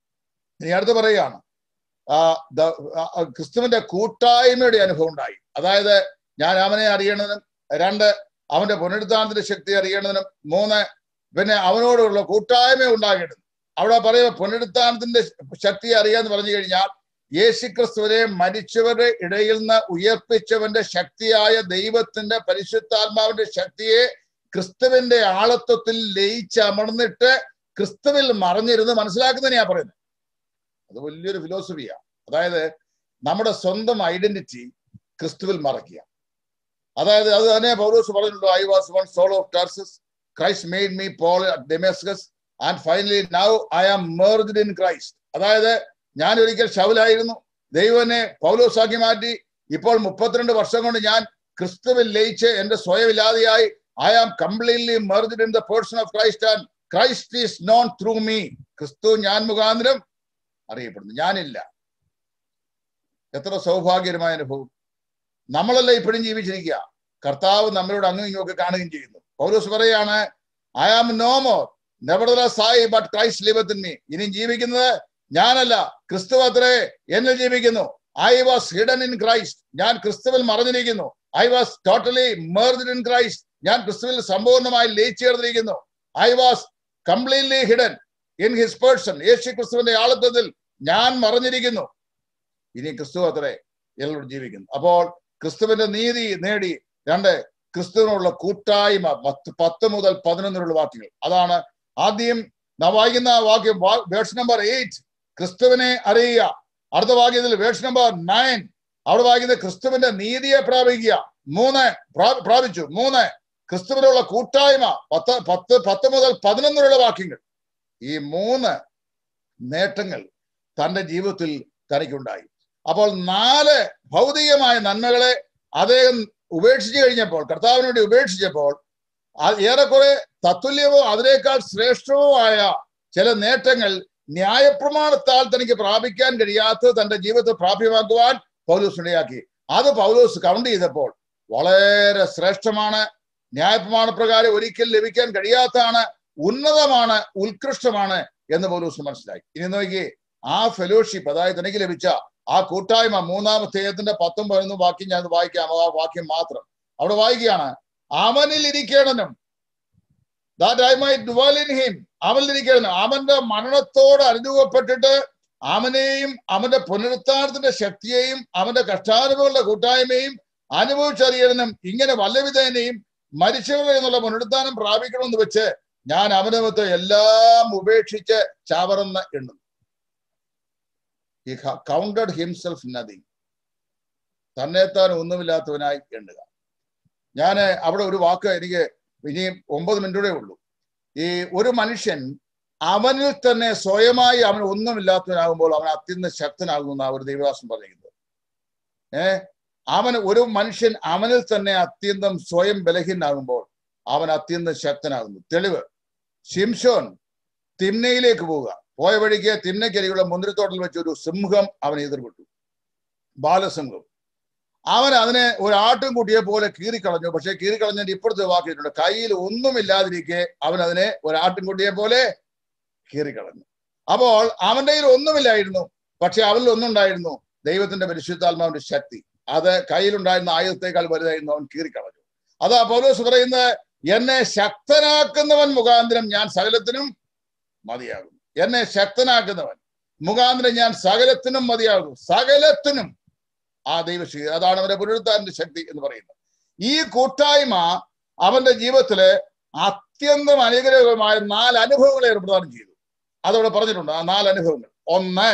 ഇനി അടുത്ത് പറയുകയാണ് ആ ക്രിസ്തുവിന്റെ കൂട്ടായ്മയുടെ അനുഭവം ഉണ്ടായി അതായത് ഞാൻ അവനെ അറിയണതിനും രണ്ട് അവന്റെ പുനരുദ്ധാനത്തിന്റെ ശക്തി അറിയണതിനും മൂന്ന് പിന്നെ അവനോടുള്ള കൂട്ടായ്മ ഉണ്ടാകേണ്ടത് അവിടെ പറയുക പുനരുദ്ധാനത്തിന്റെ ശക്തി അറിയാന്ന് പറഞ്ഞു കഴിഞ്ഞാൽ യേശുക്രിസ്തുവിനെ മരിച്ചവരുടെ ഇടയിൽ നിന്ന് ഉയർപ്പിച്ചവന്റെ ശക്തിയായ ദൈവത്തിന്റെ പരിശുദ്ധാത്മാവിന്റെ ശക്തിയെ ക്രിസ്തുവിന്റെ ആളത്വത്തിൽ ലയിച്ചമർന്നിട്ട് ക്രിസ്തുവിൽ മറഞ്ഞിരുന്ന് മനസ്സിലാക്കുന്നതിനെയാ പറയുന്നത് അത് വലിയൊരു ഫിലോസഫിയാ അതായത് നമ്മുടെ സ്വന്തം ഐഡന്റിറ്റി ക്രിസ്തുവിൽ മറക്കുക അതായത് അത് തന്നെ പൗലോസ് പറഞ്ഞിട്ടുണ്ടോ I was one Saul of Tarsus Christ made me Paul Damascus and finally now I am merged in Christ അതായത് ഞാൻ ഒരിക്കൽ ശൗലായിരുന്നു ദൈവനെ പൗലോസാക്കി മാറ്റി ഇപ്പോൾ മുപ്പത്തിരണ്ട് വർഷം കൊണ്ട് ഞാൻ ക്രിസ്തുവിൽ ലയിച്ച് എന്റെ സ്വയമില്ലാതെയായി I am completely merged in the person of Christ and Christ is known through me ക്രിസ്തു ഞാൻ മുഖാന്തരം അറിയപ്പെടുന്നു ഞാനില്ല എത്ര സൗഭാഗ്യകരമായ അനുഭവം നമ്മളല്ല ഇപ്പോഴും ജീവിച്ചിരിക്കുക കർത്താവ് നമ്മളോട് അങ്ങും ഇങ്ങൊക്കെ കാണുകയും ചെയ്യുന്നു പൗലോസ് പറയാണ് I am no more Saul but Christ liveth me ഇനി ജീവിക്കുന്നത് ഞാനല്ല ക്രിസ്തു അത്രേ എന്നിൽ ജീവിക്കുന്നു I was hidden in Christ ഞാൻ ക്രിസ്തുവിൽ മറഞ്ഞിരിക്കുന്നു I was totally merged in Christ ഞാൻ ക്രിസ്തുവിൽ സമ്പൂർണ്ണമായി ലയിച്ചു ചേർന്നിരിക്കുന്നു I was completely hidden in his person യേശു ക്രിസ്തുവിന്റെ ആളത്വത്തിൽ ഞാൻ മറഞ്ഞിരിക്കുന്നു ഇനി ക്രിസ്തു അത്രേ എന്നോട് ജീവിക്കുന്നു അപ്പോൾ ക്രിസ്തുവിന്റെ നീതി നേടി രണ്ട് ക്രിസ്തുവിനുള്ള കൂട്ടായ്മ പത്ത് പത്ത് മുതൽ പതിനൊന്നിലുള്ള വാക്യങ്ങൾ അതാണ് ആദ്യം നാം വായിക്കുന്ന വാക്യം വേഴ്സ് നമ്പർ എയ്റ്റ് ക്രിസ്തുവിനെ അറിയുക അടുത്ത വാക്യത്തിൽ വേഴ്സ് നമ്പർ നയൻ അവിടെ വായിക്കുന്നത് ക്രിസ്തുവിന്റെ നീതിയെ പ്രാപിക്കുക മൂന്ന് പ്രാപിച്ചു മൂന്ന് ക്രിസ്തുവിനുള്ള കൂട്ടായ്മ പത്ത് പത്ത് പത്ത് മുതൽ പതിനൊന്നിലുള്ള വാക്യങ്ങൾ ഈ മൂന്ന് നേട്ടങ്ങൾ തന്റെ ജീവിതത്തിൽ തനിക്കുണ്ടായി അപ്പോൾ നാല് ഭൗതികമായ നന്മകളെ അദ്ദേഹം ഉപേക്ഷിച്ചു കഴിഞ്ഞപ്പോൾ കർത്താവിന് വേണ്ടി ഉപേക്ഷിച്ചപ്പോൾ ഏറെക്കുറെ തത്തുല്യമോ അതിനേക്കാൾ ശ്രേഷ്ഠവോ ആയ ചില നേട്ടങ്ങൾ ന്യായപ്രമാണത്താൽ തനിക്ക് പ്രാപിക്കാൻ കഴിയാത്തത് തന്റെ ജീവിതത്തിൽ പ്രാപ്യമാക്കുവാൻ പൗലോസ് ഇടയാക്കി അത് പൗലോസ് കൗണ്ട് ചെയ്തപ്പോൾ വളരെ ശ്രേഷ്ഠമാണ് ന്യായപ്രമാണ പ്രകാരം ഒരിക്കൽ ലഭിക്കാൻ കഴിയാത്തതാണ് ഉന്നതമാണ് ഉത്കൃഷ്ടമാണ് എന്ന് പൗലോസ് മനസ്സിലായി ഇനി നോക്കി ആ ഫെലോഷിപ്പ് അതായത് തനിക്ക് ലഭിച്ച ആ കൂട്ടായ്മ മൂന്നാമത്തേത്തിന്റെ പത്തും പതിനൊന്നും വാക്യം ഞാൻ വായിക്കാം ആ വാക്യം മാത്രം അവിടെ വായിക്കുകയാണ് അവനിൽ ഇരിക്കണമെന്നും that I may dwell in him അവനിൽ ഇരിക്കണം അവന്റെ മരണത്തോട് അനുഭവപ്പെട്ടിട്ട് അവനെയും അവന്റെ പുനരുത്ഥാനത്തിന്റെ ശക്തിയെയും അവന്റെ കഷ്ടാനുഭവങ്ങളുടെ കൂട്ടായ്മയും അനുഭവിച്ചറിയണം ഇങ്ങനെ വല്ലവിധേനയും മരിച്ചവരെ എന്നുള്ള പുനരുത്ഥാനം പ്രാപിക്കണമെന്ന് വെച്ച് ഞാൻ അവനമത്ത് എല്ലാം ഉപേക്ഷിച്ച് ചാവറന്ന് എണ്ണുന്നു ഹി കൗണ്ടഡ് ഹിംസെൽഫ് നത്തിങ് തന്നെത്താൻ ഒന്നുമില്ലാത്തവനായി എണ്ണുക ഞാൻ അവിടെ ഒരു വാക്ക് എനിക്ക് ഇനി ഒമ്പത് മിനിറ്റൂടെ ഉള്ളൂ ഈ ഒരു മനുഷ്യൻ അവനിൽ തന്നെ സ്വയമായി അവൻ ഒന്നുമില്ലാത്തവനാകുമ്പോൾ അവൻ അത്യന്ത ശക്തനാകുന്ന ഒരു ദൈവദാസൻ പറഞ്ഞിരിക്കുന്നത് ഏ അവൻ ഒരു മനുഷ്യൻ അവനിൽ തന്നെ അത്യന്തം സ്വയം ബലഹീനാകുമ്പോൾ അവൻ അത്യന്തം ശക്തനാകുന്നു തെളിവ് ഷിംഷോൻ തിന്നയിലേക്ക് പോവുക പോയ വഴിക്ക് തിന്നക്കരിയുള്ള മുന്തിരിത്തോട്ടിൽ വെച്ച് ഒരു സിംഹം അവനെ എതിർപ്പെട്ടു ബാലസിംഹം അവൻ അതിനെ ഒരു ആട്ടിൻകുട്ടിയെ പോലെ കീറിക്കളഞ്ഞു പക്ഷെ കീറിക്കളഞ്ഞതിന്റെ ഇപ്പുറത്തെ വാക്കിയിട്ടുണ്ട് കയ്യിൽ ഒന്നുമില്ലാതിരിക്കെ അവൻ അതിനെ ഒരു ആട്ടിൻകുട്ടിയെ പോലെ കീറിക്കളഞ്ഞു അപ്പോൾ അവന്റെ കയ്യിൽ ഒന്നുമില്ലായിരുന്നു പക്ഷെ അവനിൽ ഒന്നുണ്ടായിരുന്നു ദൈവത്തിന്റെ പരിശുദ്ധാത്മാവിന്റെ ശക്തി അത് കയ്യിലുണ്ടായിരുന്ന ആയുധത്തെക്കാൾ വലുതായിരുന്നു അവൻ കീറിക്കളഞ്ഞു അതാ പൗലോസ് പറയുന്നത് എന്നെ ശക്തനാക്കുന്നവൻ മുഖാന്തരം ഞാൻ സകലത്തിനും മതിയാകും എന്നെ ശക്തനാക്കുന്നവൻ മുഖാന്തരം ഞാൻ സകലത്തിനും മതിയാകും സകലത്തിനും ആ ദൈവശക്തി അതാണ് അവന്റെ പുനരുദ്ധാരന്റെ ശക്തി എന്ന് പറയുന്നത് ഈ കൂട്ടായ്മ അവന്റെ ജീവിതത്തില് അത്യന്തം അനുഗ്രഹമായ നാല് അനുഭവങ്ങളെ അവർ പ്രദാനം ചെയ്തു അതവിടെ പറഞ്ഞിട്ടുണ്ട് ആ നാല് അനുഭവങ്ങൾ ഒന്ന്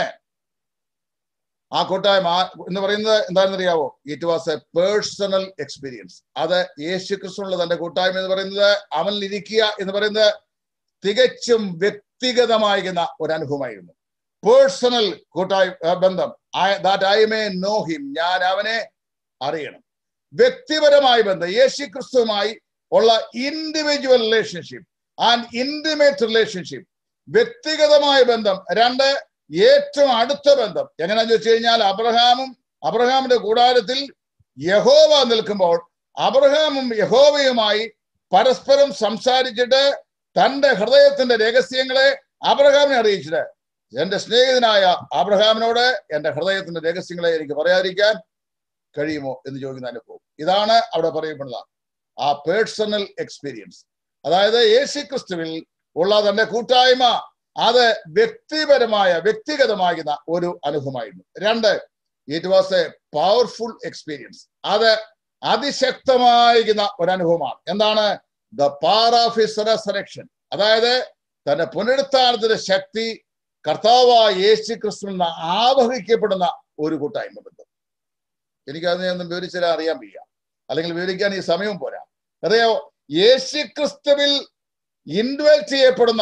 ആ കൂട്ടായ്മ എന്ന് പറയുന്നത് എന്താണെന്ന് അറിയാവോ it was a personal experience അത് യേശു ക്രിസ്തുനുള്ള തന്റെ കൂട്ടായ്മ എന്ന് പറയുന്നത് അവനിൽ ഇരിക്കുക എന്ന് പറയുന്നത് തികച്ചും വ്യക്തിഗതമായിരുന്ന ഒരു അനുഭവമായിരുന്നു പേഴ്സണൽ കൂട്ടായ ബന്ധം that I may know him ഞാൻ അവനെ അറിയണം വ്യക്തിപരമായ ബന്ധം യേശു ക്രിസ്തുവുമായി ഉള്ള individual relationship and intimate relationship വ്യക്തിഗതമായ ബന്ധം രണ്ട് ഏറ്റവും അടുത്ത ബന്ധം എങ്ങനെയാന്ന് ചോദിച്ചു കഴിഞ്ഞാൽ അബ്രഹാമും അബ്രഹാമിന്റെ കൂടാരത്തിൽ യഹോവ നിൽക്കുമ്പോൾ അബ്രഹാമും യഹോവയുമായി പരസ്പരം സംസാരിച്ചിട്ട് തന്റെ ഹൃദയത്തിന്റെ രഹസ്യങ്ങളെ അബ്രഹാമിനെ അറിയിച്ചിട്ട് എന്റെ സ്നേഹിതനായ അബ്രഹാമിനോട് എന്റെ ഹൃദയത്തിന്റെ രഹസ്യങ്ങളെ എനിക്ക് പറയാതിരിക്കാൻ കഴിയുമോ എന്ന് ചോദിക്കുന്ന അനുഭവം ഇതാണ് അവിടെ പറയപ്പെടുന്നത് ആ പേഴ്സണൽ എക്സ്പീരിയൻസ് അതായത് യേശു ക്രിസ്തുവിൽ ഉള്ള തന്റെ കൂട്ടായ്മ അത് വ്യക്തിപരമായ വ്യക്തിഗതമാകുന്ന ഒരു അനുഭവമായിരുന്നു രണ്ട് it was a powerful experience അത് അതിശക്തമായിരിക്കുന്ന ഒരു അനുഭവമാണ് എന്താണ് the power of his resurrection അതായത് തന്റെ പുനരുത്ഥാനത്തിന്റെ ശക്തി കർത്താവായ യേശു ക്രിസ്തു നിന്ന് ആവഹിക്കപ്പെടുന്ന ഒരു കൂട്ടായ്മ ബന്ധം എനിക്കതിനെ ഒന്നും വിവരിച്ചാൽ അറിയാൻ വയ്യ അല്ലെങ്കിൽ വിവരിക്കാൻ ഈ സമയവും പോരാ അറിയോ യേശു ക്രിസ്തുവിൽ ഇൻവെൽ ചെയ്യപ്പെടുന്ന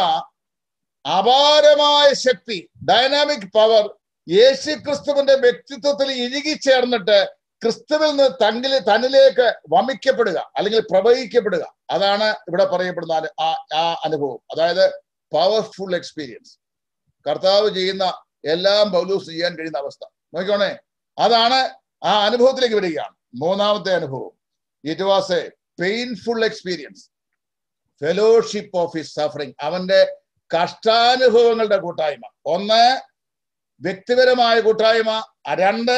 അപാരമായ ശക്തി ഡൈനാമിക് പവർ യേശു ക്രിസ്തുവിന്റെ വ്യക്തിത്വത്തിൽ ഇഴുകിച്ചേർന്നിട്ട് ക്രിസ്തുവിൽ നിന്ന് തങ്കിൽ തന്നിലേക്ക് വമിക്കപ്പെടുക അല്ലെങ്കിൽ പ്രവഹിക്കപ്പെടുക അതാണ് ഇവിടെ പറയപ്പെടുന്ന ആ ആ അനുഭവം അതായത് പവർഫുൾ എക്സ്പീരിയൻസ് കർത്താവ് ചെയ്യുന്ന എല്ലാം പൗലൂസ് ചെയ്യാൻ കഴിയുന്ന അവസ്ഥ നോക്കിക്കോണേ അതാണ് ആ അനുഭവത്തിലേക്ക് വരികയാണ് മൂന്നാമത്തെ അനുഭവം it was a painful experience fellowship of his suffering അവന്റെ കഷ്ടാനുഭവങ്ങളുടെ കൂട്ടായ്മ ഒന്ന് വ്യക്തിപരമായ കൂട്ടായ്മ രണ്ട്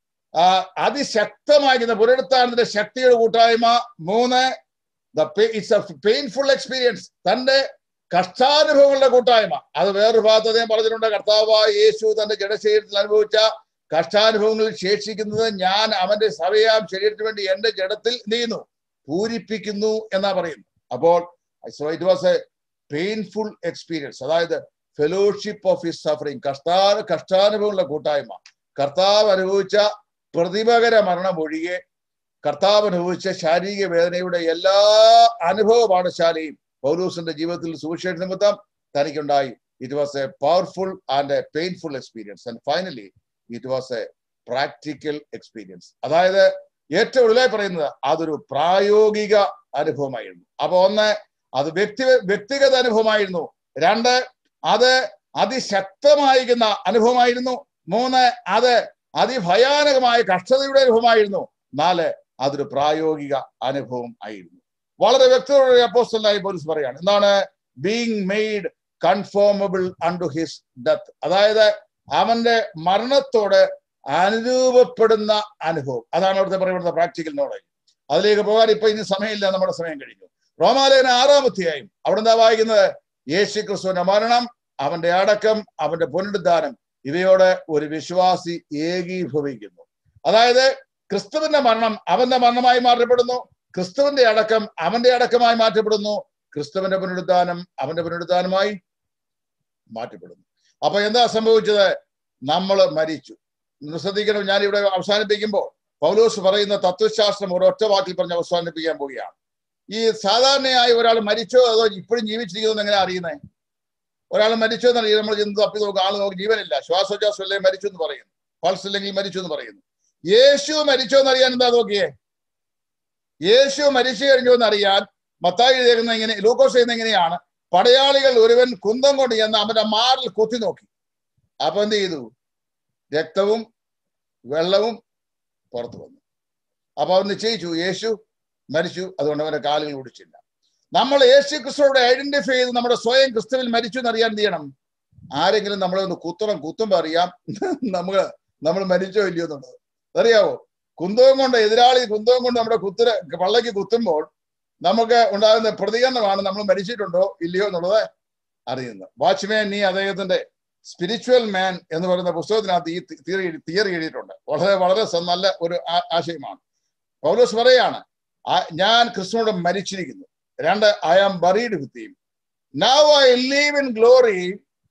അതിശക്തമായിരിക്കുന്ന പുനരുത്ഥാനത്തിന്റെ ശക്തിയുടെ കൂട്ടായ്മ മൂന്ന് ഇറ്റ്സ് എ പെയിൻഫുൾ എക്സ്പീരിയൻസ് തന്റെ കഷ്ടാനുഭവങ്ങളുടെ കൂട്ടായ്മ അത് വേറൊരു ഭാഗത്ത് അദ്ദേഹം പറഞ്ഞിട്ടുണ്ട് കർത്താവായ യേശു തന്റെ ജഡശരീരത്തിൽ അനുഭവിച്ച കഷ്ടാനുഭവങ്ങളിൽ ശേഷിക്കുന്നത് ഞാൻ അവന്റെ സഭയാം ശരീരത്തിന് വേണ്ടി എന്റെ ജഡത്തിൽ നീന്നു പൂരിപ്പിക്കുന്നു എന്നാ പറയുന്നു അപ്പോൾ it was a painful experience അതായത് ഫെലോഷിപ്പ് ഓഫ് ഹിസ് സഫറിങ് കഷ്ടാ കഷ്ടാനുഭവങ്ങളുടെ കൂട്ടായ്മ കർത്താവ് അനുഭവിച്ച പ്രതിപകര മരണം ഒഴികെ കർത്താവ് അനുഭവിച്ച ശാരീരിക വേദനയുടെ എല്ലാ അനുഭവ പാഠശാലയും പൗലൂസിന്റെ ജീവിതത്തിൽ സുവിശേഷ നിമിത്തം തനിക്കുണ്ടായി it was a powerful and a painful experience and finally it was a practical experience അതായത് ഏറ്റവും ഒടുവിലായി പറയുന്നത് അതൊരു പ്രായോഗിക അനുഭവമായിരുന്നു അപ്പൊ ഒന്ന് അത് വ്യക്തി വ്യക്തിഗത അനുഭവമായിരുന്നു രണ്ട് അത് അതിശക്തമായിരിക്കുന്ന അനുഭവമായിരുന്നു മൂന്ന് അത് അതിഭയാനകമായ കഷ്ടതയുടെ അനുഭവമായിരുന്നു നാല് അതൊരു പ്രായോഗിക അനുഭവം ആയിരുന്നു വളരെ വ്യക്തതയുടെ അപ്പോസ്റ്റലായി പോലീസ് പറയാണ് എന്താണ് being made conformable unto his death അതായത് അവന്റെ മരണത്തോട് അനുരൂപപ്പെടുന്ന അനുഭവം അതാണ് അവിടുത്തെ പറയപ്പെടുന്ന പ്രാക്ടിക്കൽ നോളജ് അതിലേക്ക് പോകാൻ ഇപ്പൊ ഇനി സമയമില്ല നമ്മുടെ സമയം കഴിഞ്ഞു റോമാലയന ആറാമത്തെയായും അവിടെ എന്താ വായിക്കുന്നത് യേശു ക്രിസ്തുവിന്റെ മരണം അവന്റെ അടക്കം അവന്റെ പുനരുദ്ധാനം ഇവയോട് ഒരു വിശ്വാസി ഏകീഭവിക്കുന്നു അതായത് ക്രിസ്തുവിന്റെ മരണം അവന്റെ മരണമായി മാറ്റപ്പെടുന്നു ക്രിസ്തുവിന്റെ അടക്കം അവന്റെ അടക്കമായി മാറ്റപ്പെടുന്നു ക്രിസ്തുവിന്റെ പുനരുദ്ധാനം അവന്റെ പുനരുദ്ധാനമായി മാറ്റപ്പെടുന്നു അപ്പൊ എന്താ സംഭവിച്ചത് നമ്മൾ മരിച്ചു ശ്രദ്ധിക്കണം ഞാൻ ഇവിടെ അവസാനിപ്പിക്കുമ്പോൾ പൗലോസ് പറയുന്ന തത്വശാസ്ത്രം ഒരൊറ്റ വാക്കിൽ പറഞ്ഞ് അവസാനിപ്പിക്കാൻ പോവുകയാണ് ഈ സാധാരണയായി ഒരാൾ മരിച്ചോ അതോ ഇപ്പോഴും ജീവിച്ചിരിക്കുന്നു എങ്ങനെ അറിയുന്നത് ഒരാൾ മരിച്ചോ എന്ന് നമ്മൾ ചെന്ന് തപ്പി നോക്കുക ആൾ നോക്കി ജീവനില്ല ശ്വാസോച്ഛ്വാസം അല്ലേ മരിച്ചു എന്ന് പറയുന്നു പൾസ് ഇല്ലെങ്കിൽ മരിച്ചു എന്ന് പറയുന്നു യേശു മരിച്ചോ എന്ന് അറിയാൻ എന്താ നോക്കിയേ യേശു മരിച്ചു കഴിഞ്ഞോ എന്ന് അറിയാൻ മത്തായി എഴുതുന്ന ഇങ്ങനെ ലൂക്കോസ് ചെയ്യുന്ന എങ്ങനെയാണ് പടയാളികൾ ഒരുവൻ കുന്തം കൊണ്ട് ചെന്ന് അവന്റെ മാറിൽ കുത്തി നോക്കി അപ്പൊ എന്ത് ചെയ്തു രക്തവും വെള്ളവും പുറത്തു വന്നു അപ്പൊ അവൻ നിശ്ചയിച്ചു യേശു മരിച്ചു അതുകൊണ്ട് അവന്റെ കാലുകൾ ഓടിച്ചില്ല നമ്മൾ യേശു ക്രിസ്തുவோടെ ഐഡന്റിഫൈ ചെയ്ത് നമ്മുടെ സ്വയം ക്രിസ്തുവിൽ മരിച്ചു എന്ന് അറിയാൻ എന്ത് ചെയ്യണം ആരെങ്കിലും നമ്മളെ ഒന്ന് കുത്തണം കുത്തുമ്പോ അറിയാം നമ്മള് നമ്മൾ മരിച്ചോ ഇല്ലയോ എന്നുള്ളത് അറിയാവോ കുന്തവും കൊണ്ട് എതിരാളി കുന്തവും കൊണ്ട് നമ്മുടെ കുത്തിര പള്ളക്ക് കുത്തുമ്പോൾ നമുക്ക് ഉണ്ടാകുന്ന പ്രതികരണമാണ് നമ്മൾ മരിച്ചിട്ടുണ്ടോ ഇല്ലയോ എന്നുള്ളത് അറിയുന്നത് വാച്ച്മാൻ നീ അദ്ദേഹത്തിന്റെ സ്പിരിച്വൽ മാൻ എന്ന് പറയുന്ന പുസ്തകത്തിനകത്ത് ഈ തിയറി തിയറി എഴുതിയിട്ടുണ്ട് വളരെ വളരെ സ- നല്ല ഒരു ആ- ആശയമാണ് പൗലോസ് പറയാണ് "ആ- ഞാൻ ക്രിസ്തുനോട് മരിച്ചിരിക്കുന്നു രണ്ട് I am buried with him now I live in glory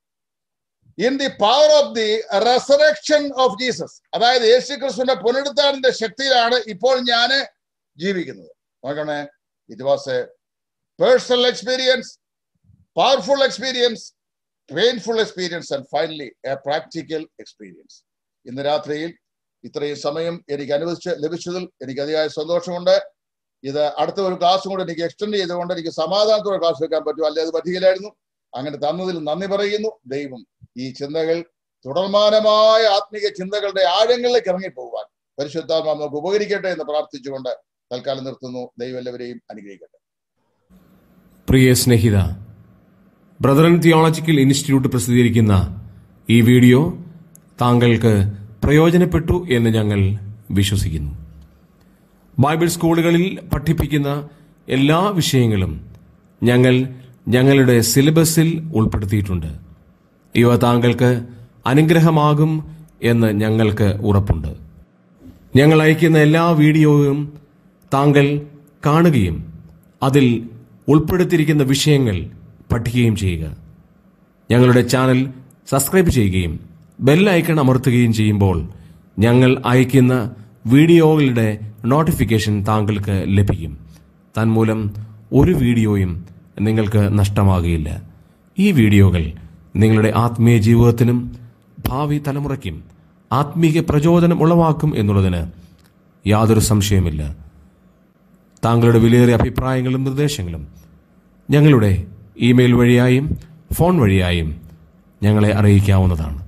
in the power of the resurrection of Jesus അതായത് യേശു ക്രിസ്തുവിന്റെ പുനരുദ്ധാനത്തിന്റെ ശക്തിയിലാണ് ഇപ്പോൾ ഞാൻ ജീവിക്കുന്നത് നോക്കണേ it was a personal experience powerful experience painful experience and finally a practical experience ഇന്ന് രാത്രിയിൽ ഇത്രയും സമയം എനിക്ക് അനുവദിച്ച് ലഭിച്ചതിൽ എനിക്ക് അതിയായ സന്തോഷമുണ്ട് ഇത് അടുത്ത ഒരു ക്ലാസ്സും കൂടെ എനിക്ക് എക്സ്റ്റെൻഡ് ചെയ്തുകൊണ്ട് എനിക്ക് സമാധാനത്തോടെ ക്ലാസ് വെക്കാൻ പറ്റും അല്ലെ അത് പറ്റുകയില്ലായിരുന്നു അങ്ങനെ തന്നതിൽ നന്ദി പറയുന്നു ദൈവം ഈ ചിന്തകൾ തുടർമാനമായ ആത്മീയ ചിന്തകളുടെ ആഴങ്ങളിലേക്ക് ഇറങ്ങിപ്പോകുവാൻ പരിശുദ്ധാത്മാ നമുക്ക് ഉപകരിക്കട്ടെ എന്ന് പ്രാർത്ഥിച്ചുകൊണ്ട് തൽക്കാലം നിർത്തുന്നു ദൈവം എല്ലാവരെയും അനുഗ്രഹിക്കട്ടെ
പ്രിയ സ്നേഹിത ബ്രദറൻ തിയോളജിക്കൽ ഇൻസ്റ്റിറ്റ്യൂട്ട് പ്രസിദ്ധീകരിക്കുന്ന ഈ വീഡിയോ താങ്കൾക്ക് പ്രയോജനപ്പെട്ടു എന്ന് ഞങ്ങൾ വിശ്വസിക്കുന്നു ബൈബിൾ സ്കൂളുകളിൽ പഠിപ്പിക്കുന്ന എല്ലാ വിഷയങ്ങളും ഞങ്ങൾ ഞങ്ങളുടെ സിലബസിൽ ഉൾപ്പെടുത്തിയിട്ടുണ്ട് ഇവ താങ്കൾക്ക് അനുഗ്രഹമാകും എന്ന് ഞങ്ങൾക്ക് ഉറപ്പുണ്ട് ഞങ്ങൾ അയക്കുന്ന എല്ലാ വീഡിയോയും താങ്കൾ കാണുകയും അതിൽ ഉൾപ്പെടുത്തിയിരിക്കുന്ന വിഷയങ്ങൾ പഠിക്കുകയും ചെയ്യുക ഞങ്ങളുടെ ചാനൽ സബ്സ്ക്രൈബ് ചെയ്യുകയും ബെൽ ഐക്കൺ അമർത്തുകയും ചെയ്യുമ്പോൾ ഞങ്ങൾ അയക്കുന്ന വീഡിയോകളുടെ നോട്ടിഫിക്കേഷൻ താങ്കൾക്ക് ലഭിക്കും തന്മൂലം ഒരു വീഡിയോയും നിങ്ങൾക്ക് നഷ്ടമാകുകയില്ല ഈ വീഡിയോകൾ നിങ്ങളുടെ ആത്മീയ ജീവിതത്തിനും ഭാവി തലമുറയ്ക്കും ആത്മീയ പ്രചോദനം ഉളവാക്കും എന്നുള്ളതിന് യാതൊരു സംശയമില്ല താങ്കളുടെ വിലയേറിയ അഭിപ്രായങ്ങളും നിർദ്ദേശങ്ങളും ഞങ്ങളുടെ ഇമെയിൽ വഴിയായും ഫോൺ വഴിയായും ഞങ്ങളെ അറിയിക്കാവുന്നതാണ്